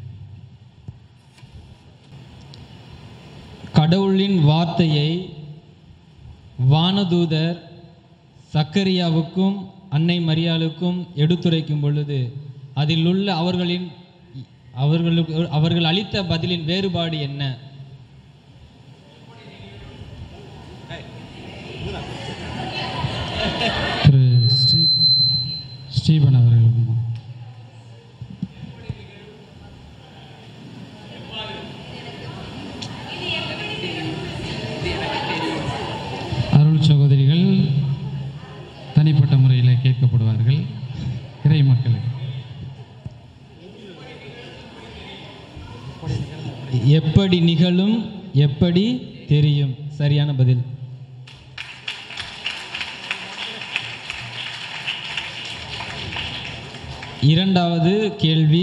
P: கடவுளின் வார்த்தையை வானதூதர் சக்கரியாவுக்கும் அன்னை மரியாளுக்கும் எடுத்துரைக்கும் பொழுது அதில் உள்ள அவர்களின் அவர்களுக்கு அவர்கள் அளித்த பதிலின் வேறுபாடு என்ன
H: திரு ஸ்ரீ ஸ்ரீபன் அவர்களும் அருள் சகோதரிகள் தனிப்பட்ட முறையில் கேட்கப்படுவார்கள் இறை மக்களுக்கு
P: எப்படி நிகழும் எப்படி தெரியும் சரியான பதில் இரண்டாவது கேள்வி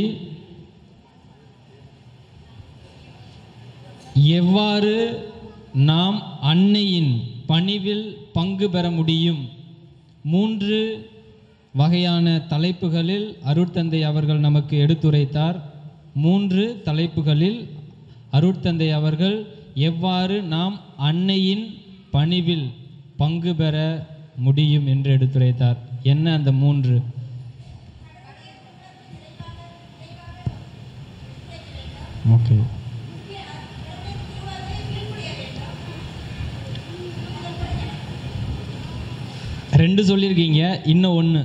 P: எவ்வாறு நாம் அன்னையின் பணிவில் பங்கு பெற முடியும் மூன்று வகையான தலைப்புகளில் அருட்தந்தை அவர்கள் நமக்கு எடுத்துரைத்தார் மூன்று தலைப்புகளில் அருட்தந்தை அவர்கள் எவ்வாறு நாம் அன்னையின் பணிவில் பங்கு பெற முடியும் என்று எடுத்துரைத்தார் என்ன அந்த மூன்று ஓகே ரெண்டு சொல்லியிருக்கீங்க இன்னும் ஒன்று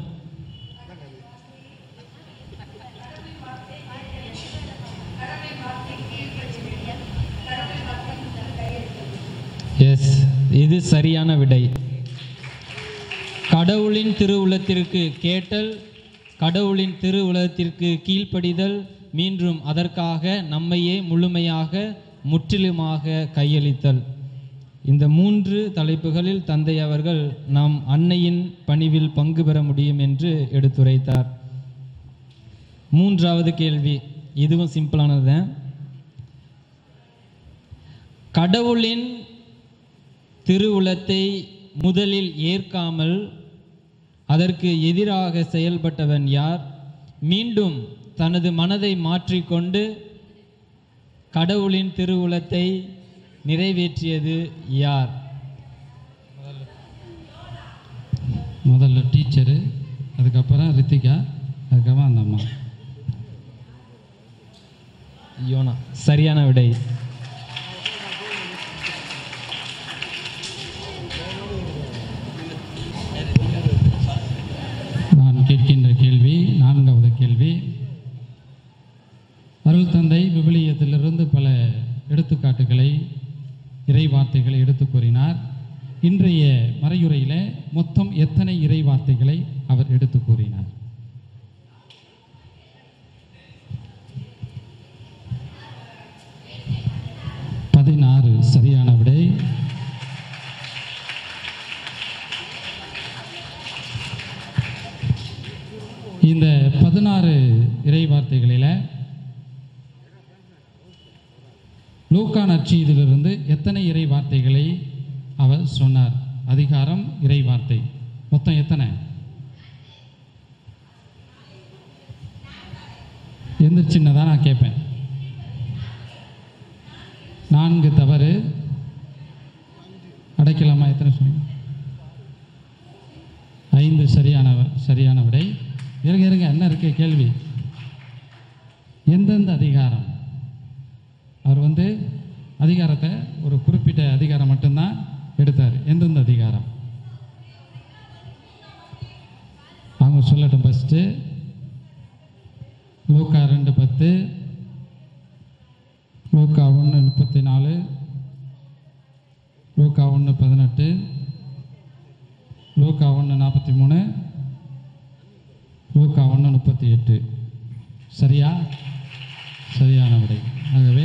P: எஸ் இது சரியான விடை கடவுளின் திருவுளத்திற்கு கேட்டல் கடவுளின் திருவுலகத்திற்கு கீழ்ப்படிதல் மீண்டும் அதற்காக நம்மையே முழுமையாக முற்றிலுமாக கையளித்தல் இந்த மூன்று தலைப்புகளில் தந்தை அவர்கள் நாம் அன்னையின் பணிவில் பங்கு பெற முடியும் என்று எடுத்துரைத்தார் மூன்றாவது கேள்வி இதுவும் சிம்பிளானது தான் கடவுளின் திருவுளத்தை முதலில் ஏற்காமல் அதற்கு எதிராக செயல்பட்டவன் யார் மீண்டும் தனது மனதை மாற்றிக்கொண்டு கடவுளின் திருவுளத்தை நிறைவேற்றியது யார்
H: முதல்ல டீச்சரு அதுக்கப்புறம் ரித்திகா அதுக்கப்புறம் அந்த அம்மா
P: யோனா சரியான விடை
H: நான் கேட்கின்ற கேள்வி நான்காவது கேள்வி அருள் தந்தை விவிலியத்திலிருந்து பல எடுத்துக்காட்டுகளை இறை வார்த்தைகளை எடுத்து கூறினார் இன்றைய மறையுரையில் மொத்தம் எத்தனை இறை வார்த்தைகளை அவர் எடுத்து கூறினார் பதினாறு சரியான விடை இந்த பதினாறு இறை வார்த்தைகளில் லூக்கா நற்செய்தியிலிருந்து எத்தனை இறை வார்த்தைகளை அவர் சொன்னார் அதிகாரம் இறை வார்த்தை மொத்தம் எத்தனை எந்திரிச்சின்னதான் நான் கேட்பேன் நான்கு தவறு அடைக்கலாமா எத்தனை சொன்னீங்க ஐந்து சரியான சரியான விடை இருங்க இருங்க என்ன இருக்கு கேள்வி எந்தெந்த அதிகாரம் அவர் வந்து அதிகாரத்தை ஒரு குறிப்பிட்ட அதிகாரம் மட்டும்தான் எடுத்தார் எந்தெந்த அதிகாரம் அவங்க சொல்லட்டும் ஃபஸ்ட்டு லூக்கா ரெண்டு பத்து லூக்கா ஒன்று முப்பத்தி நாலு லூக்கா ஒன்று பதினெட்டு லூக்கா ஒன்று நாற்பத்தி மூணு லூக்கா ஒன்று முப்பத்தி எட்டு சரியா சரியான விடை ஆகவே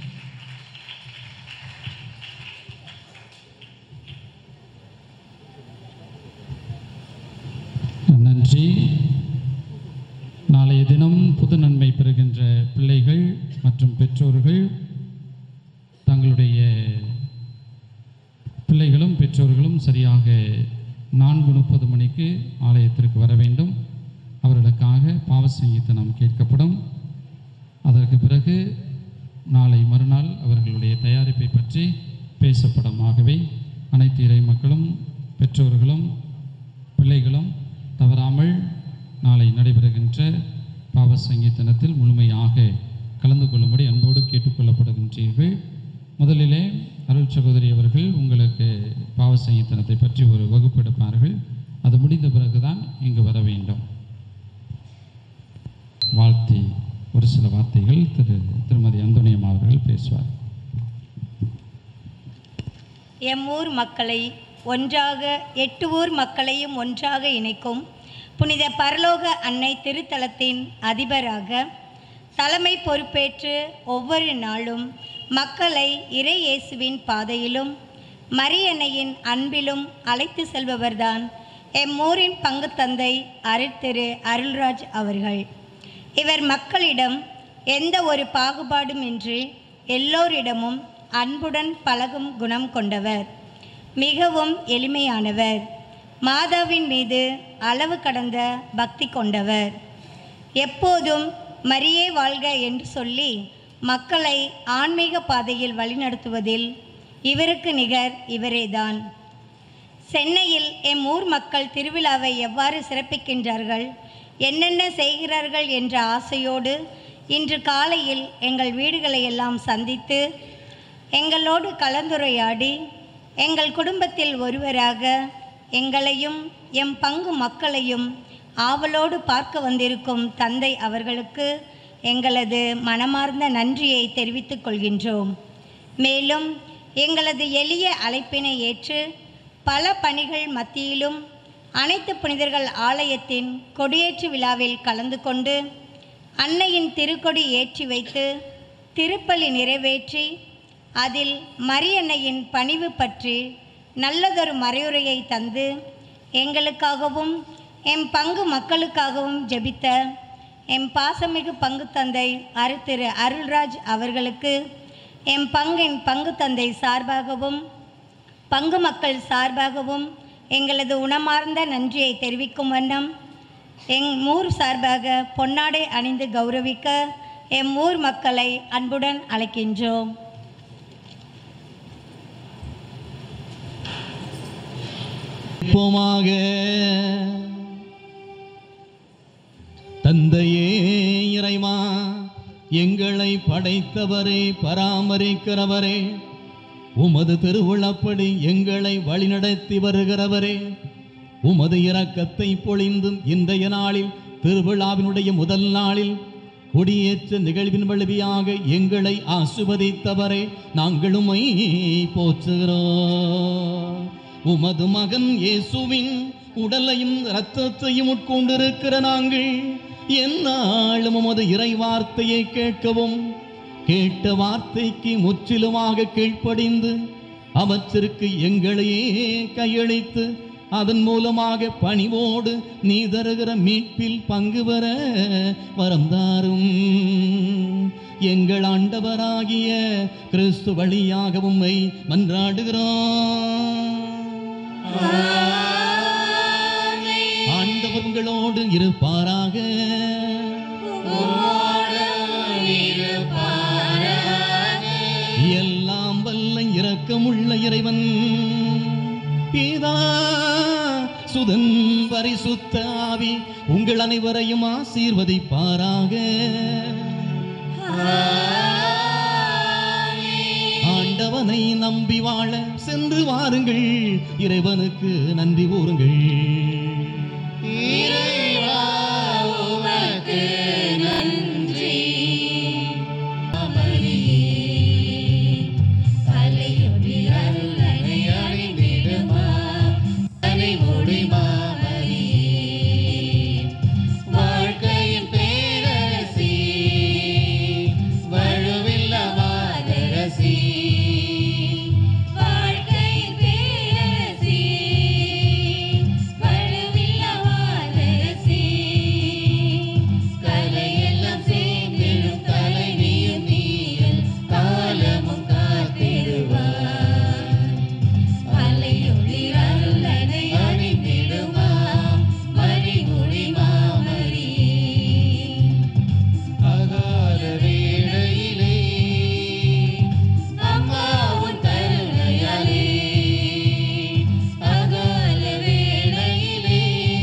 H: நன்றி நாளைய தினம் புது நன்மை பெறுகின்ற பிள்ளைகள் மற்றும் பெற்றோர்கள் தங்களுடைய பிள்ளைகளும் பெற்றோர்களும் சரியாக நான்கு முப்பது மணிக்கு ஆலயத்திற்கு வர வேண்டும் அவர்களுக்காக பாவ சங்கீதனம் கேட்கப்படும் அதற்கு பிறகு நாளை மறுநாள் அவர்களுடைய தயாரிப்பை பற்றி பேசப்படும் ஆகவே அனைத்து இறை மக்களும் பெற்றோர்களும் பிள்ளைகளும் தவறாமல் நாளை நடைபெறுகின்ற பாவ சங்கீதனத்தில் முழுமையாக கலந்து கொள்ளும்படி அன்போடு கேட்டுக்கொள்ளப்படுகின்றீர்கள் முதலிலே அருள் சகோதரி அவர்கள் உங்களுக்கு பாவ சங்கீதனத்தை பற்றி ஒரு வகுப்பு எடுப்பார்கள் அது முடிந்த பிறகுதான் இங்கு வர வேண்டும் வாழ்த்தி ஒரு சில வார்த்தைகள் திரு திருமதி அந்தோனியம் அவர்கள் பேசுவார்
L: எம் ஊர் மக்களை ஒன்றாக எட்டு ஊர் மக்களையும் ஒன்றாக இணைக்கும் புனித பரலோக அன்னை திருத்தலத்தின் அதிபராக தலைமை பொறுப்பேற்று ஒவ்வொரு நாளும் மக்களை இறை இயேசுவின் பாதையிலும் மரியன்னையின் அன்பிலும் அழைத்து செல்பவர்தான் எம் ஊரின் பங்கு தந்தை அருட்திரு அருள்ராஜ் அவர்கள் இவர் மக்களிடம் எந்த ஒரு பாகுபாடும் இன்றி எல்லோரிடமும் அன்புடன் பழகும் குணம் கொண்டவர் மிகவும் எளிமையானவர் மாதாவின் மீது அளவு கடந்த பக்தி கொண்டவர் எப்போதும் மரியே வாழ்க என்று சொல்லி மக்களை ஆன்மீக பாதையில் வழிநடத்துவதில் இவருக்கு நிகர் இவரேதான் சென்னையில் எம் ஊர் மக்கள் திருவிழாவை எவ்வாறு சிறப்பிக்கின்றார்கள் என்னென்ன செய்கிறார்கள் என்ற ஆசையோடு இன்று காலையில் எங்கள் வீடுகளை எல்லாம் சந்தித்து எங்களோடு கலந்துரையாடி எங்கள் குடும்பத்தில் ஒருவராக எங்களையும் எம் பங்கு மக்களையும் ஆவலோடு பார்க்க வந்திருக்கும் தந்தை அவர்களுக்கு எங்களது மனமார்ந்த நன்றியை தெரிவித்துக் கொள்கின்றோம் மேலும் எங்களது எளிய அழைப்பினை ஏற்று பல பணிகள் மத்தியிலும் அனைத்து புனிதர்கள் ஆலயத்தின் கொடியேற்று விழாவில் கலந்து கொண்டு அன்னையின் திருக்கொடி ஏற்றி வைத்து திருப்பலி நிறைவேற்றி அதில் மரியன்னையின் பணிவு பற்றி நல்லதொரு மறையுரையை தந்து எங்களுக்காகவும் எம் பங்கு மக்களுக்காகவும் ஜெபித்த எம் பாசமிகு பங்கு தந்தை அருத்திரு அருள்ராஜ் அவர்களுக்கு எம் பங்கின் பங்கு தந்தை சார்பாகவும் பங்கு மக்கள் சார்பாகவும் எங்களது உணமார்ந்த நன்றியை தெரிவிக்கும் வண்ணம் எங் ஊர் சார்பாக பொன்னாடை அணிந்து கௌரவிக்க எம் ஊர் மக்களை அன்புடன் அழைக்கின்றோம்
F: போமாக தந்தையே இறைவா எங்களை படைத்தவரே பராமரிக்கிறவரே உமது திருவிழப்படி எங்களை வழிநடத்தி வருகிறவரே உமது இரக்கத்தை பொழிந்தும் இன்றைய நாளில் திருவிழாவினுடைய முதல் நாளில் கொடியேற்ற நிகழ்வின் வழியாக எங்களை ஆசுவதித்தவரே நாங்கள் உம்மை போற்றுகிறோம் உமது மகன் இயேசுவின் உடலையும் இரத்தத்தையும் உட்கொண்டிருக்கிற நாங்கள் எந்நாளும் உமது இறை வார்த்தையை கேட்கவும் கேட்ட வார்த்தைக்கு முற்றிலுமாக கீழ்ப்படிந்து அவற்றிற்கு எங்களையே கையளித்து அதன் மூலமாக பணிவோடு நீ தருகிற மீட்பில் பங்கு பெற வரம் தாரும் எங்கள் ஆண்டவராகிய கிறிஸ்து வழியாக உம்மை மன்றாடுகிறோம் ஆண்டவர் உங்களோடு இருப்பாராக எல்லாம் வல்ல இரக்கமுள்ள இறைவன் பிதா சுதன் பரிசுத்த ஆவி உங்கள் அனைவரையும் ஆசீர்வதிப்பாராக ஆண்டவனை நம்பி வாழ சென்று வாருங்கள் இறைவனுக்கு நன்றி கூறுங்கள்
O: இறைவா உமக்கு நன்றி
E: அலையொலி அருளனை அணிந்திடுமா அனைமொழி மாமரியே வாழ்க்கையின் பேரரசி வழுவில்ல மாதரசி வாழ்க்கையின் பேரரசி வழுவில்ல மாதரசி கலையெல்லாம் சேர்ந்திடும் கலைஞயும் நீயல் காலமும் காத்திடுவார் அலையொளி அருளனை அணிந்திடுமா மணிமுடி மாமரியே
O: அகால வேளையிலே
E: அம்மா உன் கருணையாலே அகால வேளையிலே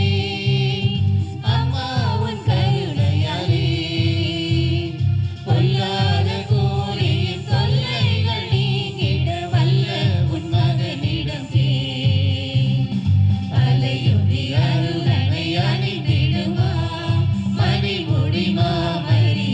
E: அம்மா உன் கருணையாலே பொல்லாத கோழியின் தொல்லைகள் நீங்கிட வல்ல உன் மகனிடம் சேர் அலையொலி அருளனை அணிந்திடுமா மணிமுடி மாமரியே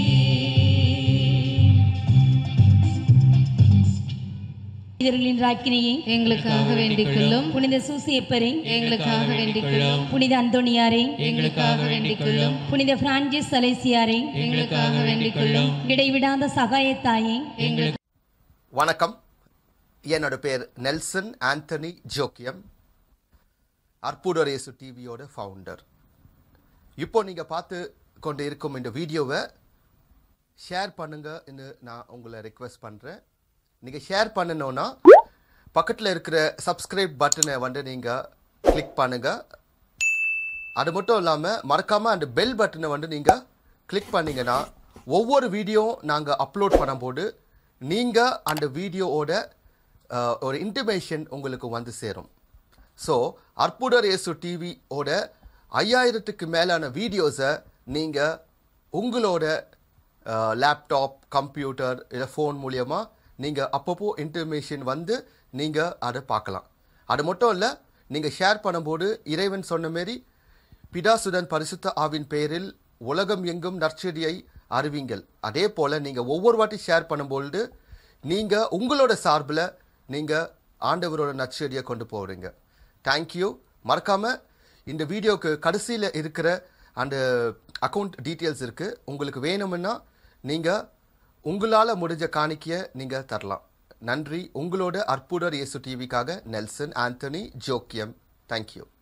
L: மனிதர்களின் ராக்கினியை
D: எங்களுக்காக வேண்டிக் கொள்ளும்
L: புனித சூசியப்பரை
D: எங்களுக்காக வேண்டிக் கொள்ளும்
L: புனித அந்தோணியாரை
D: எங்களுக்காக வேண்டிக் கொள்ளும்
L: புனித பிரான்சிஸ் அலைசியாரை
D: எங்களுக்காக வேண்டிக் கொள்ளும்
L: இடைவிடாத சகாயத்தாயை
D: எங்களுக்கு
A: வணக்கம் என்னோட பேர் நெல்சன் ஆண்டனி ஜோக்கியம் அற்புதரேசு டிவியோட ஃபவுண்டர் இப்போ நீங்கள் பார்த்து கொண்டு இருக்கும் இந்த வீடியோவை ஷேர் பண்ணுங்கன்னு நான் உங்களை ரெக்வெஸ்ட் பண்ணுறேன் நீங்கள் ஷேர் பண்ணணுன்னா பக்கத்தில் இருக்கிற சப்ஸ்கிரைப் பட்டனை வந்து நீங்கள் கிளிக் பண்ணுங்கள் அது மட்டும் இல்லாமல் மறக்காமல் அந்த பெல் பட்டனை வந்து நீங்கள் கிளிக் பண்ணீங்கன்னா ஒவ்வொரு வீடியோ நாங்கள் அப்லோட் பண்ணும்போது நீங்கள் அந்த வீடியோவோட அஹ், ஒரு இன்டிமேஷன் உங்களுக்கு வந்து சேரும் ஸோ அற்புதர் இயேசு டிவியோட ஐயாயிரத்துக்கு மேலான வீடியோஸை நீங்கள் உங்களோட லேப்டாப் கம்ப்யூட்டர் இல்லை ஃபோன் மூலியமாக நீங்கள் அப்பப்போ இன்டர்மேஷன் வந்து நீங்கள் அதை பார்க்கலாம் அது மட்டும் இல்லை நீங்கள் ஷேர் பண்ணும்போது இறைவன் சொன்ன மாரி பிதாசுடன் பரிசுத்த ஆவின் பெயரில் உலகம் எங்கும் நற்செடியை அறிவிங்கள் அதே போல் நீங்கள் ஒவ்வொரு வாட்டி ஷேர் பண்ணும்பொழுது நீங்கள் உங்களோட சார்பில் நீங்கள் ஆண்டவரோட நற்செடியை கொண்டு போகிறீங்க தேங்க்யூ மறக்காமல் இந்த வீடியோக்கு கடைசியில் இருக்கிற அந்த அக்கௌண்ட் டீட்டெயில்ஸ் இருக்குது உங்களுக்கு வேணும்னா நீங்கள் உங்களால் முடிஞ்ச காணிக்கையை நீங்கள் தரலாம் நன்றி உங்களோட அற்புதர் இயேசு டிவிக்காக நெல்சன் ஆண்டனி ஜோக்கியம் தேங்க்யூ